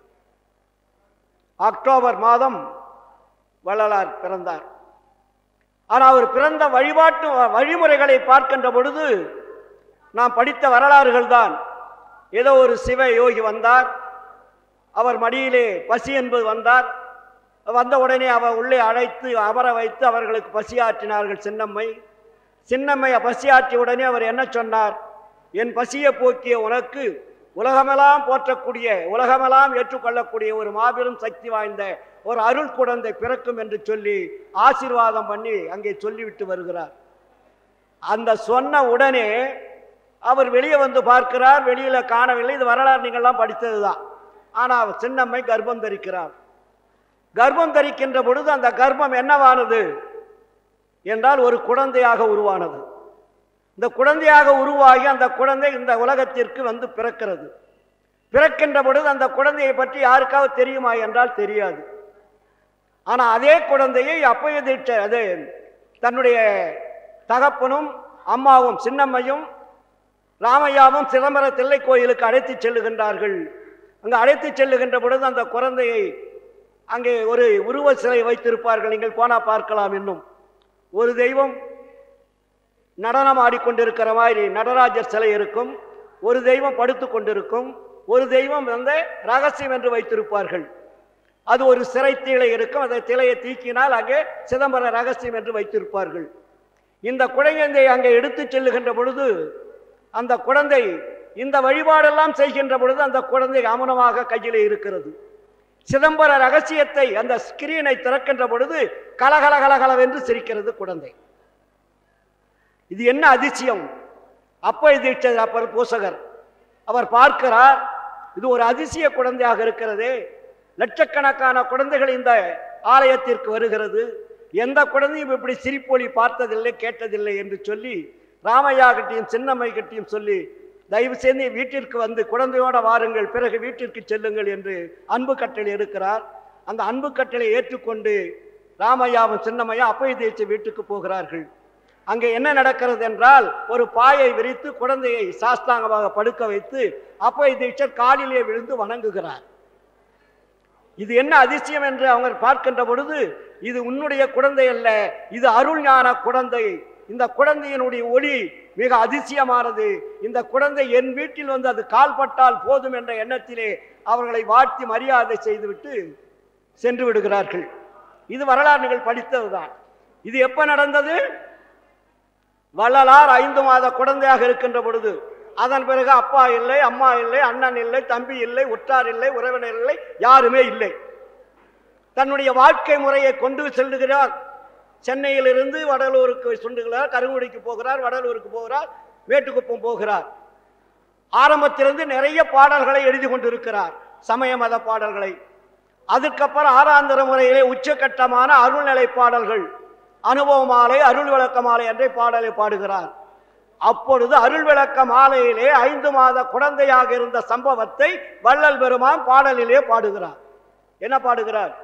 அக்டோபர் மாதம் வள்ளலார் பிறந்தார் ஆனால் அவர் பிறந்த வழிபாட்டு வழிமுறைகளை பார்க்கின்ற பொழுது நாம் படித்த வரலாறுகள் தான் ஏதோ ஒரு சிவ யோகி வந்தார் அவர் மடியிலே பசி என்பது வந்தார் வந்த உடனே அவர் உள்ளே அழைத்து அமர வைத்து அவர்களுக்கு பசியாற்றினார்கள் சின்னம்மை சின்னம்மை பசியாற்றிய உடனே அவர் என்ன சொன்னார் என் பசியை போக்கிய உனக்கு உலகமெல்லாம் போற்றக்கூடிய உலகமெல்லாம் ஏற்றுக்கொள்ளக்கூடிய ஒரு மாபெரும் சக்தி வாய்ந்த ஒரு அருள் குழந்தை பிறக்கும் என்று சொல்லி ஆசீர்வாதம் பண்ணி அங்கே சொல்லிவிட்டு வருகிறார் அந்த சொன்ன உடனே அவர் வெளியே வந்து பார்க்கிறார் வெளியில காணவில்லை இது வரலாறு நீங்கள்லாம் படித்தது தான் ஆனால் சின்னம்மை கர்ப்பம் தரிக்கிறார் கர்ப்பம் தரிக்கின்ற பொழுது அந்த கர்ப்பம் என்னவானது என்றால் ஒரு குழந்தையாக உருவானது இந்த குழந்தையாக உருவாகி அந்த குழந்தை இந்த உலகத்திற்கு வந்து பிறக்கிறது பிறக்கின்ற பொழுது அந்த குழந்தையை பற்றி யாருக்காவது தெரியுமா என்றால் தெரியாது ஆனா அதே குழந்தையை அப்பய தீட்சை அது தன்னுடைய தகப்பனும் அம்மாவும் சின்னம்மையும் ராமையாவும் சிதம்பர தில்லை கோயிலுக்கு அழைத்து செல்லுகின்றார்கள் அங்கு அழைத்து செல்லுகின்ற பொழுது அந்த குழந்தையை அங்கே ஒரு உருவ சிலை வைத்திருப்பார்கள் நீங்கள் போனா பார்க்கலாம் இன்னும் ஒரு தெய்வம் நடனம் ஆடிக்கொண்டிருக்கிற மாதிரி நடராஜர் சிலை இருக்கும் ஒரு தெய்வம் படுத்து கொண்டிருக்கும் ஒரு தெய்வம் வந்து ரகசியம் என்று வைத்திருப்பார்கள் அது ஒரு சிறை தீலை இருக்கும் அந்த திலையை தீக்கினால் அங்கே சிதம்பர ரகசியம் என்று வைத்திருப்பார்கள் இந்த குழந்தையை அங்கே எடுத்துச் செல்லுகின்ற பொழுது அந்த குழந்தை இந்த வழிபாடெல்லாம் செய்கின்ற பொழுது அந்த குழந்தை அமனமாக கையிலே இருக்கிறது சிதம்பர ரகசியத்தை அந்த ஸ்கிரீனை திறக்கின்ற பொழுது கலகல கலகலவென்று சிரிக்கிறது குழந்தை இது என்ன அதிசயம் அப்ப தீட்சை அப்பர் பூசகர் அவர் பார்க்கிறார் இது ஒரு அதிசய குழந்தையாக இருக்கிறதே லட்சக்கணக்கான குழந்தைகள் இந்த ஆலயத்திற்கு வருகிறது எந்த குழந்தையும் இப்படி சிரிப்பொலி பார்த்ததில்லை கேட்டதில்லை என்று சொல்லி ராமையா கிட்டையும் சின்னம்மை கிட்டையும் சொல்லி தயவு செய்து வீட்டிற்கு வந்து குழந்தையோட வாருங்கள் பிறகு வீட்டிற்கு செல்லுங்கள் என்று அன்பு கட்டளை எடுக்கிறார் அந்த அன்பு கட்டளை ஏற்றுக்கொண்டு ராமையாவும் சின்னம்மையா அப்பை தேய்ச்சி வீட்டுக்கு போகிறார்கள் அங்கே என்ன நடக்கிறது என்றால் ஒரு பாயை விரித்து குழந்தையை சாஸ்தாங்கமாக படுக்க வைத்து அப்பை தீட்சர் காலிலே விழுந்து வணங்குகிறார் இது என்ன அதிசயம் என்று அவங்க பார்க்கின்ற பொழுது இது உன்னுடைய குழந்தை அல்ல இது அருள் ஞான குழந்தை இந்த குழந்தையினுடைய ஒளி மிக அதிசயமானது இந்த குழந்தை என் வீட்டில் வந்து அது கால்பட்டால் போதும் என்ற எண்ணத்திலே அவர்களை வாழ்த்தி மரியாதை செய்துவிட்டு சென்று விடுகிறார்கள் இது வரலாறு நீங்கள் படித்ததுதான் இது எப்ப நடந்தது வள்ளலார் ஐந்து மாத குழந்தையாக இருக்கின்ற பொழுது அதன் பிறகு அப்பா இல்லை அம்மா இல்லை அண்ணன் இல்லை தம்பி இல்லை உற்றார் இல்லை உறவினர் இல்லை யாருமே இல்லை தன்னுடைய வாழ்க்கை முறையை கொண்டு செல்லுகிறார் சென்னையிலிருந்து வடலூருக்கு செல்லுகிறார் கருங்குடிக்கு போகிறார் வடலூருக்கு போகிறார் மேட்டுக்குப்பம் போகிறார் ஆரம்பத்திலிருந்து நிறைய பாடல்களை எழுதி கொண்டிருக்கிறார் சமய மத பாடல்களை அதுக்கப்புறம் ஆறாந்திர முறையிலே உச்சகட்டமான அருள்நிலை பாடல்கள் அனுபவ மாலை அருள் விளக்க மாலை என்ற பாடலை பாடுகிறார் அப்பொழுது அருள் விளக்க மாலையிலே ஐந்து மாத குழந்தையாக இருந்த சம்பவத்தை வள்ளல் பெருமான் பாடலிலே பாடுகிறார் என்ன பாடுகிறார்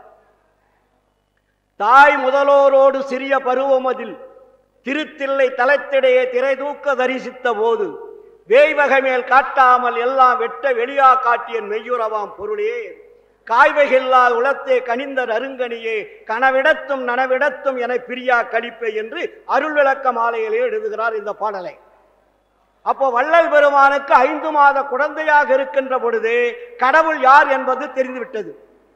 தாய் முதலோரோடு சிறிய பருவமதில் திருத்தில்லை தலத்திடையே திரை தூக்க தரிசித்த போது வேய்வகை மேல் காட்டாமல் எல்லாம் வெட்ட வெளியா காட்டிய மெய்யுறவாம் பொருளே காய்வைகில்லா உளத்தே கனிந்த நறுங்கனியே கனவிடத்தும் நனவிடத்தும் என பிரியா கடிப்பே என்று அருள் விளக்க மாலையிலே எழுதுகிறார் இந்த பாடலை அப்போ வள்ளல் பெருமானுக்கு ஐந்து மாத குழந்தையாக இருக்கின்ற பொழுது கடவுள் யார் என்பது தெரிந்துவிட்டது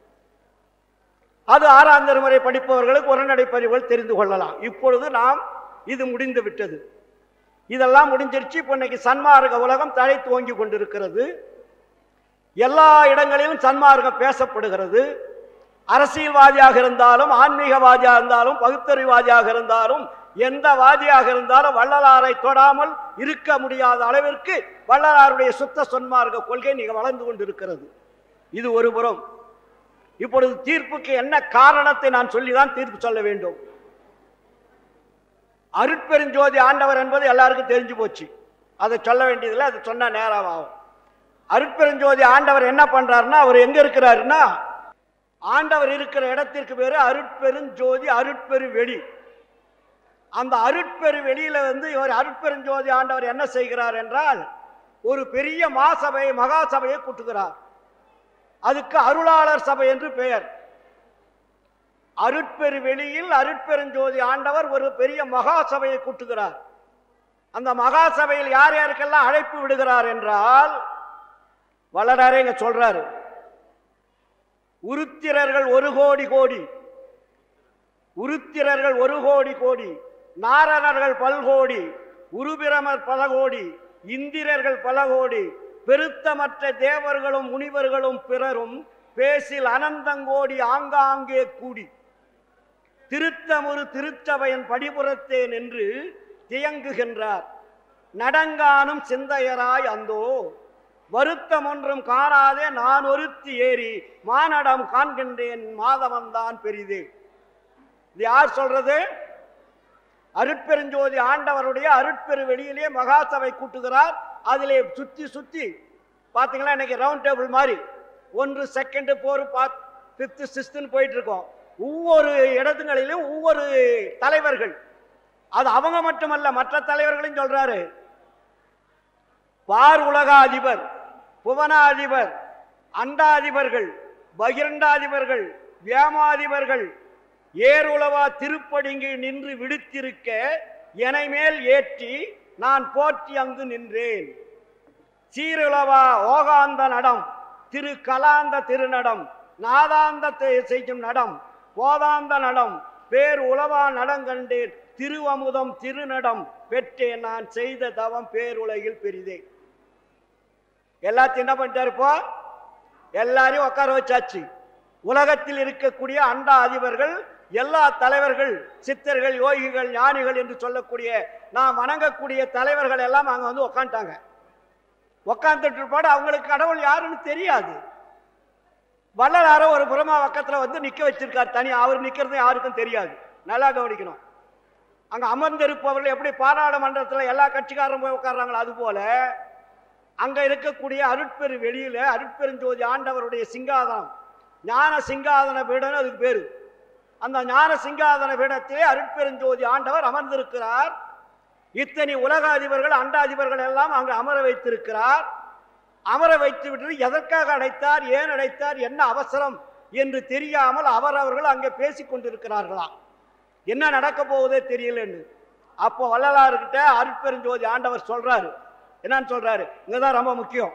அது ஆறாம் திருமுறை படிப்பவர்களுக்கு உரைநடை பதிவுகள் தெரிந்து கொள்ளலாம் இப்பொழுது நாம் இது முடிந்து விட்டது இதெல்லாம் முடிஞ்சிருச்சு இப்போ இன்னைக்கு சன்மார்க்க உலகம் தலை துவங்கி கொண்டிருக்கிறது எல்லா இடங்களிலும் சன்மார்க்கம் பேசப்படுகிறது அரசியல்வாதியாக இருந்தாலும் ஆன்மீகவாதியாக இருந்தாலும் பகுத்தறிவாதியாக இருந்தாலும் எந்த வாதியாக இருந்தாலும் வள்ளலாரை தொடாமல் இருக்க முடியாத அளவிற்கு வள்ளலாருடைய சுத்த சொன்மார்க்க கொள்கை நீங்க வளர்ந்து கொண்டிருக்கிறது இது ஒரு புறம் இப்பொழுது தீர்ப்புக்கு என்ன காரணத்தை நான் சொல்லிதான் தீர்ப்பு சொல்ல வேண்டும் அருட்பெருஞ்சோதி ஆண்டவர் என்பது எல்லாருக்கும் தெரிஞ்சு போச்சு அதை சொல்ல வேண்டியதில்லை அது சொன்னா நேரம் ஆகும் அருட்பெருஞ்சோதி ஆண்டவர் என்ன பண்றாருன்னா அவர் எங்க இருக்கிறாருன்னா ஆண்டவர் இருக்கிற இடத்திற்கு பேரு அருட்பெருஞ்சோதி அருட்பெரு வெளி அந்த அருட்பெரு வெளியில வந்து இவர் அருட்பெருஞ்சோதி ஆண்டவர் என்ன செய்கிறார் என்றால் ஒரு பெரிய மாசபை மகா சபையை கூட்டுகிறார் அதுக்கு அருளாளர் சபை என்று பெயர் அருட்பெரு வெளியில் அருட்பெருஞ்சோதி ஆண்டவர் ஒரு பெரிய மகா சபையை கூட்டுகிறார் அந்த மகா சபையில் யார் யாருக்கெல்லாம் அழைப்பு விடுகிறார் என்றால் வளராரே இங்க சொல்றாரு உருத்திரர்கள் ஒரு கோடி கோடி உருத்திரர்கள் ஒரு கோடி கோடி நாரணர்கள் பல்கோடி உருபிரமர் பல கோடி இந்திரர்கள் பல கோடி பெருத்தமற்ற தேவர்களும் முனிவர்களும் பிறரும் பேசில் அனந்தங்கோடி ஆங்காங்கே கூடி திருத்தமுறு திருச்சபையின் படிபுறத்தே நின்று தியங்குகின்றார் நடங்கானும் சிந்தையராய் அந்தோ வருத்தம் ஒன்றும் காணாதே நான் ஒருத்தி ஏறி மானடம் காண்கின்றேன் மாதவன்தான் பெரிதே இது யார் சொல்றது அருட்பெருஞ்சோதி ஆண்டவருடைய அருட்பெரு வெளியிலே மகாசபை கூட்டுகிறார் அதிலே சுத்தி சுத்தி பாத்தீங்களா இன்னைக்கு ரவுண்ட் டேபிள் மாதிரி ஒன்று செகண்ட் போர் பாத் ஃபிஃப்த் சிக்ஸ்த்துன்னு போயிட்டு இருக்கோம் ஒவ்வொரு இடத்துங்களிலும் ஒவ்வொரு தலைவர்கள் அது அவங்க மட்டுமல்ல மற்ற தலைவர்களையும் சொல்றாரு பார் உலக அதிபர் புவனாதிபர் அண்டாதிபர்கள் பகிரண்டாதிபர்கள் வியாமாதிபர்கள் ஏருளவா திருப்படிங்கு நின்று விடுத்திருக்க எனை மேல் ஏற்றி நான் போற்றி அங்கு நின்றேன் சீருளவா ஓகாந்த நடம் திரு கலாந்த திருநடம் நாதாந்தத்தை செய்யும் நடம் போதாந்த நடம் பேர் உளவா நடங்கண்டேன் திருவமுதம் திருநடம் பெற்றேன் நான் செய்த தவம் பேருலகில் பெரிதே எல்லாத்தையும் என்ன பண்ணிட்டாரு இப்போ எல்லாரையும் உட்கார வச்சாச்சு உலகத்தில் இருக்கக்கூடிய அண்டா அதிபர்கள் எல்லா தலைவர்கள் சித்தர்கள் யோகிகள் ஞானிகள் என்று சொல்லக்கூடிய நான் வணங்கக்கூடிய தலைவர்கள் எல்லாம் அங்க வந்து உக்காந்துட்டாங்க உக்காந்துட்டு இருப்பாடு அவங்களுக்கு கடவுள் யாருன்னு தெரியாது வள்ளலாரோ ஒரு புறமா பக்கத்துல வந்து நிக்க வச்சிருக்கார் தனி அவர் நிக்கிறது யாருக்கும் தெரியாது நல்லா கவனிக்கணும் அங்க அமர்ந்திருப்பவர்கள் எப்படி பாராளுமன்றத்துல எல்லா கட்சிக்காரரும் போய் உட்கார்றாங்களோ அது போல அங்க இருக்கக்கூடிய அருட்பெரு வெளியில அருட்பெருஞ்சோதி ஆண்டவருடைய சிங்காதனம் ஞான சிங்காதன பீடம்னு அதுக்கு பேரு அந்த ஞான சிங்காதன பீடத்திலே அருட்பெருஞ்சோதி ஆண்டவர் அமர்ந்திருக்கிறார் இத்தனை உலக அதிபர்கள் அண்ட அதிபர்கள் எல்லாம் அங்கு அமர வைத்திருக்கிறார் அமர வைத்து விட்டு எதற்காக அடைத்தார் ஏன் அடைத்தார் என்ன அவசரம் என்று தெரியாமல் அவரவர்கள் அங்கே பேசிக் கொண்டிருக்கிறார்களாம் என்ன நடக்க போகுதே தெரியலன்னு அப்போ வள்ளலார்கிட்ட அருட்பெருஞ்சோதி ஆண்டவர் சொல்றாரு என்னன்னு சொல்றாரு இங்கதான் ரொம்ப முக்கியம்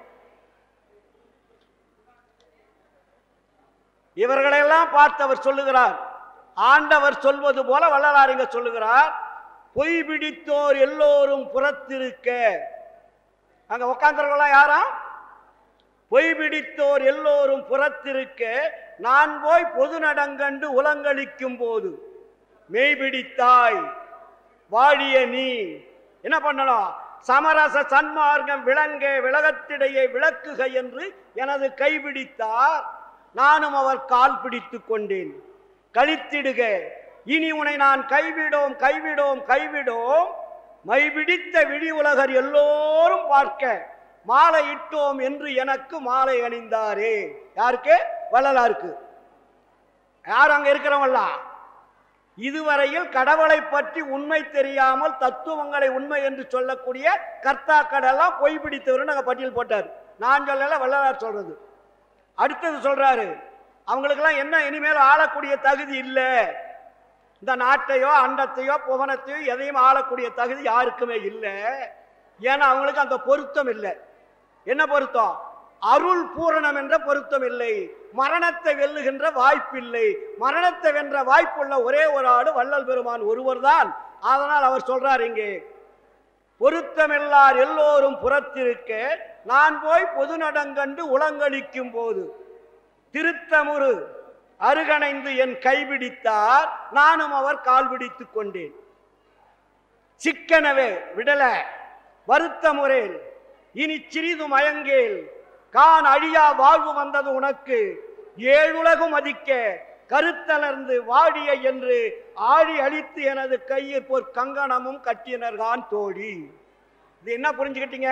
இவர்களெல்லாம் பார்த்து அவர் சொல்லுகிறார் ஆண்டவர் சொல்வது போல வள்ளலார் இங்க சொல்லுகிறார் பொய் பிடித்தோர் எல்லோரும் புறத்திருக்க அங்க உட்கார்ந்தவர்களா யாரா பொய் பிடித்தோர் எல்லோரும் புறத்திருக்க நான் போய் பொது நடங்கண்டு உலங்களிக்கும் போது மெய் பிடித்தாய் வாழிய நீ என்ன பண்ணணும் சமரச சன்மார்க்கம் விளங்க விலகத்திடையே விளக்குக என்று எனது கைபிடித்தார் நானும் அவர் கால் பிடித்துக் கொண்டேன் கழித்திடுக இனி உன்னை நான் கைவிடோம் கைவிடோம் கைவிடோம் மைபிடித்த விழி உலகர் எல்லோரும் பார்க்க மாலை இட்டோம் என்று எனக்கு மாலை அணிந்தாரே யாருக்கு வள்ளலாருக்கு யார் அங்க இருக்கிறவங்களா இதுவரையில் கடவுளை பற்றி உண்மை தெரியாமல் தத்துவங்களை உண்மை என்று சொல்லக்கூடிய கர்த்தாக்கள் எல்லாம் பொய் பிடித்தவர் நாங்க பட்டியல் போட்டார் நான் சொல்லல வள்ளலார் சொல்றது அடுத்தது சொல்றாரு அவங்களுக்கெல்லாம் என்ன இனிமேல் ஆளக்கூடிய தகுதி இல்லை இந்த நாட்டையோ அண்டத்தையோ புவனத்தையோ எதையும் ஆளக்கூடிய தகுதி யாருக்குமே இல்லை ஏன்னா அவங்களுக்கு அந்த பொருத்தம் இல்லை என்ன பொருத்தம் அருள் பூரணம் என்ற பொருத்தம் இல்லை மரணத்தை வெல்லுகின்ற வாய்ப்பில்லை மரணத்தை வென்ற வாய்ப்புள்ள ஒரே ஒரு ஆடு வள்ளல் பெருமான் ஒருவர்தான் அதனால் அவர் சொல்றார் இங்கே பொருத்தமில்லார் எல்லோரும் புறத்திருக்க நான் போய் பொது நடங்கண்டு உளங்களிக்கும் போது திருத்தமுறு அருகணைந்து என் கைபிடித்தார் நானும் அவர் கால் பிடித்துக் கொண்டேன் சிக்கனவே விடல வருத்த முறையில் இனி சிறிது மயங்கேல் கான் அழியா வாழ்வு வந்தது உனக்கு ஏழுலகும் மதிக்க கருத்தலர்ந்து வாடிய என்று ஆடி அழித்து எனது கையில் போர் கங்கணமும் கட்டினர்கான் தோழி இது என்ன புரிஞ்சுக்கிட்டீங்க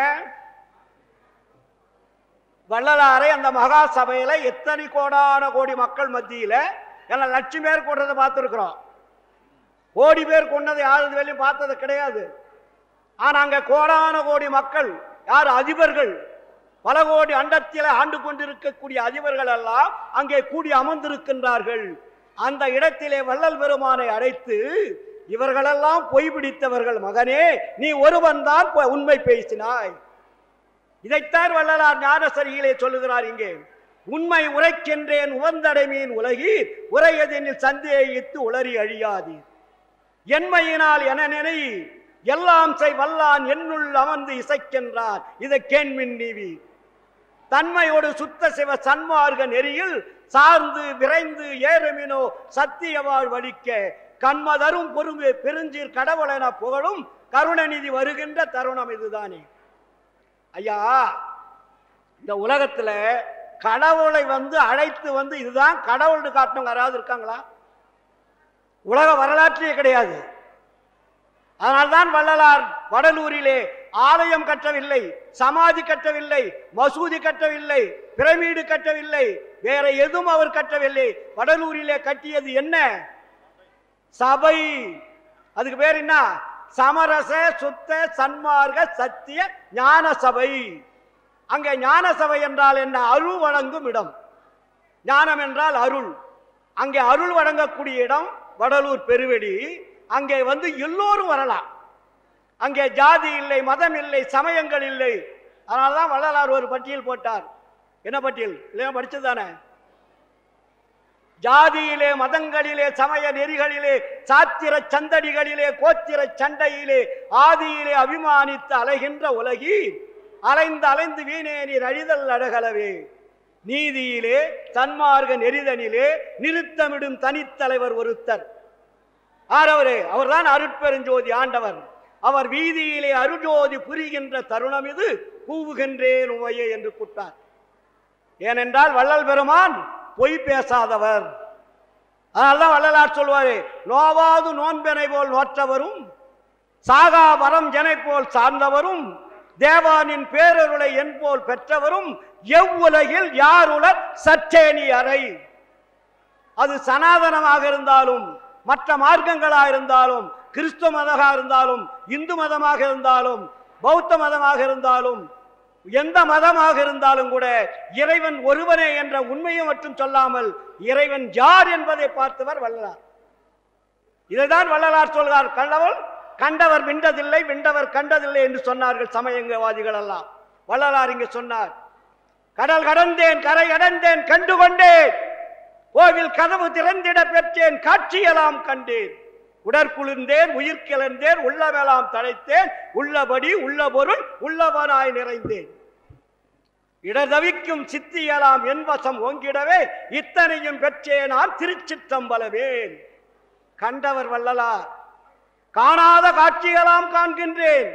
வள்ளலாரை அந்த மகா சபையில எத்தனை கோடான கோடி மக்கள் மத்தியில எல்லாம் லட்சம் பேர் கொண்டதை பார்த்துருக்குறோம் கோடி பேர் கொண்டதை யாரும் வெளியும் பார்த்தது கிடையாது ஆனா அங்க கோடான கோடி மக்கள் யார் அதிபர்கள் பல கோடி அண்டத்தில ஆண்டு கொண்டிருக்கக்கூடிய அதிபர்கள் எல்லாம் அங்கே கூடி அமர்ந்திருக்கின்றார்கள் அந்த இடத்திலே வள்ளல் பெருமானை அழைத்து இவர்களெல்லாம் பொய் பிடித்தவர்கள் மகனே நீ ஒருவன் தான் உண்மை பேசினாய் இதைத்தான் வள்ளலார் ஞானசரியிலே சொல்லுகிறார் இங்கே உண்மை உரைக்கின்றேன் உவந்தடைமீன் உலகீர் உரையதெனில் சந்தேகித்து உளறி அழியாதீர் என்மையினால் என நினை எல்லாம் செய் வல்லான் என்னுள் அமர்ந்து இசைக்கின்றார் இதை கேண்மின் நீவி தன்மையோடு சுத்த சிவ சன்மார்க்க நெறியில் சார்ந்து விரைந்து ஏறுமினோ சத்தியவாழ் வலிக்க கண்மதரும் பொறுமை பெருஞ்சீர் கடவுளென புகழும் கருணநிதி வருகின்ற தருணம் இதுதானே ஐயா இந்த உலகத்துல கடவுளை வந்து அழைத்து வந்து இதுதான் கடவுள்னு காட்டினவங்க யாராவது இருக்காங்களா உலக வரலாற்றிலே கிடையாது அதனால்தான் வள்ளலார் வடலூரிலே ஆலயம் கட்டவில்லை சமாதி கட்டவில்லை மசூதி கட்டவில்லை பிரமிடு கட்டவில்லை வேற எதுவும் அவர் கட்டவில்லை வடலூரிலே கட்டியது என்ன சபை அதுக்கு பேர் என்ன சமரச சுத்த சன்மார்க்க சத்திய ஞான சபை அங்கே ஞான சபை என்றால் என்ன அருள் வழங்கும் இடம் ஞானம் என்றால் அருள் அங்கே அருள் வழங்கக்கூடிய இடம் வடலூர் பெருவெடி அங்கே வந்து எல்லோரும் வரலாம் அங்கே ஜாதி இல்லை மதம் இல்லை சமயங்கள் இல்லை அதனாலதான் வள்ளலார் ஒரு பட்டியல் போட்டார் என்ன பட்டியல் இல்லையா படிச்சது தானே ஜாதியிலே மதங்களிலே சமய நெறிகளிலே சாத்திர சந்தடிகளிலே கோத்திர சண்டையிலே ஆதியிலே அபிமானித்து அலைகின்ற உலகி அலைந்து அலைந்து வீணே நீர் அழிதல் அழகலவே நீதியிலே தன்மார்க்க நெறிதனிலே நிறுத்தமிடும் தனித்தலைவர் ஒருத்தர் ஆரவரே அவர்தான் அருட்பெருஞ்சோதி ஆண்டவர் அவர் வீதியிலே அருஜோதி புரிகின்ற தருணம் இது கூவுகின்றேன் உமையே என்று கூட்டார் ஏனென்றால் வள்ளல் பெருமான் பொய் பேசாதவர் அதனால்தான் வள்ளலார் சொல்வாரு நோவாது நோன்பெனை போல் நோற்றவரும் சாகா வரம் ஜனை போல் சார்ந்தவரும் தேவானின் பேரருளை என் போல் பெற்றவரும் எவ்வுலகில் யாருலர் சற்றேனி அறை அது சனாதனமாக இருந்தாலும் மற்ற மார்க்கங்களாக இருந்தாலும் கிறிஸ்துவ மதமாக இருந்தாலும் இந்து மதமாக இருந்தாலும் பௌத்த மதமாக இருந்தாலும் எந்த மதமாக இருந்தாலும் கூட இறைவன் ஒருவனே என்ற உண்மையை மட்டும் சொல்லாமல் இறைவன் யார் என்பதை பார்த்தவர் வள்ளலார் இதைதான் வள்ளலார் சொல்கிறார் கண்டவள் கண்டவர் விண்டதில்லை விண்டவர் கண்டதில்லை என்று சொன்னார்கள் சமயங்கவாதிகள் எல்லாம் வள்ளலார் இங்கு சொன்னார் கடல் கடந்தேன் கரை அடைந்தேன் கண்டு கொண்டேன் கோவில் கதவு திறந்திட பெற்றேன் காட்சியெல்லாம் கண்டேன் உடற்குளிர்ந்தேன் உயிர் கிளர்ந்தேன் உள்ளமெல்லாம் தழைத்தேன் உள்ளபடி உள்ள பொருள் உள்ளவனாய் நிறைந்தேன் இடதவிக்கும் சித்தியலாம் என் வசம் ஓங்கிடவே இத்தனையும் பெற்றே நான் திருச்சிற்றம்பலவேன் கண்டவர் வள்ளலார் காணாத காட்சியெல்லாம் காண்கின்றேன்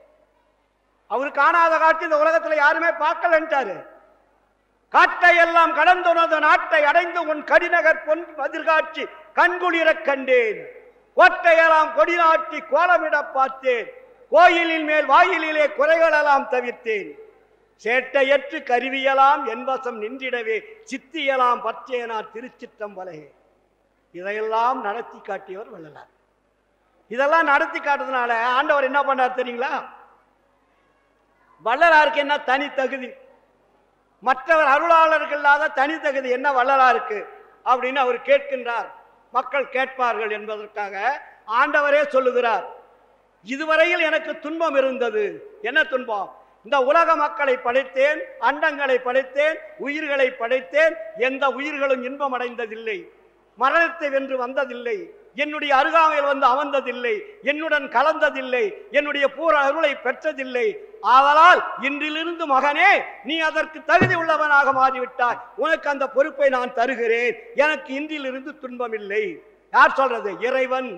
அவர் காணாத காட்சி இந்த உலகத்துல யாருமே பார்க்கலன்ட்டாரு காட்டை எல்லாம் கடந்துனது நாட்டை அடைந்து உன் கடிநகர் பொன் பதிர்காட்சி கண்குளிரக் கண்டேன் கோட்டையெல்லாம் கொடி நாட்டி கோலமிட பார்த்தேன் கோயிலின் மேல் வாயிலிலே குறைகளெல்லாம் தவிர்த்தேன் சேட்டையற்று கருவியலாம் என்பசம் நின்றிடவே சித்தியலாம் பற்றேனார் திருச்சிற்றம்பலகே இதையெல்லாம் நடத்தி காட்டியவர் வள்ளலார் இதெல்லாம் நடத்தி காட்டுறதுனால ஆண்டவர் என்ன பண்ணார் தெரியுங்களா வள்ளலாருக்கு என்ன தனி தகுதி மற்றவர் அருளாளர்கள் இல்லாத தனித்தகுதி என்ன வள்ளலாருக்கு அப்படின்னு அவர் கேட்கின்றார் மக்கள் கேட்பார்கள் என்பதற்காக ஆண்டவரே சொல்லுகிறார் இதுவரையில் எனக்கு துன்பம் இருந்தது என்ன துன்பம் இந்த உலக மக்களை படைத்தேன் அண்டங்களை படைத்தேன் உயிர்களை படைத்தேன் எந்த உயிர்களும் இன்பம் அடைந்ததில்லை மரணத்தை வென்று வந்ததில்லை என்னுடைய அருகாமையில் வந்து அமர்ந்ததில்லை என்னுடன் கலந்ததில்லை என்னுடைய பூர அருளை பெற்றதில்லை ஆதலால் இன்றிலிருந்து மகனே நீ அதற்கு தகுதி உள்ளவனாக மாறிவிட்டாய் உனக்கு அந்த பொறுப்பை நான் தருகிறேன் எனக்கு இன்றிலிருந்து துன்பம் இல்லை யார் சொல்றது இறைவன்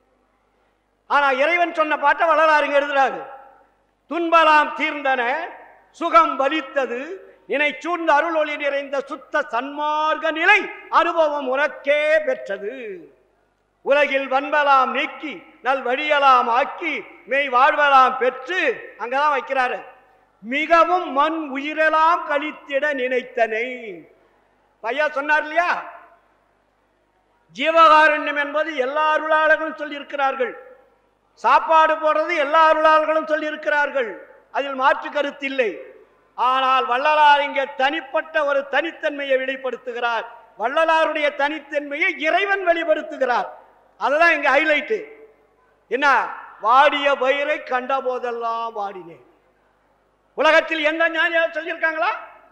ஆனா இறைவன் சொன்ன பாட்டை வளராருங்க எழுதுறாரு துன்பலாம் தீர்ந்தன சுகம் வலித்தது நினை சூழ்ந்த அருள் ஒளி நிறைந்த சுத்த சன்மார்க்க நிலை அனுபவம் உனக்கே பெற்றது உலகில் வன்பலாம் நீக்கி நல் வழியலாம் ஆக்கி மெய் வாழ்வலாம் பெற்று அங்கதான் வைக்கிறாரு மிகவும் மண் உயிரெல்லாம் கழித்திட நினைத்தனை பையா சொன்னார் இல்லையா ஜீவகாருண்யம் என்பது எல்லா அருளாளர்களும் சொல்லியிருக்கிறார்கள் சாப்பாடு போடுறது எல்லா அருளாளர்களும் சொல்லியிருக்கிறார்கள் அதில் மாற்று கருத்தில்லை ஆனால் வள்ளலார் இங்கே தனிப்பட்ட ஒரு தனித்தன்மையை வெளிப்படுத்துகிறார் வள்ளலாருடைய தனித்தன்மையை இறைவன் வெளிப்படுத்துகிறார் அதுதான் இங்க ஹைலைட்டு என்ன வாடிய பயிரை கண்ட போதெல்லாம் வாடினேன் உலகத்தில் எந்த ஞானியாவது சொல்லியிருக்காங்களா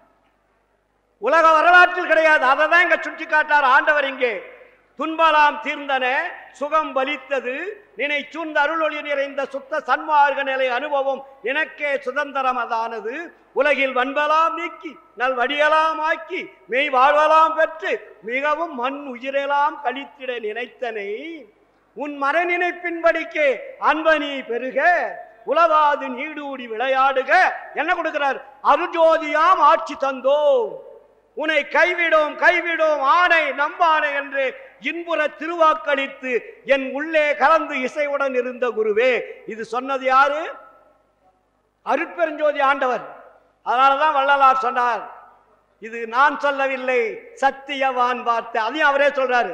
உலக வரலாற்றில் கிடையாது அதை தான் இங்க சுட்டி காட்டார் ஆண்டவர் இங்கே துன்பலாம் தீர்ந்தன சுகம் வலித்தது நினை சூழ்ந்த அருளொளி நிறைந்த சுத்த சன்மார்க்க நிலை அனுபவம் நினக்கே சுதந்திரம் அதானது உலகில் வன்பலாம் நீக்கி நல் வடியலாம் ஆக்கி மெய் வாழ்வலாம் பெற்று மிகவும் மண் உயிரெல்லாம் கழித்திட நினைத்தனை உன் மனநினைப்பின்படிக்கே அன்பனி பெருக உலவாது நீடூடி விளையாடுக என்ன கொடுக்கிறார் அருஜோதியாம் ஆட்சி தந்தோம் உன்னை கைவிடும் கைவிடும் ஆணை நம்பானை என்று இன்புற திருவாக்களித்து என் உள்ளே கலந்து இசையுடன் இருந்த குருவே இது சொன்னது யாரு அருட்பெருஞ்சோதி ஆண்டவர் அதனாலதான் வள்ளலார் சொன்னார் இது நான் சொல்லவில்லை சத்தியவான் வார்த்தை அதையும் அவரே சொல்றாரு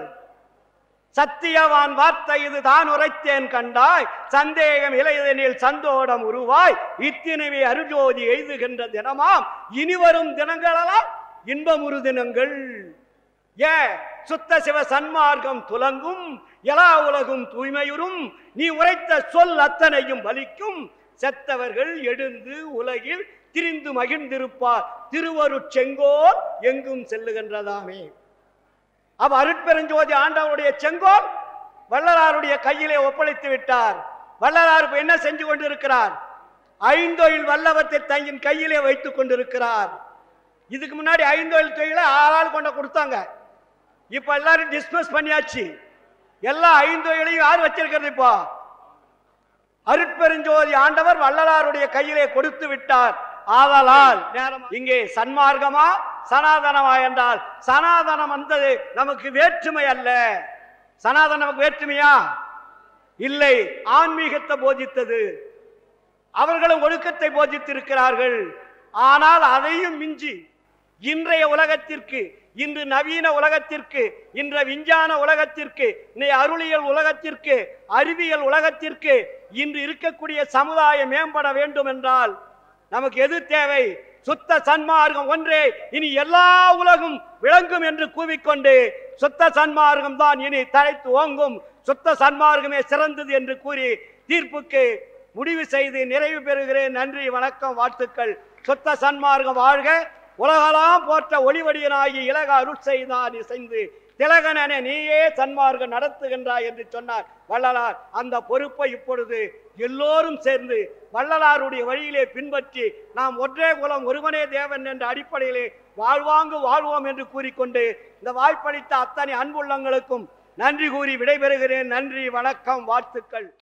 சத்தியவான் வார்த்தை இது தான் உரைத்தேன் கண்டாய் சந்தேகம் இளையதனில் சந்தோடம் உருவாய் இத்தினவே அருஜோதி எய்துகின்ற தினமாம் இனிவரும் தினங்களெல்லாம் இன்பமுறு தினங்கள் ஏ சுத்த சிவ சன்மார்க்கம் துலங்கும் எல்லா உலகும் தூய்மையுறும் நீ உரைத்த சொல் அத்தனையும் பலிக்கும் செத்தவர்கள் எழுந்து உலகில் திரிந்து மகிழ்ந்திருப்பார் திருவருட் செங்கோல் எங்கும் செல்லுகின்றதாமே அப்ப அருட்பெருஞ்சோதி ஆண்டவருடைய செங்கோல் வள்ளலாருடைய கையிலே ஒப்படைத்து விட்டார் வள்ளலார் இப்ப என்ன செஞ்சு கொண்டிருக்கிறார் ஐந்தொழில் வல்லவத்தை தங்கின் கையிலே வைத்துக் கொண்டிருக்கிறார் இதுக்கு முன்னாடி ஐந்தொழில் தொழிலை ஆளாள் கொண்ட கொடுத்தாங்க இப்ப எல்லாரும் டிஸ்மிஸ் பண்ணியாச்சு எல்லா ஐந்தொழிலையும் யார் வச்சிருக்கிறது இப்போ அருட்பெருஞ்சோதி ஆண்டவர் வள்ளலாருடைய கையிலே கொடுத்து விட்டார் ஆதலால் நேரம் இங்கே சன்மார்க்கமா சனாதனமா என்றால் சனாதனம் வந்தது நமக்கு வேற்றுமை அல்ல சனாதனம் நமக்கு வேற்றுமையா இல்லை ஆன்மீகத்தை போதித்தது அவர்களும் ஒழுக்கத்தை போதித்திருக்கிறார்கள் ஆனால் அதையும் மிஞ்சி இன்றைய உலகத்திற்கு இன்று நவீன உலகத்திற்கு இன்ற விஞ்ஞான உலகத்திற்கு இன்றைய அருளியல் உலகத்திற்கு அறிவியல் உலகத்திற்கு இன்று இருக்கக்கூடிய சமுதாயம் மேம்பட வேண்டும் என்றால் நமக்கு எது தேவை சுத்த சன்மார்க்கம் ஒன்றே இனி எல்லா உலகும் விளங்கும் என்று கூவிக்கொண்டு சுத்த சன்மார்க்கம் தான் இனி தலைத்து ஓங்கும் சுத்த சன்மார்க்கமே சிறந்தது என்று கூறி தீர்ப்புக்கு முடிவு செய்து நிறைவு பெறுகிறேன் நன்றி வணக்கம் வாழ்த்துக்கள் சுத்த சன்மார்க்கம் வாழ்க உலகலாம் போற்ற ஒளிவடியனாகி இலக அருள் செய்தான் இசைந்து திலகனென நீயே சன்மார்க்கம் நடத்துகின்றாய் என்று சொன்னார் வள்ளலார் அந்த பொறுப்பை இப்பொழுது எல்லோரும் சேர்ந்து வள்ளலாருடைய வழியிலே பின்பற்றி நாம் ஒன்றே குலம் ஒருவனே தேவன் என்ற அடிப்படையிலே வாழ்வாங்கு வாழ்வோம் என்று கூறிக்கொண்டு இந்த வாய்ப்பளித்த அத்தனை அன்புள்ளங்களுக்கும் நன்றி கூறி விடைபெறுகிறேன் நன்றி வணக்கம் வாழ்த்துக்கள்